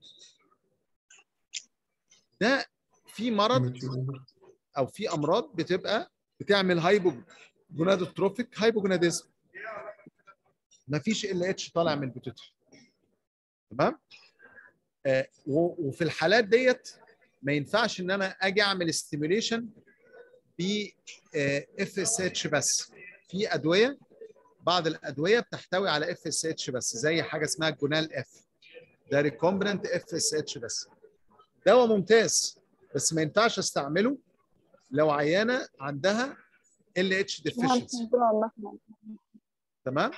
ده في مرض او في امراض بتبقى بتعمل هايبو جونادوتروفيك هايبوجوناديزم مفيش ال اتش طالع من البيتوتري تمام آه و- وفي الحالات ديت ما ينفعش ان انا اجي اعمل ستيميوليشن ب اف اس اتش بس في ادويه بعض الادويه بتحتوي على اف اس اتش بس زي حاجه اسمها الجونال اف ده ريكومبرنت اف اس اتش بس دواء ممتاز بس ما ينفعش استعمله لو عيانه عندها ال اتش شهاب ديفيشنسي سندروم مثلا تمام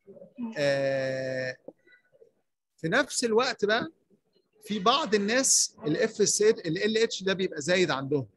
آه في نفس الوقت بقى في بعض الناس الاف اس ال اتش ده بيبقى زايد عندهم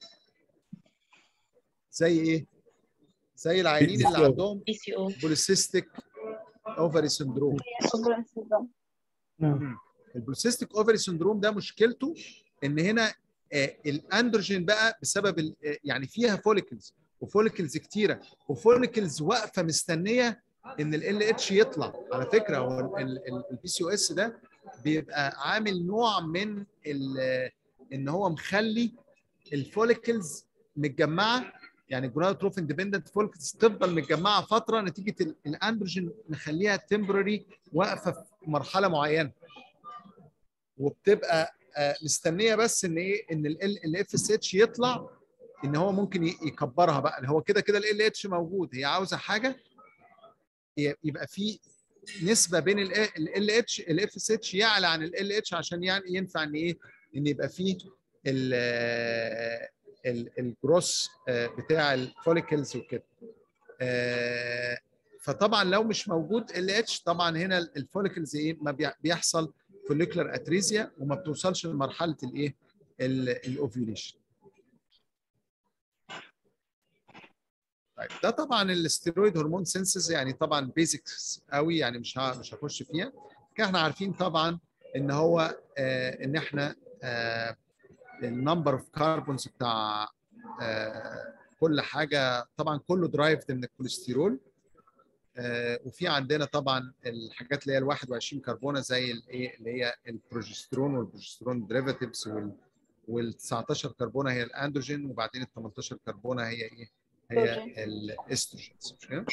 زي ايه زي العيانين اللي عندهم بي سي او بوليسيستيك اوفري سندروم أوفر سندروم البوليسيستيك اوفري سندروم ده مشكلته ان هنا آه، الاندروجين بقى بسبب ال- آه، يعني فيها فوليكلز وفوليكلز كتيره وفوليكلز واقفه مستنيه ان ال اتش يطلع على فكره هو البي سي او اس ده بيبقى عامل نوع من ال- ان هو مخلي الفوليكلز متجمعه يعني جونادوتروفين ديبندنت فوليكلز تفضل متجمعه فتره نتيجه ال- الاندروجين مخليها تمبرري واقفه في مرحله معينه وبتبقى آه، مستنيه بس ان ايه ان الاف اس اتش يطلع ان هو ممكن ي- يكبرها بقى هو كده كده ال اتش موجود هي عاوزه حاجه ي- يبقى في نسبه بين ال اتش الاف اس اتش يعلى عن ال اتش عشان يعني ينفع ان ايه ان يبقى فيه ال ال- الجروس آه، بتاع الفوليكلز وكده آه، فطبعا لو مش موجود ال اتش طبعا هنا الفوليكلز ايه ما بي- بيحصل فوليكولار اتريزيا وما بتوصلش لمرحله الايه الاوفيوليشن طيب ده طبعا الاستيرويد هرمون سينسز يعني طبعا بيزكس قوي يعني مش ه- مش هخش فيها كده احنا عارفين طبعا ان هو آه ان احنا آه النمبر اوف كاربونز بتاع آه كل حاجه طبعا كله درايفد من الكوليسترول آه وفي عندنا طبعا الحاجات اللي هي ال 21 كربونه زي الايه اللي هي البروجسترون والبروجسترون ديريفاتيفز وال وال 19 كربونه هي الاندروجين وبعدين ال 18 كربونه هي ايه؟ هي الاستروجينز مش كده؟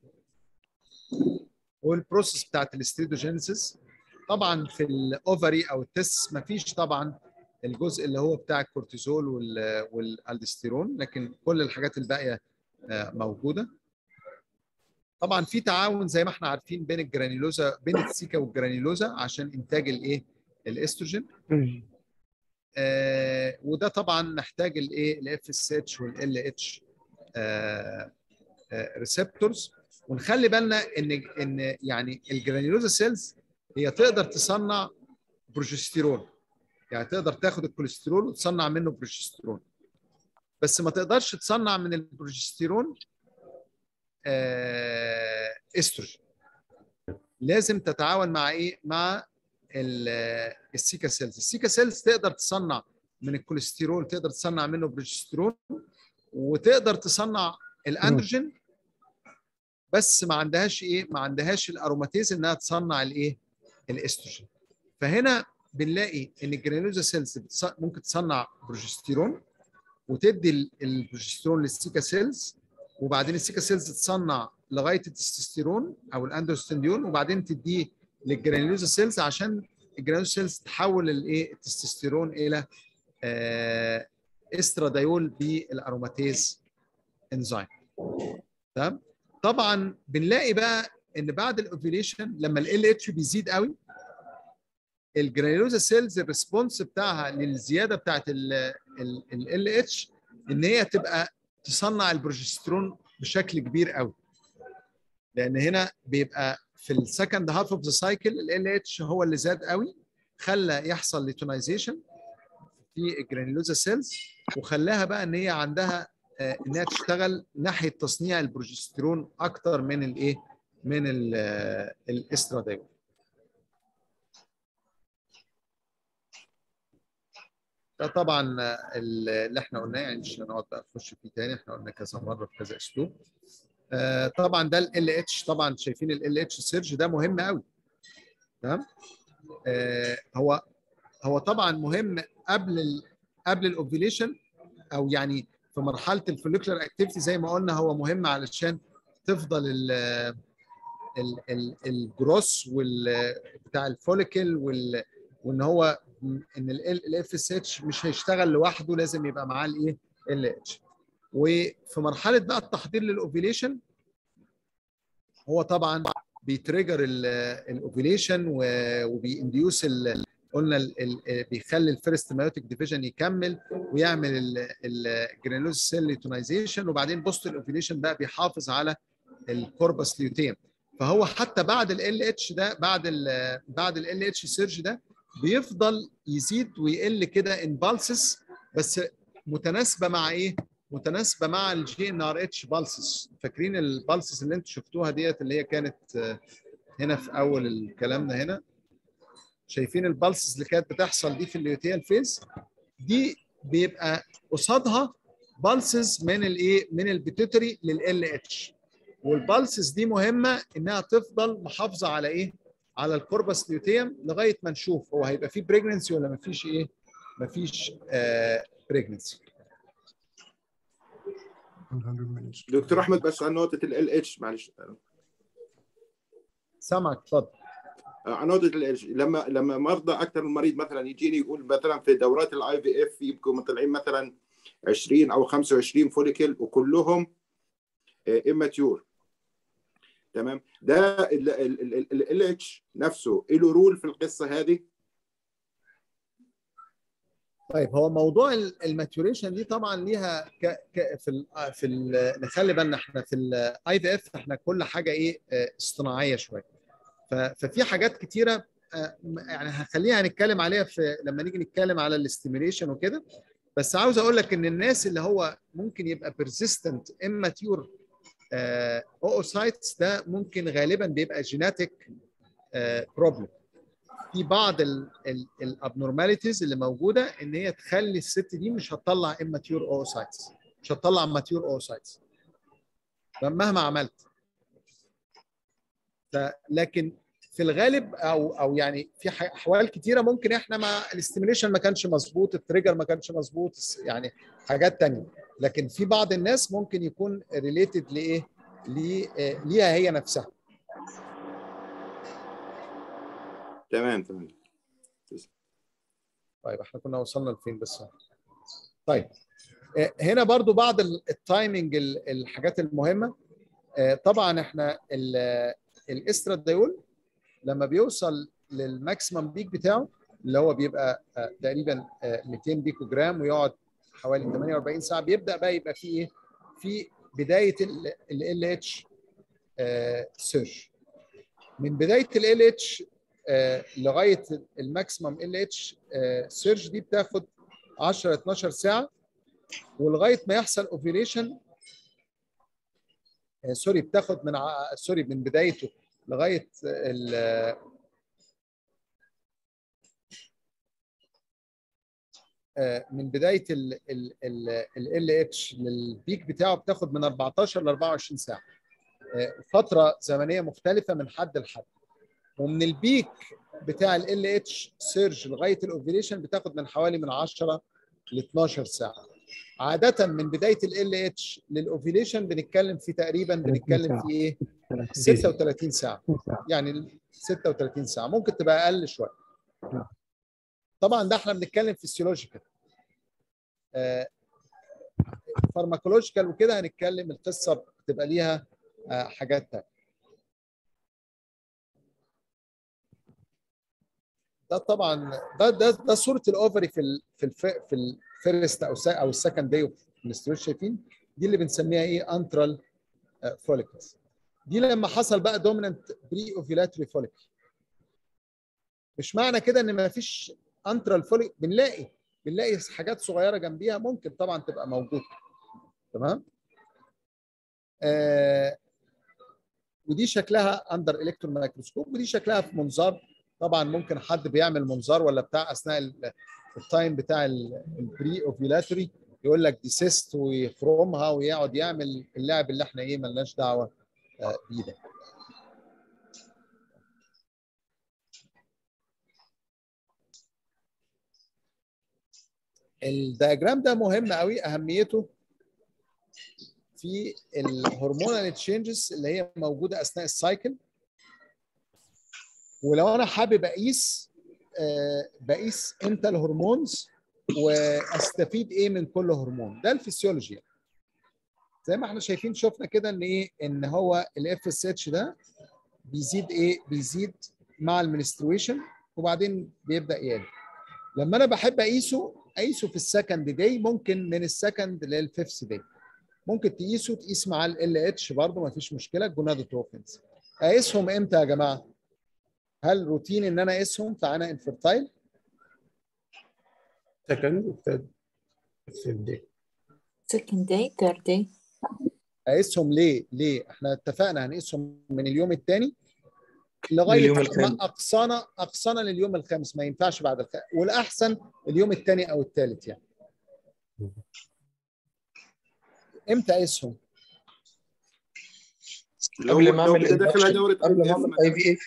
والبروسيس بتاعت الاستريدوجينيسيس طبعا في الاوفري او التست ما فيش طبعا الجزء اللي هو بتاع الكورتيزول وال- والالدستيرون لكن كل الحاجات الباقيه آه، موجوده طبعا في تعاون زي ما احنا عارفين بين الجرانيلوزا بين السيكا والجرانيلوزا عشان انتاج الايه الاستروجين آه وده طبعا محتاج الايه الاف اس اتش والال اتش ريسبتورز ونخلي بالنا ان ان يعني الجرانيلوزا سيلز هي تقدر تصنع بروجستيرون يعني تقدر تاخد الكوليسترول وتصنع منه بروجستيرون بس ما تقدرش تصنع من البروجستيرون آه استروجين لازم تتعاون مع ايه مع ال- السيكا سيلز السيكا سيلز تقدر تصنع من الكوليسترول تقدر تصنع منه بروجستيرون وتقدر تصنع الاندروجين بس ما عندهاش ايه ما عندهاش الاروماتيز انها تصنع الايه الاستروجين فهنا بنلاقي ان الجرانيولوزا سيلز بتص- ممكن تصنع بروجستيرون وتدي ال- البروجستيرون للسيكا سيلز وبعدين السيكا سيلز تصنع لغايه التستوستيرون او الاندروستنديون وبعدين تديه للجرانيولوزا سيلز عشان الجرانيولوزا سيلز تحول الايه التستوستيرون الى آه استرادايول بالاروماتيز انزيم تمام طبعا بنلاقي بقى ان بعد الاوفيليشن لما ال اتش بيزيد قوي الجرانيولوزا سيلز الريسبونس بتاعها للزياده بتاعت ال اتش ان هي تبقى تصنع البروجسترون بشكل كبير قوي لان هنا بيبقى في السكند هاف اوف ذا سايكل ال اتش هو اللي زاد قوي خلى يحصل ليتونايزيشن في الجرانيولوزا سيلز وخلاها بقى ان هي عندها آه، انها تشتغل ناحيه تصنيع البروجسترون اكتر من الايه من ال- آه، الاسترادايول ده طبعا آه، اللي احنا قلناه يعني مش هنقعد بقى نخش فيه تاني احنا قلنا كذا مره في كذا اسلوب آه، طبعا ده ال اتش طبعا شايفين ال اتش سيرج ده مهم قوي تمام آه، هو هو طبعا مهم قبل ال قبل الاوفيليشن او يعني في مرحله الفوليكولار اكتيفيتي زي ما قلنا هو مهم علشان تفضل ال ال ال الجروس وال بتاع الفوليكل وال وان هو ان الاف اس اتش مش هيشتغل لوحده لازم يبقى معاه الايه ال اتش وفي مرحله بقى التحضير للاوفيليشن هو طبعا بيتريجر الاوفيليشن وبينديوس قلنا ال ال بيخلي الفيرست مايوتيك ديفيجن يكمل ويعمل الجرانيولوز سيل ليتونايزيشن وبعدين بوست الاوفيليشن بقى بيحافظ على الكوربس ليوتيم فهو حتى بعد ال اتش ده بعد ال بعد ال اتش سيرج ده بيفضل يزيد ويقل كده ان بالسز بس متناسبه مع ايه؟ متناسبه مع الجي ان ار اتش بالسز فاكرين البالسز اللي انتم شفتوها ديت اللي هي كانت هنا في اول الكلام ده هنا شايفين البالسز اللي كانت بتحصل دي في الليوتيال فيز دي بيبقى قصادها بالسز من الايه من البيتوتري لل اتش والبالسز دي مهمه انها تفضل محافظه على ايه على الكوربس ليوتيوم لغايه ما نشوف هو هيبقى فيه بريجننسي ولا ما فيش ايه ما فيش آه بريجننسي دكتور احمد بس عن نقطه ال اتش معلش سامعك اتفضل عن نقطه ال اتش لما لما مرضى اكثر من مريض مثلا يجيني يقول مثلا في دورات الاي في اف يبقوا مطلعين مثلا 20 او 25 فوليكل وكلهم اماتيور تمام ده ال اتش نفسه له رول في القصه هذه طيب هو موضوع الماتوريشن دي طبعا ليها ك... ك... في ال... في ال... نخلي بالنا احنا في الاي في اف احنا كل حاجه ايه اصطناعيه شويه ف... ففي حاجات كتيره يعني هخليها هنتكلم عليها في لما نيجي نتكلم على الاستيميليشن وكده بس عاوز اقول لك ان الناس اللي هو ممكن يبقى بيرسيستنت اماتيور اوسايتس ده ممكن غالبا بيبقى جيناتيك بروبلم في بعض الابنورماليتيز اللي موجوده ان هي تخلي الست دي مش هتطلع اماتيور اوسايتس مش هتطلع ماتيور اوسايتس مهما عملت لكن في الغالب او او يعني في احوال كتيره ممكن احنا مع الاستيميليشن ما كانش مظبوط التريجر ما كانش مظبوط يعني حاجات تانية لكن في بعض الناس ممكن يكون ريليتد لايه ليها هي نفسها تمام تمام طيب احنا كنا وصلنا لفين بس طيب هنا برضو بعض التايمنج الحاجات المهمه طبعا احنا الاستراديول لما بيوصل للماكسيمم بيك بتاعه اللي هو بيبقى تقريبا 200 بيكو جرام ويقعد حوالي 48 ساعه بيبدا بقى يبقى في ايه؟ في بدايه ال اتش سيرش من بدايه ال اتش لغايه الماكسيمم ال اتش سيرش دي بتاخد 10 12 ساعه ولغايه ما يحصل اوفيليشن سوري بتاخد من سوري من بدايته لغايه ال من بدايه ال اتش للبيك بتاعه بتاخد من 14 ل 24 ساعه فتره زمنيه مختلفه من حد لحد ومن البيك بتاع ال اتش سيرج لغايه الاوفيليشن بتاخد من حوالي من 10 ل 12 ساعه عاده من بدايه ال اتش للاوفيليشن بنتكلم في تقريبا بنتكلم في ايه 36 ساعه يعني 36 ساعه ممكن تبقى اقل شويه طبعا ده احنا بنتكلم فيسيولوجيكال آه فارماكولوجيكال وكده هنتكلم القصه بتبقى ليها آه حاجات تانية ده طبعا ده ده ده صوره الاوفري في ال في الف في الفيرست او او السكند داي اوف الاسترويد شايفين دي اللي بنسميها ايه انترال فوليكلز دي لما حصل بقى دومينانت بري اوفيلاتري فوليكل مش معنى كده ان ما فيش انترال فوليك بنلاقي بنلاقي حاجات صغيره جنبيها ممكن طبعا تبقى موجوده تمام آه ودي شكلها اندر الكترون مايكروسكوب ودي شكلها في منظار طبعا ممكن حد بيعمل منظار ولا بتاع اثناء التايم بتاع البري اوفيلاتوري يقول لك دي سيست ويخرمها ويقعد يعمل اللعب اللي احنا ايه ملناش دعوه بيه ده الدياجرام ده مهم قوي اهميته في الهرمونال تشينجز اللي هي موجوده اثناء السايكل ولو انا حابب اقيس آه بقيس امتى الهرمونز واستفيد ايه من كل هرمون ده الفسيولوجي زي ما احنا شايفين شفنا كده ان ايه ان هو الاف اس اتش ده بيزيد ايه بيزيد مع المنسترويشن وبعدين بيبدا يقل لما انا بحب اقيسه اقيسه في السكند داي ممكن من السكند للفيفث داي ممكن تقيسه تقيس مع ال اتش برضه ما فيش مشكله الجونادوتروفنز اقيسهم امتى يا جماعه؟ هل روتين ان انا اقيسهم فانا انفرتايل؟ second وثيرد fifth day second day third day اقيسهم ليه؟ ليه؟ احنا اتفقنا هنقيسهم من اليوم الثاني لغايه لليوم ما الخامس. اقصانا اقصانا لليوم الخامس ما ينفعش بعد الخامس والاحسن اليوم الثاني او الثالث يعني امتى اقيسهم؟ لو قبل ما لو اعمل بدي ادخلها induction، دوره قبل ما IVF اعمل مثلاً. اي في اف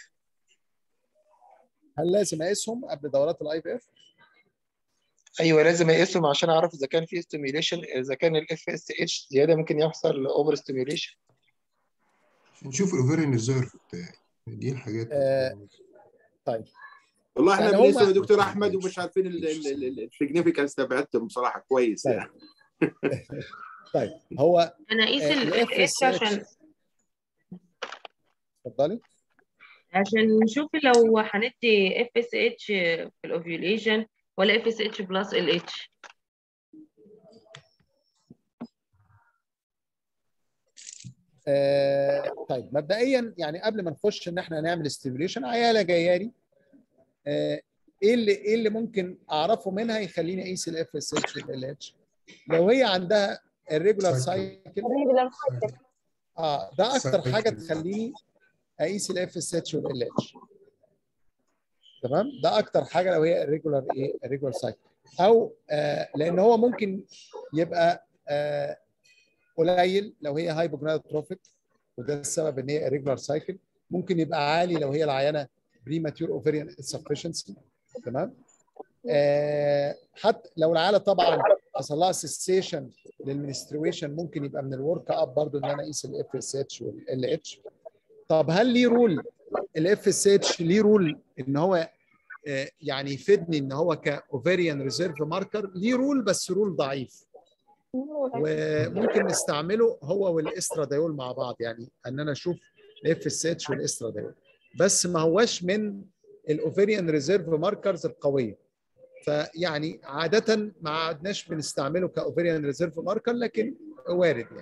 هل لازم اقيسهم قبل دورات الاي في اف؟ ايوه لازم اقيسهم عشان اعرف اذا كان في ستيميوليشن اذا كان الاف اس اتش زياده ممكن يحصل اوفر ستيميوليشن نشوف الاوفيريان ريزيرف بتاعي دي الحاجات آه طيب والله احنا يعني بنقيسهم هما- يا دكتور احمد ومش عارفين السيجنفكانس تبعتهم بصراحه كويس طيب. يعني طيب هو انا اقيس آه، ال ال FSH عشان اتفضلي عشان نشوف لو هندي اف اس اتش في الاوفيوليشن ولا اف اس اتش بلس ال اتش آه طيب مبدئيا يعني قبل ما نخش ان احنا نعمل ستيميوليشن عياله جايه لي آه ايه اللي ايه اللي ممكن اعرفه منها يخليني اقيس الاف اس اتش والال اتش لو هي عندها الريجولار سايكل اه ده اكتر Cycle. حاجه تخليني اقيس الاف اس اتش والال اتش تمام ده اكتر حاجه لو هي الريجولار ايه الريجولار سايكل او آه لان هو ممكن يبقى آه قليل لو هي هايبوجنادوتروفيك وده السبب ان هي الريجولار سايكل ممكن يبقى عالي لو هي العيانه بريماتيور اوفيريان insufficiency تمام آه حتى لو العياله طبعا حصل لها سيسيشن للمنسترويشن ممكن يبقى من الورك اب برضو ان انا اقيس الاف اس اتش والال اتش طب هل ليه رول الاف اس اتش ليه رول ان هو آه، يعني يفيدني ان هو كاوفيريان ريزيرف ماركر ليه رول بس رول ضعيف وممكن نستعمله هو والاسترادايول مع بعض يعني ان انا اشوف الاف اس اتش والاسترادايول بس ما هواش من الاوفيريان ريزيرف ماركرز القويه فيعني عاده ما عدناش بنستعمله كاوفيريان ريزيرف ماركر لكن وارد يعني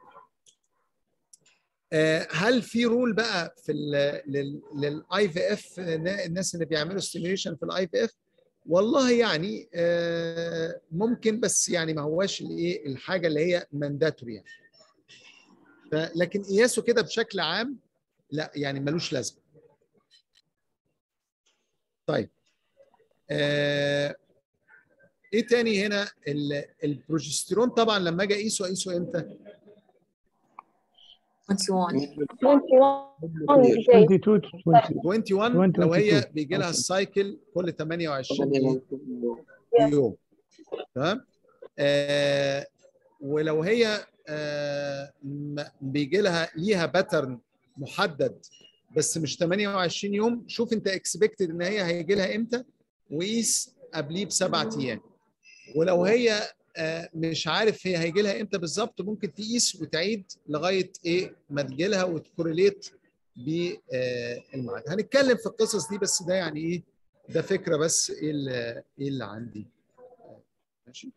آه، هل في رول بقى في للاي في اف الناس اللي بيعملوا ستيميوليشن في الاي في اف والله يعني آه، ممكن بس يعني ما هواش الايه الحاجه اللي هي مانداتوري يعني ف- لكن قياسه كده بشكل عام لا يعني ملوش لازمه طيب آه، ايه تاني هنا ال- البروجستيرون طبعا لما اجي اقيسه اقيسه امتى 21 22 to 20 21 لو هي 22. بيجي لها أوكي. السايكل كل 28 يوم تمام آه ولو هي آه م- بيجي لها ليها باترن محدد بس مش 28 يوم شوف انت اكسبكتد ان هي هيجي لها امتى وقيس قبليه بسبعة ايام ولو هي آه مش عارف هي هيجي لها امتى بالظبط ممكن تقيس وتعيد لغايه ايه ما تجي لها وتكوريليت بالميعاد هنتكلم في القصص دي بس ده يعني ايه ده فكره بس ايه اللي, إيه اللي عندي ماشي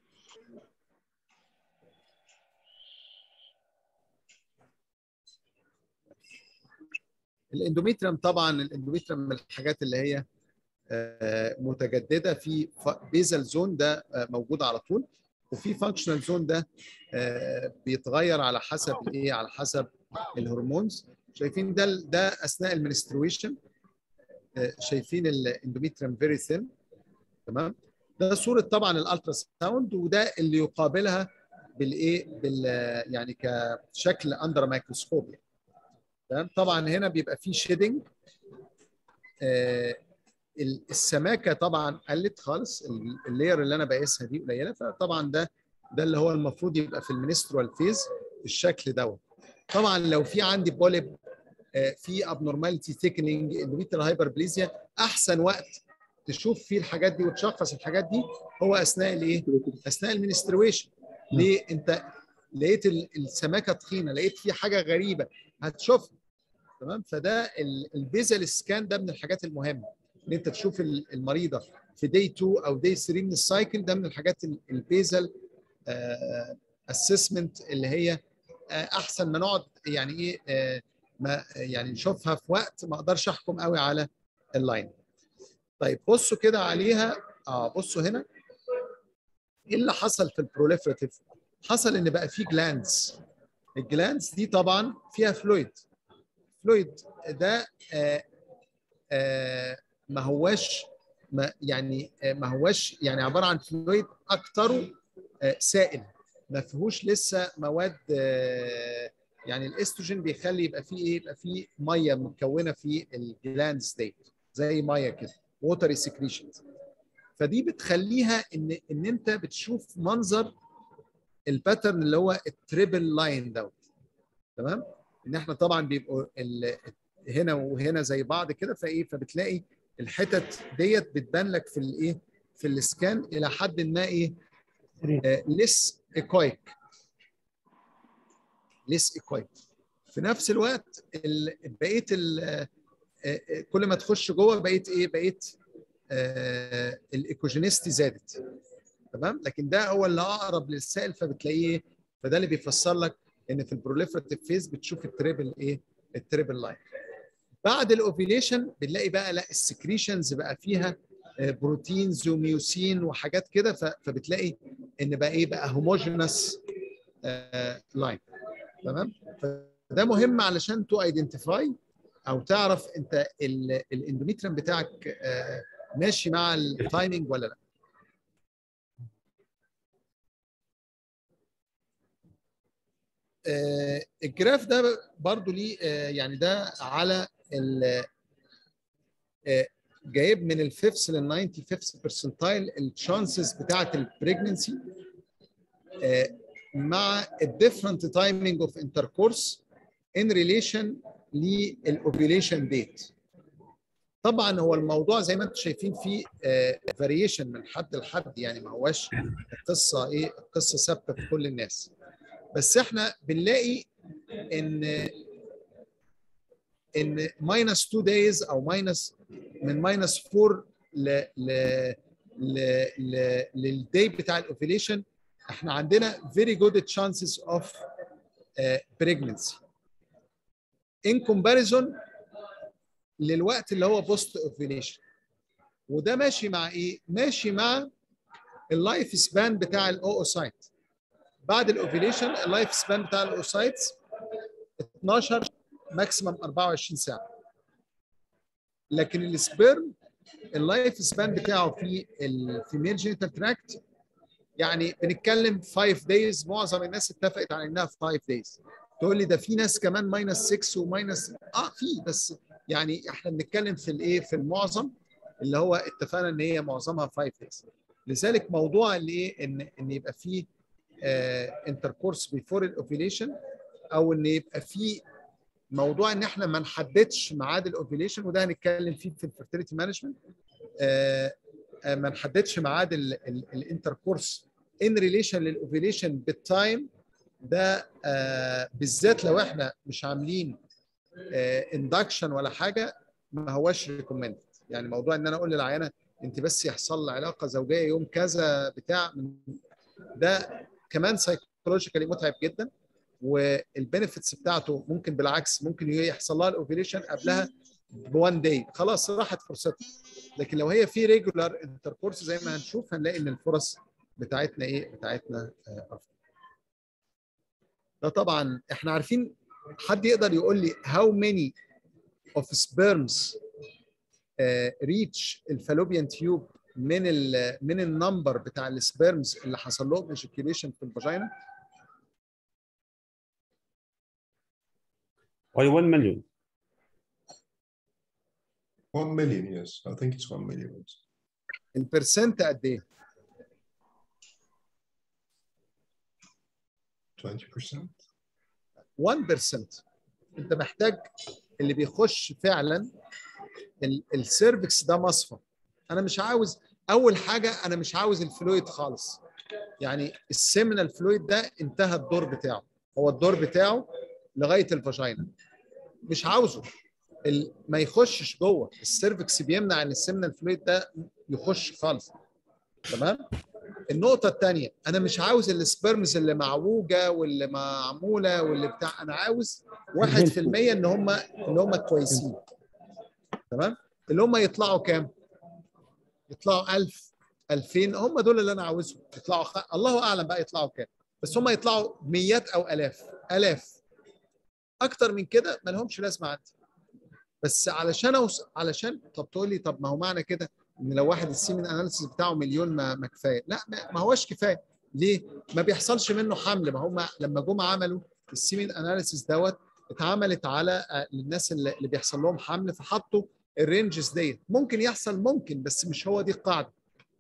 الاندوميتريم طبعا الاندوميتريم من الحاجات اللي هي آه، متجدده في بيزل زون ده آه، موجود على طول وفي فانكشنال زون ده آه، بيتغير على حسب ايه على حسب الهرمونز شايفين ده ده اثناء المنسترويشن شايفين الاندوميتريم فيري ثين تمام ده صوره طبعا الالترا ساوند وده اللي يقابلها بالايه بال يعني كشكل اندر مايكروسكوب يعني. تمام طبعا هنا بيبقى فيه شيدنج آه السماكه طبعا قلت خالص اللاير اللي انا بقيسها دي قليله فطبعا ده ده اللي هو المفروض يبقى في المنسترال فيز بالشكل دوت طبعا لو في عندي بوليب آه في ابنورماليتي ثيكنينج اندوميتريال هايبربليزيا احسن وقت تشوف فيه الحاجات دي وتشخص الحاجات دي هو اثناء الايه؟ اثناء المنسترويشن ليه انت لقيت السماكه تخينه لقيت في حاجه غريبه هتشوفها تمام فده البيزل سكان ده من الحاجات المهمه ان انت تشوف ال- المريضه في داي 2 او داي 3 من السايكل ده من الحاجات ال- البيزل اسسمنت اللي هي آه، احسن ما نقعد يعني ايه آه، ما يعني نشوفها في وقت ما اقدرش احكم قوي على اللاين طيب بصوا كده عليها اه بصوا هنا ايه اللي حصل في البروليفراتيف حصل ان بقى في جلاندز الجلاندز دي طبعا فيها فلويد فلويد ده آه آه ما هواش ما يعني آه ما هواش يعني عباره عن فلويد اكتره آه سائل ما فيهوش لسه مواد آه يعني الاستروجين بيخلي يبقى فيه ايه يبقى فيه ميه متكونه في الجلاندز ديت زي ميه كده ووتري سكريشنز فدي بتخليها ان ان انت بتشوف منظر الباترن اللي هو التريبل لاين دوت تمام ان احنا طبعا بيبقوا ال- هنا وهنا زي بعض كده فايه فبتلاقي الحتت ديت بتبان لك في الايه في السكان الى حد ما ايه لس ايكويك لس ايكويك في نفس الوقت ال- بقيه ال- آه، آه، كل ما تخش جوه بقيت ايه بقيت آه الايكوجينيستي زادت تمام لكن ده هو اللي اقرب للسائل فبتلاقيه إيه؟ فده اللي بيفسر لك ان في البروليفراتيف فيز بتشوف التريبل ايه التريبل لاين بعد الاوفيليشن بنلاقي بقى لا السكريشنز بقى فيها آه، بروتينز وميوسين وحاجات كده ف- فبتلاقي ان بقى ايه بقى هوموجينس لاين تمام فده مهم علشان تو ايدنتيفاي او تعرف انت ال- الاندوميتريم بتاعك آه، ماشي مع التايمنج ولا لا آه، الجراف ده برضو ليه آه، يعني ده على ال آه، جايب من الفيفث لل 95 برسنتايل الشانسز بتاعت البريجننسي مع الديفرنت تايمينج اوف انتركورس ان ريليشن للاوفيليشن ديت طبعا هو الموضوع زي ما انتم شايفين فيه فاريشن من حد لحد يعني ما هواش القصه ايه القصه ثابته في كل الناس بس احنا بنلاقي ان ان ماينس 2 دايز او ماينس من ماينس 4 ل ل ل ل للداي بتاع الاوفيليشن احنا عندنا very good chances of uh, pregnancy in comparison للوقت اللي هو بوست اوفيليشن وده ماشي مع ايه؟ ماشي مع اللايف سبان بتاع الاوسايت بعد الاوفيليشن اللايف سبان بتاع الاوسايتس 12 ماكسيمم 24 ساعه لكن السبيرم اللايف سبان بتاعه في الفيميل جينيتال تراكت يعني بنتكلم 5 دايز معظم الناس اتفقت على انها 5 دايز تقول لي ده في ناس كمان ماينس 6 وماينس اه في بس يعني احنا بنتكلم في الايه في المعظم اللي هو اتفقنا ان هي معظمها 5 دايز لذلك موضوع الايه ان ان يبقى في انتركورس بيفور الاوفيليشن او ان يبقى في موضوع ان احنا ما نحددش ميعاد الاوفيليشن وده هنتكلم فيه في الفيرتيليتي مانجمنت ما نحددش ميعاد الانتركورس ان ريليشن للاوفيليشن بالتايم ده آه بالذات لو احنا مش عاملين اندكشن ولا حاجه ما هواش ريكومندد يعني موضوع ان انا اقول للعيانه انت بس يحصل علاقه زوجيه يوم كذا بتاع ده كمان سايكولوجيكالي متعب جدا والبنفيتس بتاعته ممكن بالعكس ممكن يحصل لها الاوفيليشن قبلها بوان داي خلاص راحت فرصتها لكن لو هي في ريجولار انتركورس زي ما هنشوف هنلاقي ان الفرص بتاعتنا ايه بتاعتنا افضل ده طبعا احنا عارفين حد يقدر يقول لي how many of sperms uh, reach الفالوبيان تيوب من ال من النمبر بتاع السبيرمز اللي حصل لهم ايجيكيوليشن في الفاجينا Why 1 million? 1 million, yes. I think it's 1 million. البرسنت قد ايه؟ 20%. 1% انت محتاج اللي بيخش فعلا السيرفكس ده مصفى انا مش عاوز اول حاجه انا مش عاوز الفلويد خالص يعني السيمينال فلويد ده انتهى الدور بتاعه هو الدور بتاعه لغايه الفاجينا مش عاوزه ال- ما يخشش جوه السيرفكس بيمنع ان السيمنال فلويد ده يخش خالص تمام النقطة الثانية أنا مش عاوز السبرمز اللي معوجة واللي معمولة واللي بتاع أنا عاوز 1% إن هم إن هم كويسين تمام اللي هم يطلعوا كام؟ يطلعوا 1000 2000 هم دول اللي أنا عاوزهم يطلعوا خ... الله أعلم بقى يطلعوا كام بس هم يطلعوا ميات أو آلاف آلاف أكتر من كده ما لهمش لازمة عندي بس علشان أوص... علشان طب تقول لي طب ما هو معنى كده ان لو واحد السيمن اناليسيس بتاعه مليون ما, ما كفايه لا ما, ما هوش كفايه ليه ما بيحصلش منه حمل ما هم لما جم عملوا السيمن اناليسيس دوت اتعملت على آه، الناس اللي, اللي بيحصل لهم حمل فحطوا الرينجز ديت ممكن يحصل ممكن بس مش هو دي القاعده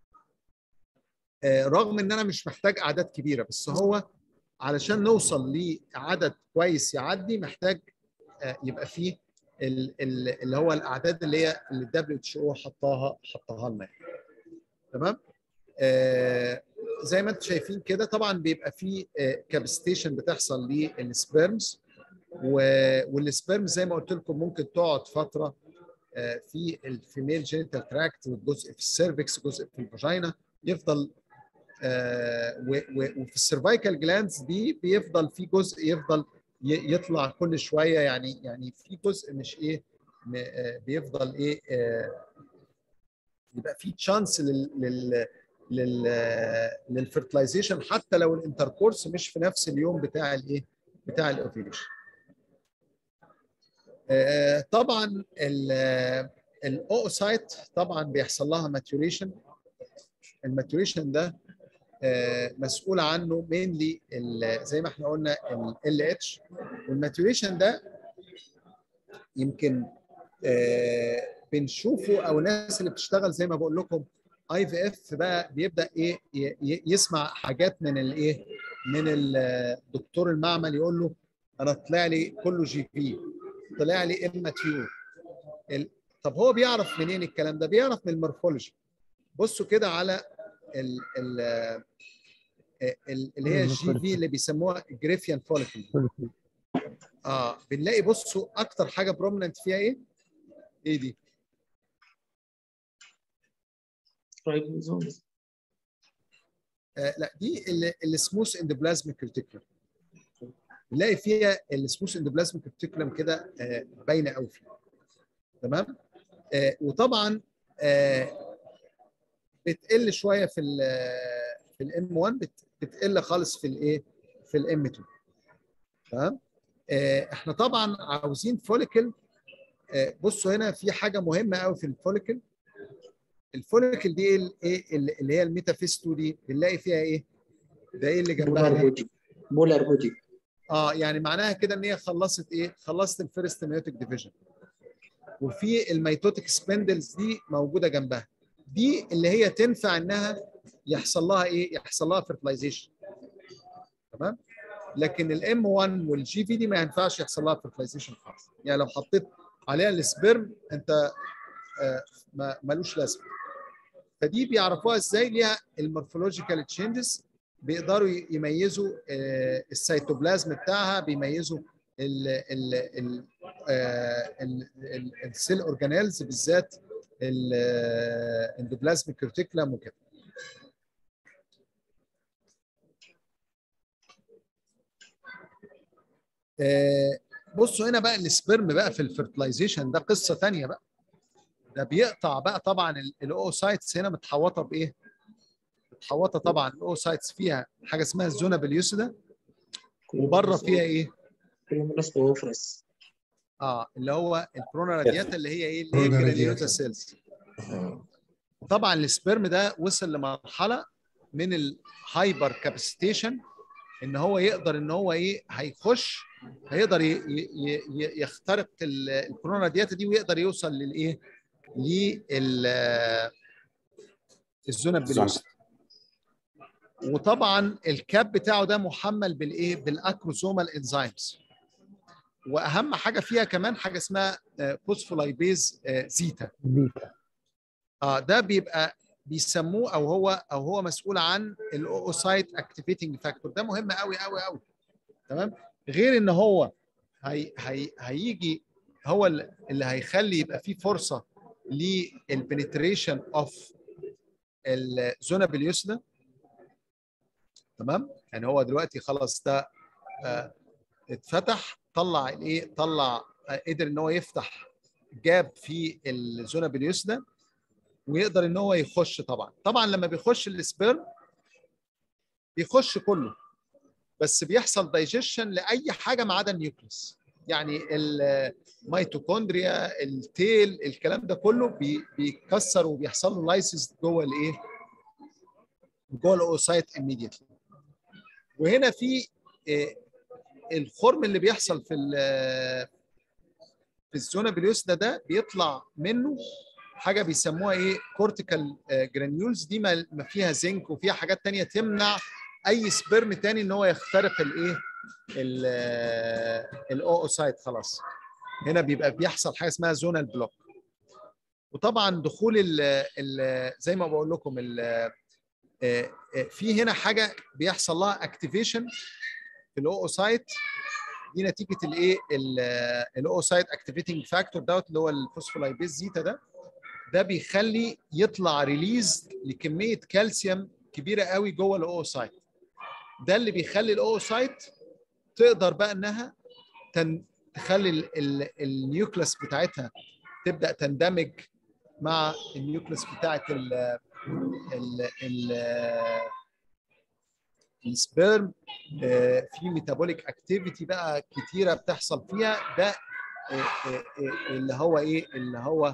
آه، رغم ان انا مش محتاج اعداد كبيره بس هو علشان نوصل لعدد كويس يعدي محتاج آه، يبقى فيه ال- ال- اللي هو الاعداد اللي هي اللي الدبليو اتش او حطاها حطاها لنا يعني. تمام آه زي ما انتم شايفين كده طبعا بيبقى في كابستيشن بتحصل للسبيرمز والسبيرمز زي ما قلت لكم ممكن تقعد فتره آه في الفيميل جينيتال تراكت والجزء في السيرفكس جزء في الفاجينا يفضل آه و- و- وفي السيرفايكال جلاندز دي بيفضل في جزء يفضل ي- يطلع كل شويه يعني يعني في جزء مش ايه م- آه، بيفضل ايه آه، يبقى في تشانس لل لل لل للفرتلايزيشن حتى لو الانتركورس مش في نفس اليوم بتاع الايه بتاع الاوفيليشن طبعا الاوسايت طبعا بيحصل لها ماتوريشن الماتوريشن ده آه، مسؤول عنه مينلي زي ما احنا قلنا ال اتش والماتوريشن ده يمكن آه، بنشوفه او الناس اللي بتشتغل زي ما بقول لكم اي في اف بقى بيبدا ايه ي- ي- يسمع حاجات من الايه من الدكتور المعمل يقول له انا طلع لي كله جي بي طلع لي اماتيور طب هو بيعرف منين الكلام ده بيعرف من المورفولوجي بصوا كده على ال ال ال- اللي هي الجي في اللي بيسموها جريفيان فوليكل اه بنلاقي بصوا اكتر حاجه برومننت فيها ايه؟ ايه دي؟ رايبوزومز آه لا دي السموث اندوبلازميك ريتيكولم نلاقي فيها السموث اندوبلازميك ريتيكولم كده آه باينه قوي فيها تمام آه وطبعا آه بتقل شويه في ال في الام 1 بتقل خالص في الايه في الام 2 تمام آه احنا طبعا عاوزين فوليكل آه بصوا هنا في حاجه مهمه قوي في الفوليكل الفوليكل دي ايه ايه اللي هي الميتافيس 2 دي بنلاقي فيها ايه ده ايه اللي جنبها مولر ده؟ بودي مولر بودي اه يعني معناها كده ان هي خلصت ايه خلصت الفيرست ميوتيك ديفيجن وفي الميتوتيك سبندلز دي موجوده جنبها دي اللي هي تنفع انها يحصل لها ايه يحصل لها فيرتلايزيشن تمام لكن الام 1 والجي في دي ما ينفعش يحصل لها فيرتلايزيشن خالص يعني لو حطيت عليها السبرم انت آه ما ملوش لازمه فدي بيعرفوها ازاي ليها المورفولوجيكال تشينجز بيقدروا يميزوا آه، السيتوبلازم بتاعها بيميزوا ال ال ال آه، ال- ال- السيل اورجانيلز بالذات الاندوبلازميك ريتيكولم وكده آه، بصوا هنا بقى السبرم بقى في الفرتلايزيشن ده قصه ثانيه بقى ده بيقطع بقى طبعا الاوسايتس هنا متحوطه بايه؟ متحوطه طبعا الاوسايتس فيها حاجه اسمها الزونا باليوسيدا وبره فيها ايه؟ كلومينوس اوفرس اه اللي هو البرونا رادياتا اللي هي ايه؟ اللي هي Prona جرانيوتا radiata. سيلز طبعا السبرم ده وصل لمرحله من الهايبر كاباسيتيشن ان هو يقدر ان هو ايه هيخش هيقدر ي- ي- ي- يخترق ال- البرونا رادياتا دي ويقدر يوصل للايه؟ لل الزونا باليوسيدا وطبعا الكاب بتاعه ده محمل بالايه بالاكروسومال انزيمز واهم حاجه فيها كمان حاجه اسمها فوسفولايبيز زيتا بيتا اه ده بيبقى بيسموه او هو او هو مسؤول عن الاوسايت اكتيفيتنج فاكتور ده مهم قوي قوي قوي تمام غير ان هو هي هي هيجي هو ال- اللي هيخلي يبقى فيه فرصه للبنتريشن اوف الزونه باليسرى تمام يعني هو دلوقتي خلاص ده آه، اتفتح طلع الايه طلع آه، قدر ان هو يفتح جاب في الزونه باليسرى ويقدر ان هو يخش طبعا طبعا لما بيخش السبيرم بيخش كله بس بيحصل دايجيشن لاي حاجه ما عدا النيوكليس يعني الميتوكوندريا التيل الكلام ده كله بي- بيتكسر وبيحصل له لايسيس جوه الايه جوه الاوسايت immediately وهنا في آه، الخرم اللي بيحصل في ال- في الزونه باليوسدا ده بيطلع منه حاجه بيسموها ايه كورتيكال جرانيولز دي ما ما فيها زنك وفيها حاجات تانية تمنع اي سبرم تاني ان هو يخترق الايه الاوسايت خلاص هنا بيبقى بيحصل حاجه اسمها زونال بلوك وطبعا دخول ال ال زي ما بقول لكم ال آه، آه، في هنا حاجه بيحصل لها اكتيفيشن في الاوسايت دي نتيجه الايه الاوسايت اكتيفيتنج فاكتور دوت اللي هو الفوسفولايبيز زيتا ده ده بيخلي يطلع ريليز لكميه كالسيوم كبيره قوي جوه الاوسايت ده اللي بيخلي الاوسايت تقدر بقى انها تن... تخلي ال... ال... النيوكلس بتاعتها تبدا تندمج مع النيوكلس بتاعت ال... ال... ال... السبيرم آه، في ميتابوليك اكتيفيتي بقى كتيره بتحصل فيها ده آه، آه، آه، اللي هو ايه اللي هو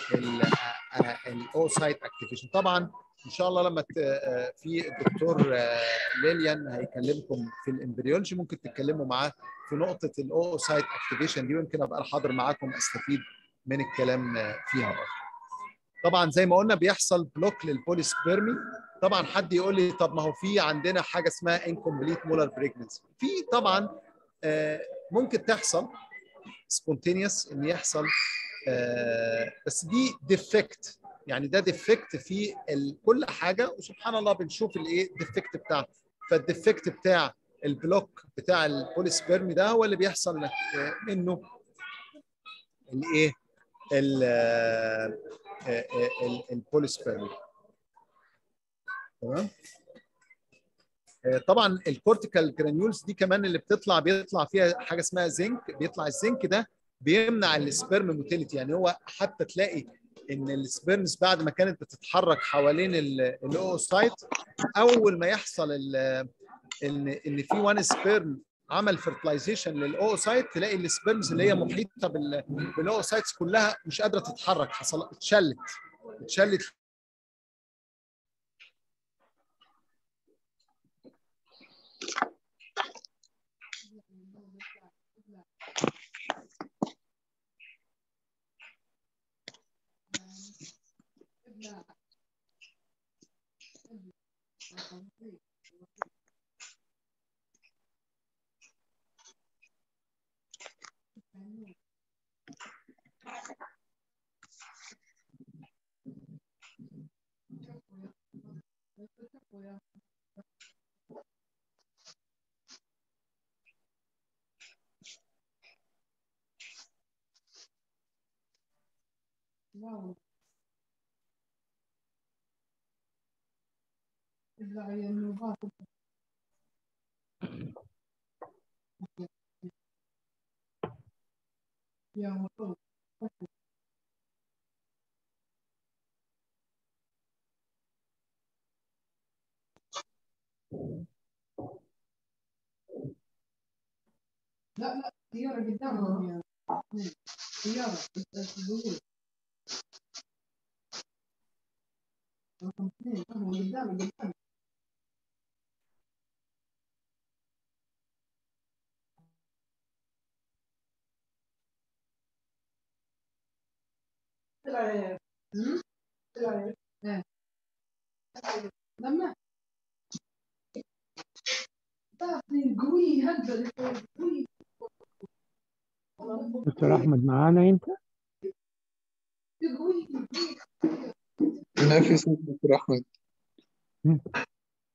الاوسايت اكتيفيشن طبعا ان شاء الله لما ت- آه، في الدكتور آه، ليليان هيكلمكم في الامبريولوجي ممكن تتكلموا معاه في نقطه الاوسايت اكتيفيشن دي ويمكن ابقى حاضر معاكم استفيد من الكلام آه، فيها برضه. طبعا زي ما قلنا بيحصل بلوك للبوليسبيرمي طبعا حد يقول لي طب ما هو في عندنا حاجه اسمها انكمبليت مولر بريجننسي في طبعا آه، ممكن تحصل سبونتينيوس ان يحصل آه، بس دي ديفكت يعني ده ديفكت في ال- كل حاجه وسبحان الله بنشوف الايه ديفكت بتاعه فالديفكت بتاع البلوك بتاع البوليسبيرمي ده هو اللي بيحصل لك آه، منه الايه ال- آه، آه، آه، ال- البوليسبيرمي تمام آه، طبعا الكورتيكال جرانيولز دي كمان اللي بتطلع بيطلع فيها حاجه اسمها زنك بيطلع الزنك ده بيمنع السبرم موتيليتي يعني هو حتى تلاقي ان السبرمز بعد ما كانت بتتحرك حوالين الاوسايت اول ما يحصل ال- ان ان في وان سبرم عمل فيرتلايزيشن للاوسايت تلاقي السبرمز اللي هي محيطه بال- بالاوسايتس كلها مش قادره تتحرك حصل اتشلت اتشلت لا لا سيارة قدامهم يا سيارة الزبون رقم اثنين هو قدامي قدامي طلع ايه؟ هم؟ طلع ايه؟ ايه لما تعطي قوي هبل قوي دكتور احمد معانا انت قوي ما في صوت دكتور أحمد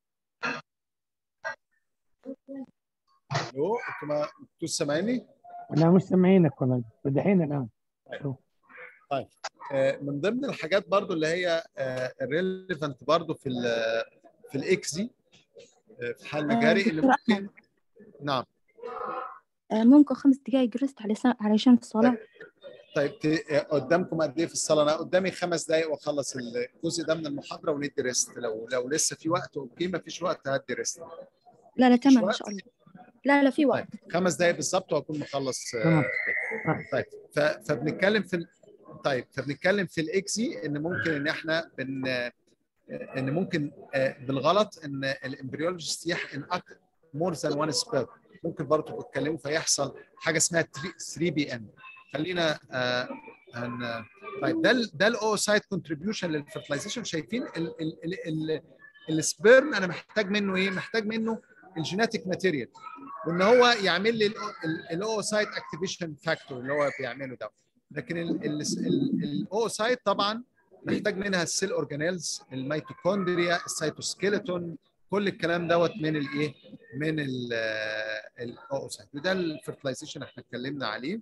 الو انتوا ما انتوا سامعيني؟ لا مش سامعينك كنا دحين الان طيب آه، من ضمن الحاجات برضو اللي هي الريليفنت برضو في ال في الاكس دي آه، في حال آه، مجاري اللي دكتور ممكن نعم آه، ممكن خمس دقايق رست علشان علشان الصلاة طيب ت- آه، قدامكم قد ايه في الصلاه؟ انا قدامي خمس دقائق واخلص الجزء ده من المحاضره وندي ريست لو لو لسه في وقت اوكي ما فيش وقت هدي ريست لا لا تمام إن وقت؟ شاء الله لا لا في وقت خمس دقائق بالظبط وهكون مخلص آه، تمام. طيب ف- فبنتكلم في ال... طيب فبنتكلم في الاكسي ان ممكن ان احنا بن ان ممكن آه، بالغلط ان الامبريولوجيست يحقن مور ذان وان سبير ممكن برضه تتكلموا فيحصل حاجه اسمها 3 بي ان خلينا آه، هن... طيب ده ال ده الاوسايت كونتريبيوشن للفرتلايزيشن شايفين ال ال ال ال السبيرم انا محتاج منه ايه؟ محتاج منه الجيناتيك ماتيريال وان هو يعمل لي الاوسايت اكتيفيشن فاكتور اللي هو بيعمله ده لكن الاوسايت طبعا محتاج منها السيل اورجانيلز الميتوكوندريا السيتوسكيلتون كل الكلام دوت من الايه من الاوسايت وده الفرتلايزيشن احنا اتكلمنا عليه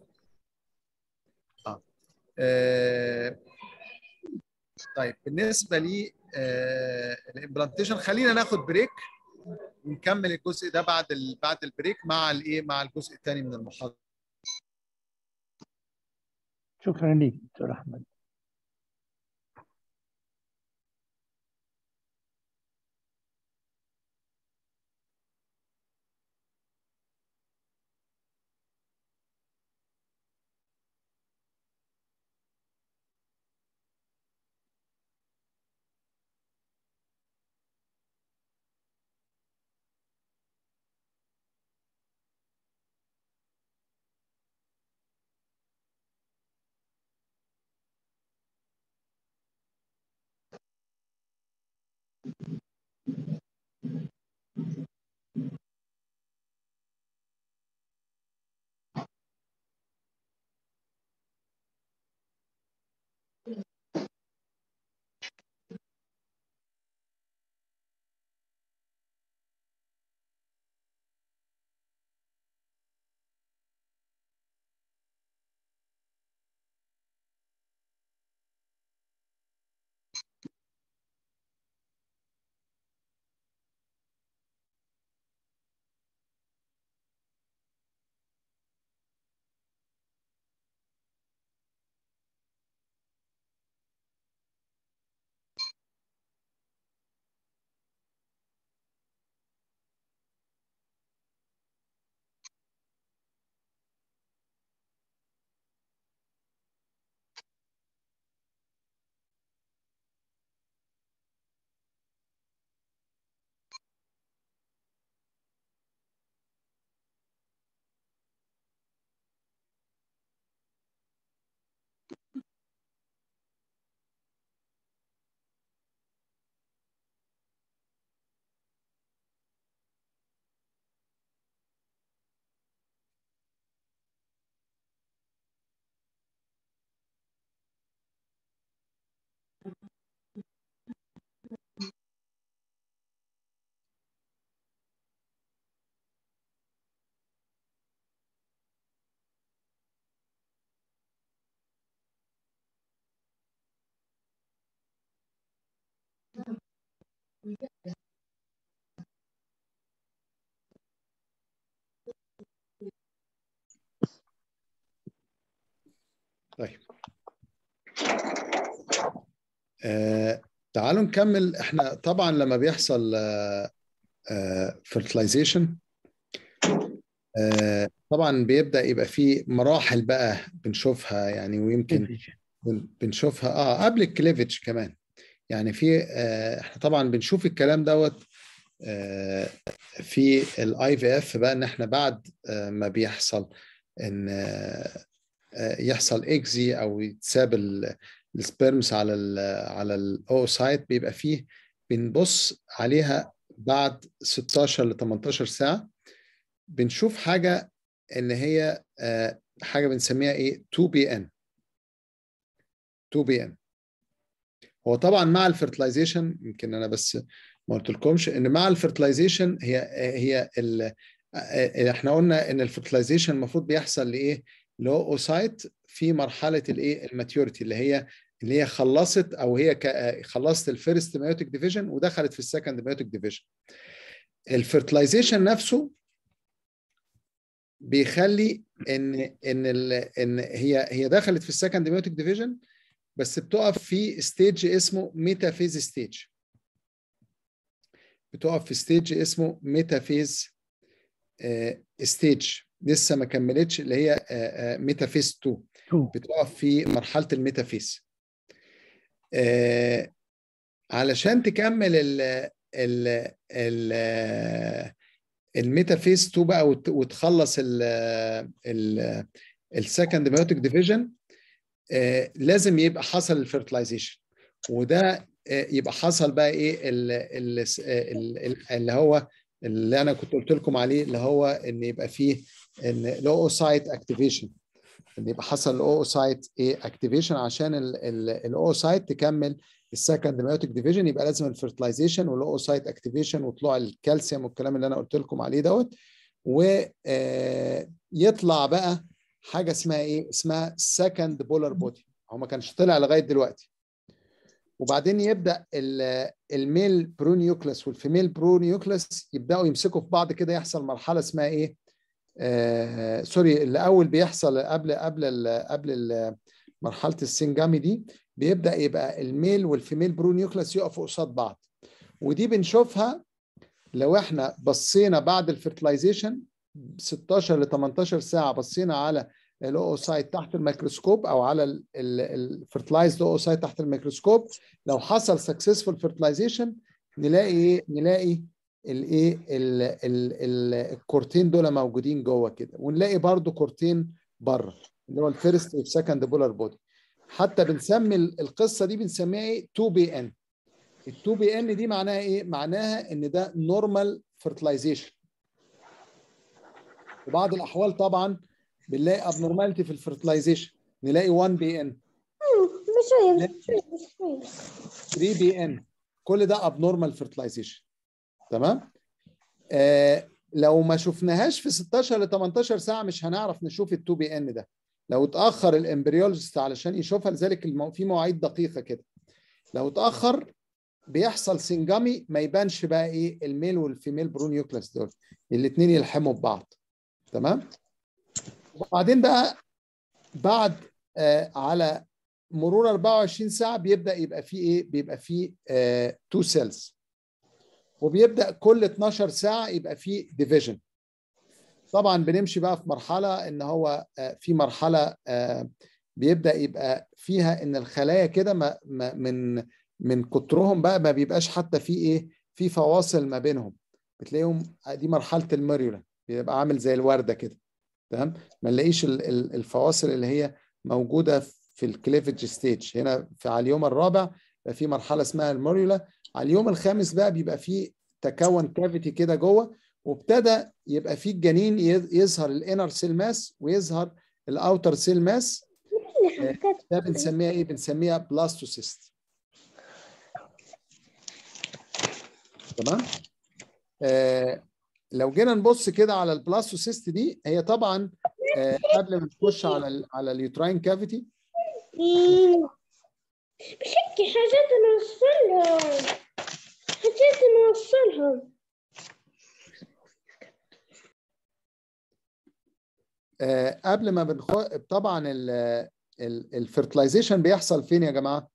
اه, آه. طيب بالنسبه لي آه الامبلانتيشن خلينا ناخد بريك ونكمل الجزء ده بعد ال... بعد البريك مع الايه مع الجزء الثاني من المحاضره شكرا لك دكتور احمد طيب آه تعالوا نكمل احنا طبعا لما بيحصل فيرتلايزيشن آه طبعا بيبدا يبقى في مراحل بقى بنشوفها يعني ويمكن بن- بنشوفها اه قبل الكليفج كمان يعني في آه احنا طبعا بنشوف الكلام دوت آه في الاي في اف بقى ان احنا بعد آه ما بيحصل ان آه آه، يحصل اكزي او يتساب ال- السبيرمز على ال على الاوسايت بيبقى فيه بنبص عليها بعد 16 ل 18 ساعه بنشوف حاجه ان هي آه، حاجه بنسميها ايه 2 بي ان 2 بي ان هو طبعا مع الفرتلايزيشن يمكن انا بس ما قلتلكمش ان مع الفرتلايزيشن هي هي ال آه، احنا قلنا ان الفرتلايزيشن المفروض بيحصل لايه؟ لو اوسايت في مرحله الايه؟ الماتيوريتي اللي هي اللي هي خلصت او هي ك- آه، خلصت الفيرست مايوتيك ديفيجن ودخلت في السكند مايوتيك ديفيجن. الفرتلايزيشن نفسه بيخلي ان ان ال ان هي هي دخلت في السكند مايوتيك ديفيجن بس بتقف في ستيج اسمه ميتافيز ستيج بتقف في ستيج اسمه ميتافيز ستيج لسه ما كملتش اللي هي ميتافيز 2 بتقف في مرحله الميتافيز آه، علشان تكمل ال ال ال الميتافيز 2 بقى وت- وتخلص ال ال السكند مايوتيك ديفيجن لازم يبقى حصل الفيرتلايزيشن وده آه، يبقى حصل بقى ايه ال- ال- ال- ال- اللي هو اللي انا كنت قلت لكم عليه اللي هو ان يبقى فيه ان الاوسايت اكتيفيشن ان يبقى حصل الاوسايت ايه اكتيفيشن عشان الاوسايت تكمل السكند مايوتيك ديفيجن يبقى لازم الفيرتلايزيشن والاوسايت اكتيفيشن وطلوع الكالسيوم والكلام اللي انا قلت لكم عليه دوت ويطلع بقى حاجه اسمها ايه اسمها سكند بولار بودي هو ما كانش طلع لغايه دلوقتي وبعدين يبدا ال- الميل برونيوكلس والفيميل برونيوكلس يبداوا يمسكوا في بعض كده يحصل مرحله اسمها ايه آه سوري الاول بيحصل قبل قبل ال قبل ال مرحله السنجامي دي بيبدا يبقى الميل والفيميل برونيوكلس يقفوا قصاد بعض ودي بنشوفها لو احنا بصينا بعد الفيرتلايزيشن 16 ل 18 ساعه بصينا على الاوسايت تحت الميكروسكوب او على الفيرتلايزد اوسايت تحت الميكروسكوب لو حصل سكسسفول فيرتلايزيشن نلاقي ايه نلاقي الايه ال- ال- ال- الكورتين دول موجودين جوه كده ونلاقي برضو كورتين بره اللي هو الفيرست والسكند بولار بودي حتى بنسمي ال- القصه دي بنسميها ايه 2 بي ان ال 2 بي ان دي معناها ايه معناها ان ده نورمال فيرتلايزيشن في بعض الاحوال طبعا بنلاقي ابنورماليتي في الفيرتلايزيشن نلاقي 1 بي ان بشوية بشوية بشوية 3 بي ان كل ده ابنورمال فيرتلايزيشن تمام آه لو ما شفناهاش في 16 ل 18 ساعه مش هنعرف نشوف ال 2 بي ان ده لو اتاخر الامبريولوجيست علشان يشوفها لذلك المو... في مواعيد دقيقه كده لو اتاخر بيحصل سنجامي ما يبانش بقى ايه الميل والفيميل برونيوكلاس دول الاثنين يلحموا ببعض تمام وبعدين بقى بعد آه على مرور 24 ساعه بيبدا يبقى فيه ايه بيبقى فيه تو سيلز وبيبدا كل 12 ساعه يبقى فيه ديفيجن طبعا بنمشي بقى في مرحله ان هو آه، في مرحله آه، بيبدا يبقى فيها ان الخلايا كده ما- ما- من من كترهم بقى ما بيبقاش حتى في ايه في فواصل ما بينهم بتلاقيهم دي مرحله الميريولا بيبقى عامل زي الورده كده تمام ما نلاقيش ال- ال- الفواصل اللي هي موجوده في الكليفج ستيج هنا في على اليوم الرابع بقى في مرحله اسمها الميريولا على اليوم الخامس بقى بيبقى في تكون كافيتي كده جوه وابتدى يبقى في الجنين يظ- يظهر الانر سيل ماس ويظهر الاوتر سيل ماس ده بنسميها ايه بنسميها بلاستوسيست تمام آه لو جينا نبص كده على البلاستوسيست دي هي طبعا آه قبل ما نخش على ال على اليوتراين كافيتي بشكي حاجات نوصلها حاجات نوصلها آه قبل ما بنخ طبعا الفيرتلايزيشن بيحصل فين يا جماعه؟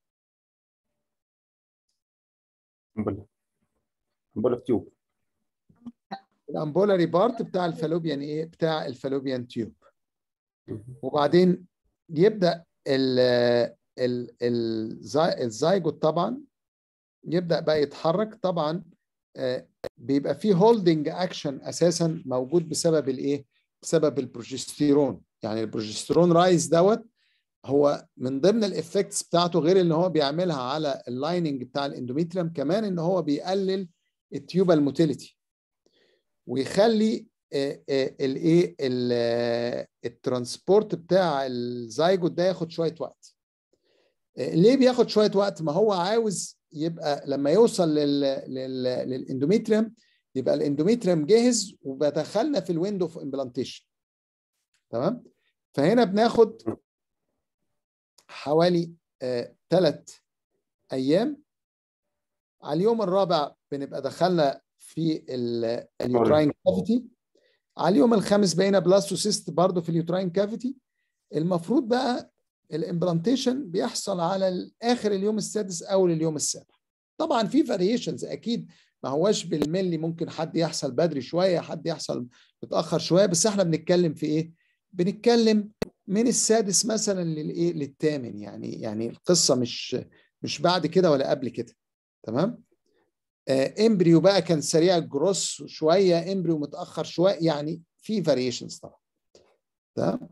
امبولا امبولا تيوب الامبولاري بارت بتاع الفالوبيان ايه بتاع الفالوبيان تيوب وبعدين يبدا ال ال ال الزيجوت طبعا يبدا بقى يتحرك طبعا آه، بيبقى فيه هولدنج اكشن اساسا موجود بسبب الايه بسبب البروجستيرون يعني البروجستيرون رايز دوت هو من ضمن الافكتس بتاعته غير ان هو بيعملها على اللايننج بتاع الاندوميتريوم كمان ان هو بيقلل التيوبال موتيليتي ويخلي الايه الترانسبورت بتاع الزيجوت ده ياخد شويه وقت آه، ليه بياخد شويه وقت ما هو عاوز يبقى لما يوصل لل لل للاندوميتريوم يبقى الاندوميتريم جاهز وبدخلنا في الويندو اوف امبلانتيشن تمام فهنا بناخد حوالي ثلاث ايام على اليوم الرابع بنبقى دخلنا في اليوتراين كافيتي على اليوم الخامس بقينا بلاستوسيست برضه في اليوتراين كافيتي المفروض بقى الامبلانتيشن بيحصل على اخر اليوم السادس او اليوم السابع طبعا في فاريشنز اكيد ما هواش بالملي ممكن حد يحصل بدري شويه حد يحصل متاخر شويه بس احنا بنتكلم في ايه بنتكلم من السادس مثلا للايه للثامن يعني يعني القصه مش مش بعد كده ولا قبل كده تمام آه امبريو بقى كان سريع الجروس شويه امبريو متاخر شويه يعني في فاريشنز طبعا تمام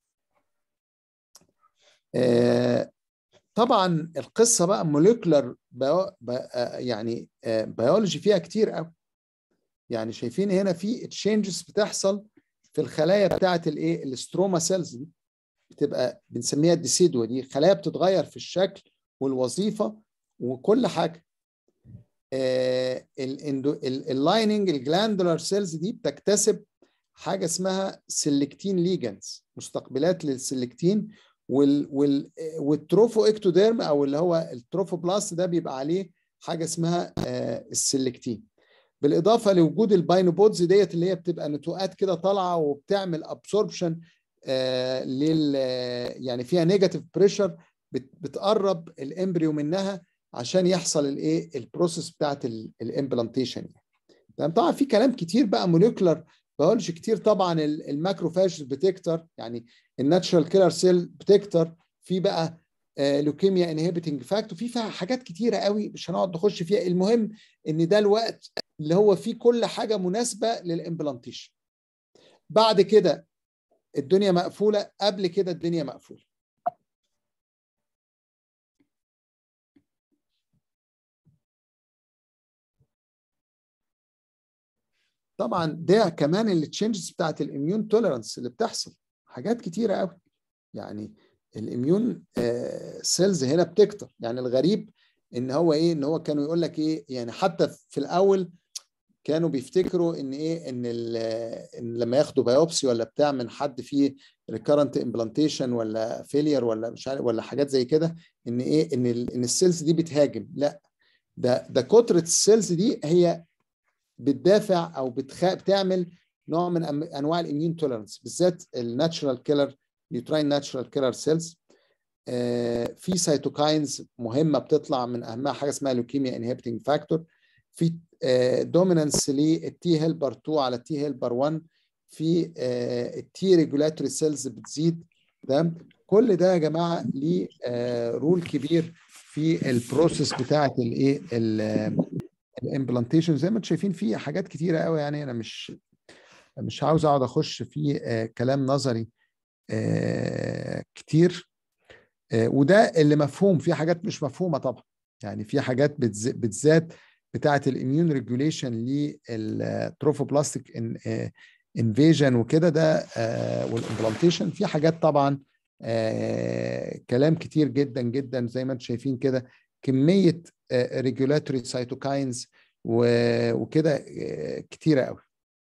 آه طبعا القصه بقى موليكولر يعني بيولوجي فيها كتير قوي يعني شايفين هنا في تشينجز بتحصل في الخلايا بتاعه الايه الاستروما سيلز دي بتبقى بنسميها الديسيدوا دي خلايا بتتغير في الشكل والوظيفه وكل حاجه آه اللايننج الجلاندولار سيلز دي بتكتسب حاجه اسمها سيلكتين ليجنز مستقبلات للسيلكتين وال وال والتروفو اكتوديرم او اللي هو التروفوبلاست ده بيبقى عليه حاجه اسمها آه السلكتين بالاضافه لوجود الباينوبودز ديت اللي هي بتبقى نتوءات كده طالعه وبتعمل ابسوربشن آه لل يعني فيها نيجاتيف بريشر بتقرب الامبريو منها عشان يحصل الايه البروسيس بتاعت الامبلانتيشن يعني. طبعا في كلام كتير بقى موليكولر بيولوجي كتير طبعا الماكروفاج بتكتر يعني الناتشرال كيلر سيل بتكتر في بقى لوكيميا انهبيتنج فاكتور في فيها حاجات كتيره قوي مش هنقعد نخش فيها المهم ان ده الوقت اللي هو فيه كل حاجه مناسبه للامبلانتيشن بعد كده الدنيا مقفوله قبل كده الدنيا مقفوله طبعا ده كمان التشنجز بتاعت الاميون توليرانس اللي بتحصل حاجات كتيره قوي يعني الاميون سيلز هنا بتكتر يعني الغريب ان هو ايه ان هو كانوا يقول لك ايه يعني حتى في الاول كانوا بيفتكروا ان ايه ان, إن لما ياخدوا بايوبسي ولا بتاع من حد فيه ريكارنت امبلانتيشن ولا فيلير ولا مش عارف ولا حاجات زي كده ان ايه ان ان السيلز دي بتهاجم لا ده ده كتره السيلز دي هي بتدافع او بتخ... بتعمل نوع من انواع الاميون توليرنس بالذات الناتشرال كيلر نيوتراين ناتشرال كيلر سيلز في سيتوكاينز مهمه بتطلع من اهمها حاجه اسمها لوكيميا انهبيتنج فاكتور في دومينانس للتي هيلبر 2 على التي هيلبر 1 في التي ريجولاتوري سيلز بتزيد تمام كل ده يا جماعه ليه رول كبير في البروسيس بتاعه الايه الامبلانتيشن زي ما انتم شايفين في حاجات كتيره قوي يعني انا مش مش عاوز اقعد اخش في آه كلام نظري آه كتير آه وده اللي مفهوم في حاجات مش مفهومه طبعا يعني في حاجات بالذات بتاعه الاميون ريجوليشن للتروفوبلاستيك انفيجن وكده ده والامبلانتيشن في حاجات طبعا كلام كتير جدا جدا زي ما انتم شايفين كده كميه ريجولاتوري سايتوكاينز وكده كتيره قوي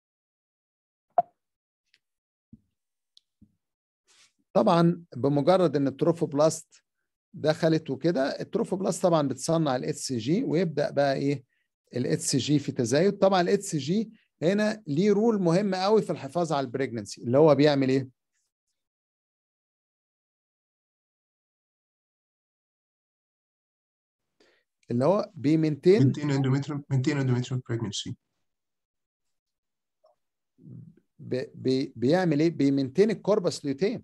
طبعا بمجرد ان التروفوبلاست دخلت وكده التروفوبلاست طبعا بتصنع الاتش سي جي ويبدا بقى ايه الاتش سي جي في تزايد طبعا الاتش سي جي هنا ليه رول مهم قوي في الحفاظ على البريجننسي اللي هو بيعمل ايه اللي هو بيمنتين maintain endometrium maintain endometrium pregnancy بي بي بيعمل ايه بيمنتين الكوربس ليوتيم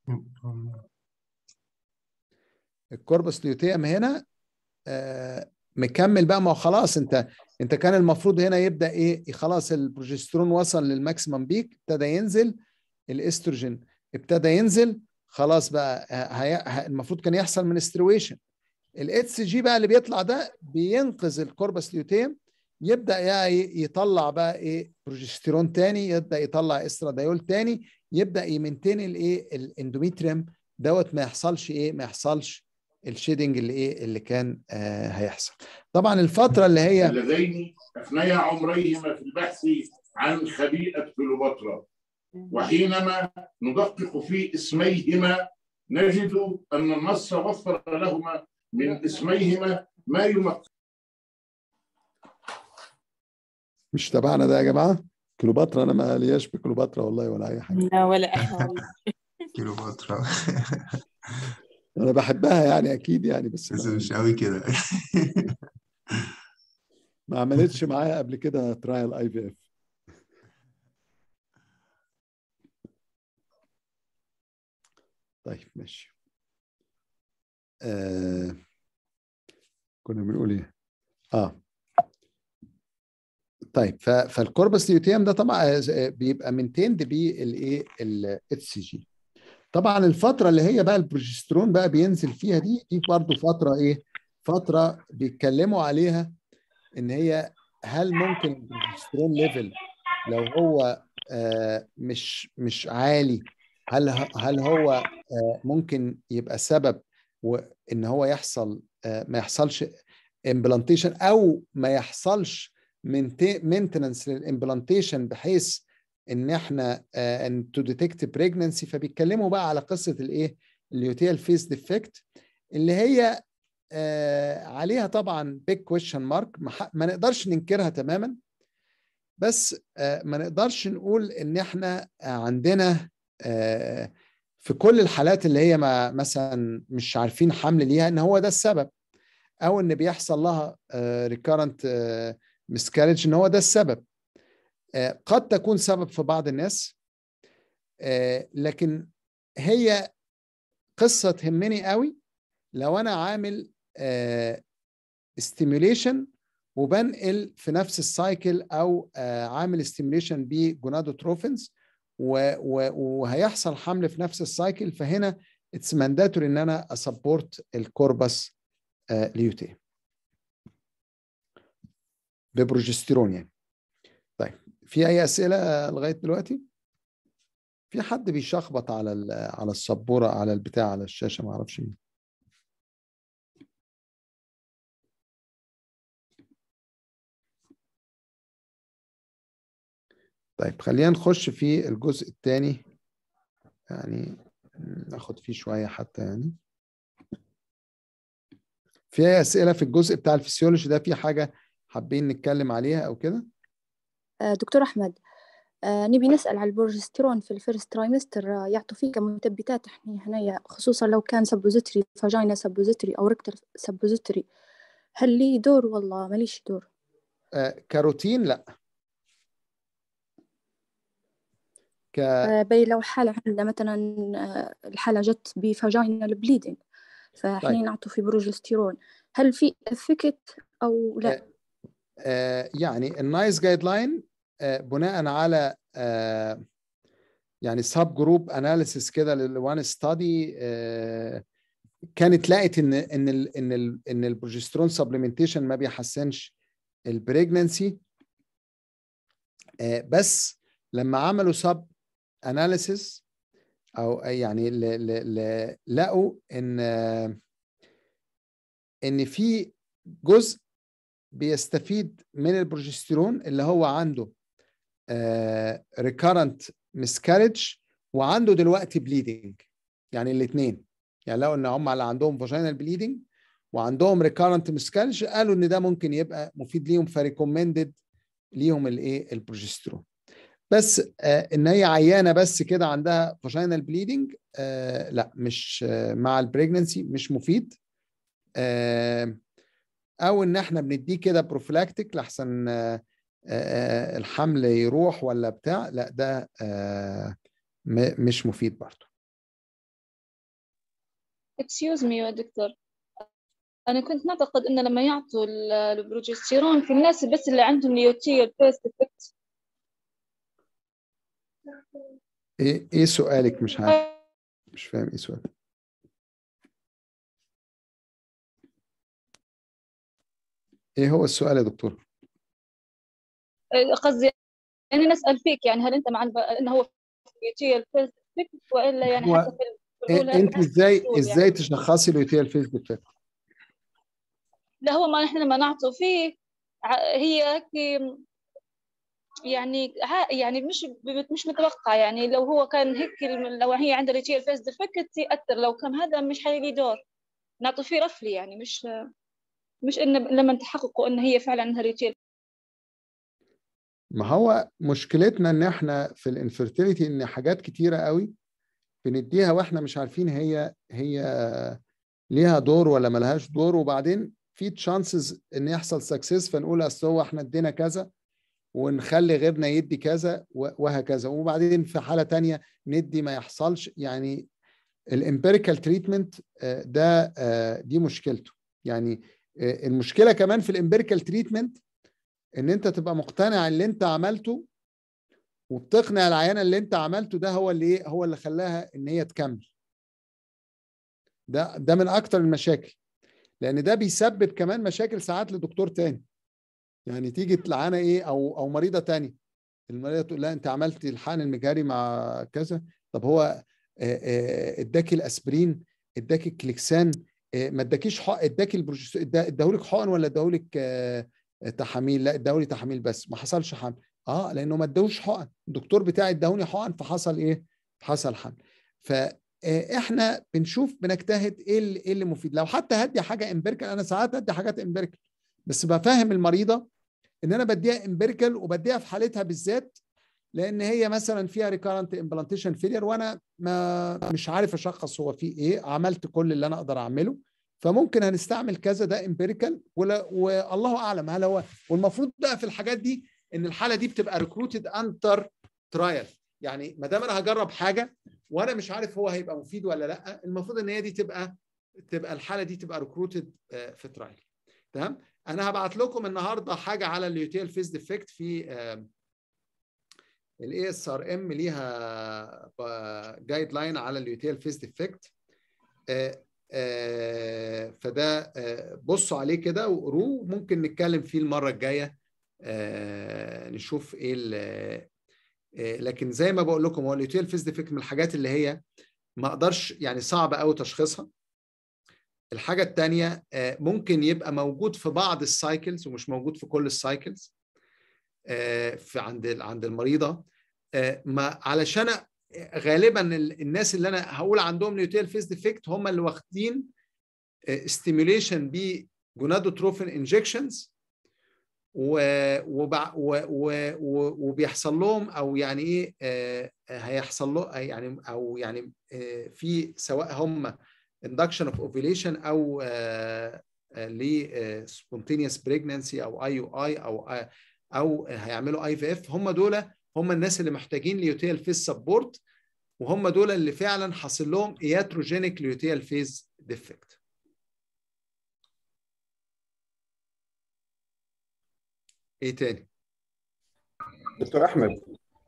الكوربس ليوتيم هنا آه مكمل بقى ما هو خلاص انت انت كان المفروض هنا يبدا ايه خلاص البروجسترون وصل للماكسيمم بيك ابتدى ينزل الاستروجين ابتدى ينزل خلاص بقى هي المفروض كان يحصل منسترويشن الاتش جي بقى اللي بيطلع ده بينقذ الكوربس ليوتيم يبدا يعني يطلع بقى ايه بروجستيرون تاني يبدا يطلع استرادايول تاني يبدا يمنتين الايه الاندوميتريم دوت ما يحصلش ايه ما يحصلش الشيدنج اللي ايه اللي كان آه هيحصل طبعا الفتره اللي هي اللذين افنيا عمريهما في البحث عن خبيئه كليوباترا وحينما ندقق في اسميهما نجد ان النص وفر لهما من اسميهما ما يمثل مش تبعنا ده يا جماعه كليوباترا انا ما لياش بكليوباترا والله ولا اي حاجه لا ولا احنا والله كليوباترا انا بحبها يعني اكيد يعني بس بس ما, مش قوي كده ما عملتش معايا قبل كده ترايل اي في اف طيب ماشي آه كنا بنقول ايه اه طيب ف- فالكوربس ليوتيوم ده طبعا بيبقى مينتيند بالايه الاتش سي جي طبعا الفتره اللي هي بقى البروجسترون بقى بينزل فيها دي دي برضه فتره ايه فتره بيتكلموا عليها ان هي هل ممكن البروجسترون ليفل لو هو آه مش مش عالي هل هل هو آه ممكن يبقى سبب وان هو يحصل آه ما يحصلش امبلانتيشن او ما يحصلش مينتننس للامبلانتيشن بحيث ان احنا ان تو ديتكت بريجننسي فبيتكلموا بقى على قصه الايه اليوتيال فيس ديفكت اللي هي آه عليها طبعا بيج كويشن مارك ما نقدرش ننكرها تماما بس آه ما نقدرش نقول ان احنا عندنا آه في كل الحالات اللي هي ما مثلا مش عارفين حمل ليها ان هو ده السبب او ان بيحصل لها ريكارنت مسكارج ان هو ده السبب قد تكون سبب في بعض الناس لكن هي قصه تهمني قوي لو انا عامل ستيميوليشن وبنقل في نفس السايكل او عامل ستيميوليشن بجونادوتروفنز وهيحصل حمل في نفس السايكل فهنا اتس مانداتوري ان انا اسبورت الكوربس ليوتي ببروجستيرون يعني طيب في اي اسئله لغايه دلوقتي في حد بيشخبط على على السبوره على البتاع على الشاشه ما اعرفش مين طيب خلينا نخش في الجزء الثاني يعني ناخد فيه شويه حتى يعني في اي اسئله في الجزء بتاع الفسيولوجي ده في حاجه حابين نتكلم عليها او كده دكتور أحمد آه نبي نسأل على البروجستيرون في الفيرست ترايمستر آه يعطوا فيه كمثبتات احنا هنا خصوصا لو كان سبوزيتري فاجينا سبوزيتري أو ريكتر سبوزيتري هل لي دور والله ماليش دور آه كاروتين لا ك... آه بي لو حالة عندنا مثلا آه الحالة جت بفاجينال بليدنج فحين طيب. نعطوا في بروجستيرون هل في افكت أو لا؟ آه آه يعني النايس جايد لاين بناء على آه يعني سب جروب اناليسيس كده للوان ستادي كانت لقت ان ان ال ان ال ان البروجسترون سبلمنتيشن ما بيحسنش البريجننسي بس لما عملوا سب اناليسيس او يعني ل ل ل لقوا ان ان في جزء بيستفيد من البروجستيرون اللي هو عنده ريكارنت مسكارج وعنده دلوقتي بليدنج يعني الاثنين يعني لو ان هم اللي عندهم فاجينال بليدنج وعندهم ريكارنت مسكارج قالوا ان ده ممكن يبقى مفيد ليهم فريكومندد ليهم الايه البروجستيرون بس آه ان هي عيانه بس كده عندها فاجينال بليدنج آه لا مش آه مع البريجننسي مش مفيد آه او ان احنا بنديه كده بروفلاكتيك لحسن آه آه الحمل يروح ولا بتاع لا ده آه مش مفيد برضه اكسيوز مي يا دكتور انا كنت نعتقد ان لما يعطوا البروجستيرون في الناس بس اللي عندهم ليوتيال فيست افكت ايه ايه سؤالك مش عارف مش فاهم ايه سؤالك ايه هو السؤال يا دكتور قصدي انا نسال فيك يعني هل انت مع انه هو في ليوتيال فيست افكت والا يعني هو حتى في بقولها انت ازاي يعني. ازاي تشخصي اليوتيال فيز ديفكت لا هو ما نحن لما نعطوا فيه ع- هي هيك يعني ها يعني مش ب- مش متوقع يعني لو هو كان هيك الم- لو هي عندها ريتيل فيس ديفكت يأثر لو كان هذا مش حيلي دور نعطوا فيه رفلي يعني مش مش إن لما تحققوا إن هي فعلا عندها ريتيل ما هو مشكلتنا ان احنا في الانفيرتيليتي ان حاجات كتيره قوي بنديها واحنا مش عارفين هي هي ليها دور ولا ملهاش دور وبعدين في تشانسز ان يحصل سكسس فنقول اصل هو احنا ادينا كذا ونخلي غيرنا يدي كذا و- وهكذا وبعدين في حاله تانية ندي ما يحصلش يعني الامبيريكال تريتمنت ده آه، دي مشكلته يعني آه، المشكله كمان في الامبيريكال تريتمنت ان انت تبقى مقتنع اللي انت عملته وبتقنع العيانه اللي انت عملته ده هو اللي ايه هو اللي خلاها ان هي تكمل ده ده من اكتر المشاكل لان ده بيسبب كمان مشاكل ساعات لدكتور تاني يعني تيجي العيانه ايه او او مريضه تانية المريضه تقول لها انت عملت الحقن المجاري مع كذا طب هو آه، آه، اداكي الاسبرين اداكي الكليكسان آه، ما اداكيش حق اداكي البروجستو ادا- اداهولك حقن ولا اداهولك آه، تحاميل لا اداهولي تحاميل بس ما حصلش حمل اه لانه ما اداهوش حقن الدكتور بتاعي اداهوني حقن فحصل ايه حصل حمل فاحنا بنشوف بنجتهد ايه اللي ايه اللي مفيد لو حتى هدي حاجه امبيريكال انا ساعات ادي حاجات امبيريكال بس بفهم المريضه ان انا بديها امبيريكال وبديها في حالتها بالذات لان هي مثلا فيها ريكارنت امبلانتيشن فيلير وانا ما مش عارف اشخص هو فيه ايه عملت كل اللي انا اقدر اعمله فممكن هنستعمل كذا ده امبيريكال ولا والله اعلم هل هو والمفروض بقى في الحاجات دي ان الحاله دي بتبقى ريكروتد انتر ترايل يعني ما دام انا هجرب حاجه وانا مش عارف هو هيبقى مفيد ولا لا المفروض ان هي دي تبقى تبقى الحاله دي تبقى ريكروتد في ترايل تمام انا هبعت لكم النهارده حاجه على اليوتيل فيز ديفكت في الاي اس ار ام ليها جايد لاين على اليوتيل فيز ديفكت فده آه، بصوا عليه كده وقروه ممكن نتكلم فيه المره الجايه آه، نشوف ايه ال- آه، لكن زي ما بقول لكم هو اليوتيل فيز ديفكت من الحاجات اللي هي ما اقدرش يعني صعب قوي تشخيصها الحاجه الثانيه ممكن يبقى موجود في بعض السايكلز ومش موجود في كل السايكلز في عند عند المريضه آه، ما علشان غالبا ال- الناس اللي انا هقول عندهم نيوتيل فيز ديفكت هم اللي واخدين ستيميوليشن بجونادوتروفين انجكشنز وبيحصل لهم او يعني ايه آه، هيحصل له يعني او يعني آه، في سواء هم induction of ovulation او ل spontaneous pregnancy او اي يو اي او آه، او هيعملوا اي في اف هم دول هم الناس اللي محتاجين ليوتيال فيز سبورت وهم دول اللي فعلا حاصل لهم اياتروجينيك ليوتيال فيز ديفكت ايه تاني دكتور احمد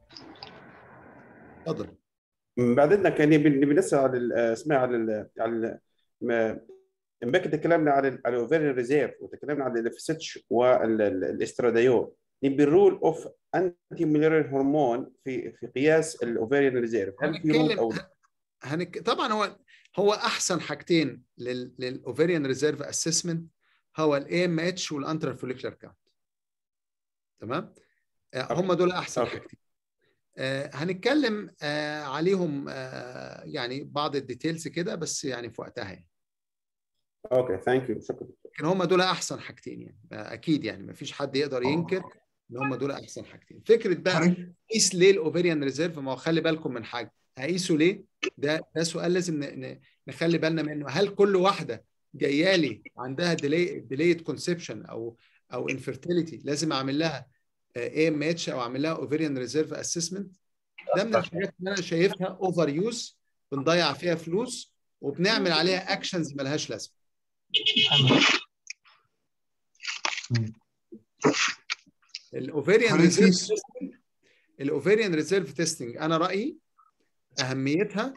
اتفضل بعد اذنك يعني بن- بنسال على ال- اسمع على ال- على ال- ما امبارح تكلمنا على ال- على الاوفيريان ريزيرف وتكلمنا على الافسيتش والاستراديول نبي الرول اوف انتي ميليرين هرمون في في قياس الاوفيريان ريزيرف هل في رول هنتكلم او لا؟ هنك... طبعا هو هو احسن حاجتين لل... للاوفيريان ريزيرف اسسمنت هو الاي ام اتش والانترا فوليكولار كاونت تمام آه، هم دول احسن أوكي. حاجتين آه، هنتكلم آه، عليهم آه، يعني بعض الديتيلز كده بس يعني في وقتها يعني اوكي ثانك يو شكرا لكن هم دول احسن حاجتين يعني آه، اكيد يعني ما فيش حد يقدر ينكر ان هم دول احسن حاجتين فكره بقى قيس ليه الاوفيريان ريزيرف ما هو خلي بالكم من حاجه هقيسه ليه ده ده سؤال لازم ن- ن- نخلي بالنا منه هل كل واحده جايه لي عندها ديلي ديليد كونسبشن او او انفيرتيليتي لازم اعمل لها اي ام اتش او اعمل لها اوفيريان ريزيرف اسسمنت ده من الحاجات اللي انا شايفها اوفر يوز بنضيع فيها فلوس وبنعمل عليها اكشنز ملهاش لازمه الاوفيريان حضرتك ريزيرف في- الاوفيريان ريزيرف تيستنج انا رايي اهميتها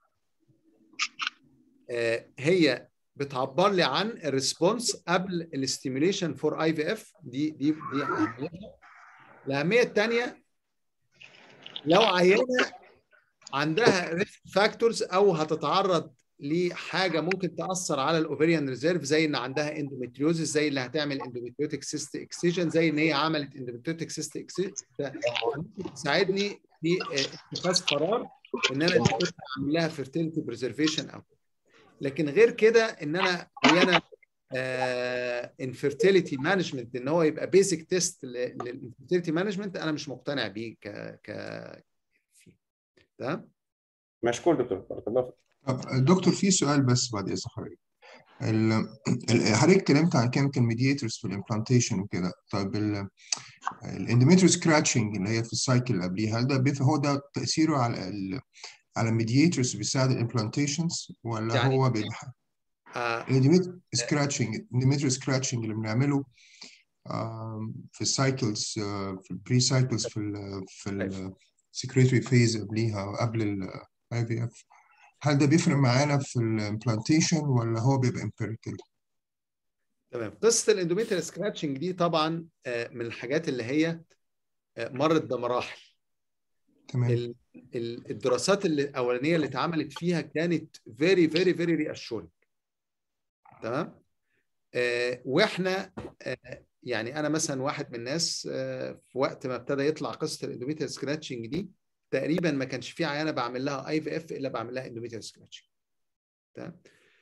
آه، هي بتعبر لي عن الريسبونس قبل الاستيميوليشن فور اي في اف دي دي دي اهميتها الاهميه الثانيه لو عينه عندها ريسك فاكتورز او هتتعرض لحاجه ممكن تاثر على الاوفريان ريزيرف زي ان عندها اندوميتريوزس زي اللي هتعمل اندوميتريوتيك سيست اكسيجن زي ان هي عملت اندوميتريوتيك سيست اكسيجن ممكن تساعدني في اتخاذ قرار ان انا كنت اعمل لها فيرتيليتي بريزرفيشن او لكن غير كده ان انا هي انا انفيرتيليتي مانجمنت ان هو يبقى بيسك تيست للانفيرتيليتي مانجمنت انا مش مقتنع بيه ك ك تمام مشكور دكتور بارك الله فيك طب دكتور في سؤال بس بعد اذن حضرتك ال- ال- حضرتك اتكلمت عن كيميكال ميدياتورز في الامبلانتيشن وكده طيب الاندوميتريو سكراتشنج اللي هي في السايكل اللي قبليها هل ده بيف- هو ده تاثيره على ال على الميدياتورز بيساعد الامبلانتيشنز ولا يعني- هو بيلحق آه الاندوميتريو سكراتشنج الاندوميتريو سكراتشنج اللي بنعمله آم، في السايكلز في البري سايكلز في ال في السكريتوري فيز قبليها قبل الاي في اف هل ده بيفرق معانا في الامبلانتيشن ولا هو بيبقى امبيريكال؟ تمام قصه الاندوميتريال سكراتشنج دي طبعا آه، من الحاجات اللي هي آه، مرت بمراحل تمام ال- ال- الدراسات اللي- الاولانيه اللي اتعملت فيها كانت فيري فيري فيري ري اشورنج تمام آه، واحنا آه، يعني انا مثلا واحد من الناس آه، في وقت ما ابتدى يطلع قصه الاندوميتريال سكراتشنج دي تقريبا ما كانش في عيانه بعمل لها اي في اف الا بعمل لها اندوميتريال سكراتشنج تمام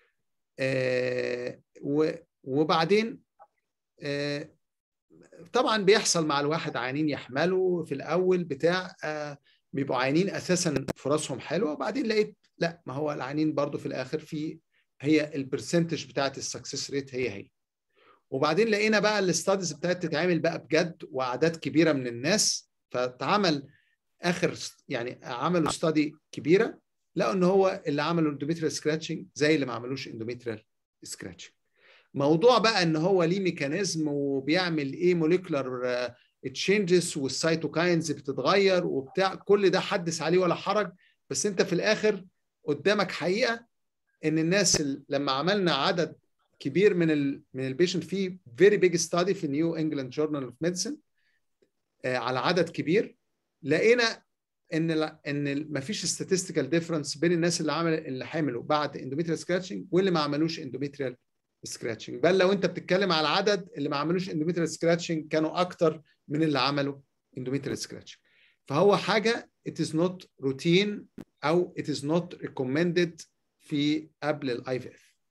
آه، و- وبعدين آه، طبعا بيحصل مع الواحد عيانين يحملوا في الاول بتاع آه، بيبقوا عيانين اساسا فرصهم حلوه وبعدين لقيت لا ما هو العيانين برضو في الاخر في هي البرسنتج بتاعت السكسس ريت هي هي وبعدين لقينا بقى الاستاديز ابتدت تتعمل بقى بجد واعداد كبيره من الناس فاتعمل اخر يعني عملوا استادي كبيره لقوا ان هو اللي عملوا اندوميتريال سكراتشنج زي اللي ما عملوش اندوميتريال سكراتشنج موضوع بقى ان هو ليه ميكانيزم وبيعمل ايه موليكولار تشينجز والسيتوكاينز بتتغير وبتاع كل ده حدث عليه ولا حرج بس انت في الاخر قدامك حقيقه ان الناس ال- لما عملنا عدد كبير من ال من البيشنت في فيري بيج ستادي في نيو انجلاند جورنال اوف ميديسن على عدد كبير لقينا ان لا ان ما فيش statistical difference بين الناس اللي عمل اللي حملوا بعد اندوميتريال سكراتشنج واللي ما عملوش اندوميتريال سكراتشنج بل لو انت بتتكلم على العدد اللي ما عملوش اندوميتريال سكراتشنج كانوا اكتر من اللي عملوا اندوميتريال سكراتشنج فهو حاجه it is not routine او it is not recommended في قبل الاي في اف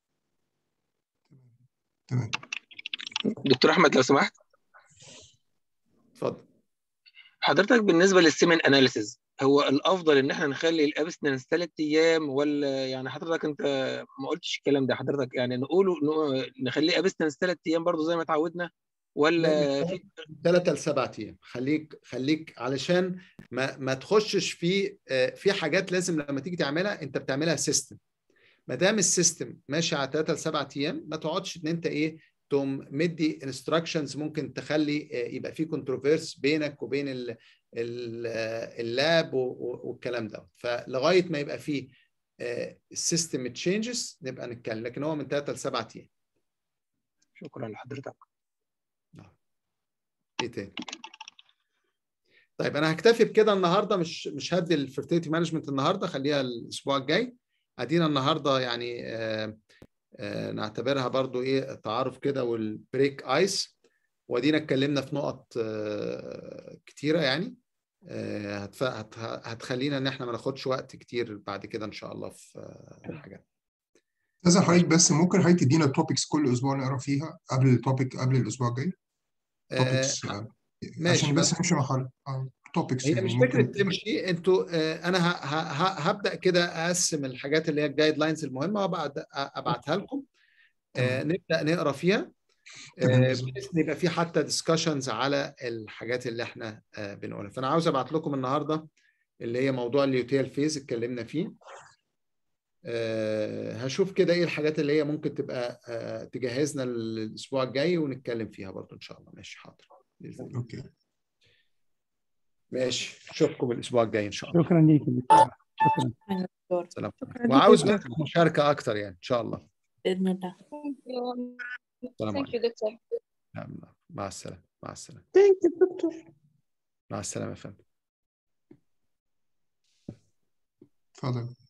تمام دكتور احمد لو سمحت اتفضل حضرتك بالنسبه للسيمن اناليسيز هو الافضل ان احنا نخلي الابستنس ثلاث ايام ولا يعني حضرتك انت ما قلتش الكلام ده حضرتك يعني نقوله ن- نخليه ابستنس ثلاث ايام برضو زي ما اتعودنا ولا في ثلاثة لسبعة ايام خليك خليك علشان ما ما تخشش في آه، في حاجات لازم لما تيجي تعملها انت بتعملها سيستم ما دام السيستم ماشي على ثلاثة لسبعة ايام ما تقعدش ان انت ايه تقوم مدي انستراكشنز ممكن تخلي آه، يبقى في كونتروفيرس بينك وبين ال- ال- آه، اللاب و- و- والكلام ده فلغايه ما يبقى في السيستم تشينجز نبقى نتكلم لكن هو من ثلاثة لسبعة ايام شكرا لحضرتك ايه تاني طيب انا هكتفي بكده النهارده مش مش هدي الفيرتيليتي مانجمنت النهارده خليها الاسبوع الجاي ادينا النهارده يعني آه آه نعتبرها برضو ايه تعارف كده والبريك ايس وادينا اتكلمنا في نقط آه كتيره يعني آه هتف... هت... هتخلينا ان احنا ما ناخدش وقت كتير بعد كده ان شاء الله في آه الحاجات استاذ حضرتك بس ممكن حضرتك تدينا التوبكس كل اسبوع نقرا فيها قبل التوبيك قبل الاسبوع الجاي توبكس ماشي عشان بس بس نمشي مع توبكس هي يعني مش فكره ممكن تمشي انتوا آه، انا ه- ه- ه- هبدا كده اقسم الحاجات اللي هي الجايد لاينز المهمه وابعت ابعتها لكم آه، نبدا نقرا فيها آه، بحيث إن يبقى في حتى ديسكشنز على الحاجات اللي احنا آه، بنقولها فانا عاوز ابعت لكم النهارده اللي هي موضوع اليوتيال فيز اتكلمنا فيه آه، هشوف كده ايه الحاجات اللي هي ممكن تبقى آه، تجهزنا الاسبوع الجاي ونتكلم فيها برضو ان شاء الله ماشي حاضر بإذن الله. اوكي ماشي اشوفكم الاسبوع الجاي ان شاء الله شكرا ليك دكتور. شكرا سلام شكرا ليك وعاوز دكتور. منكم مشاركه اكتر يعني ان شاء الله بإذن الله السلام Thank you, doctor. نعم نعم. مع السلامه مع السلامه Thank you, doctor. مع السلامه يا فندم اتفضل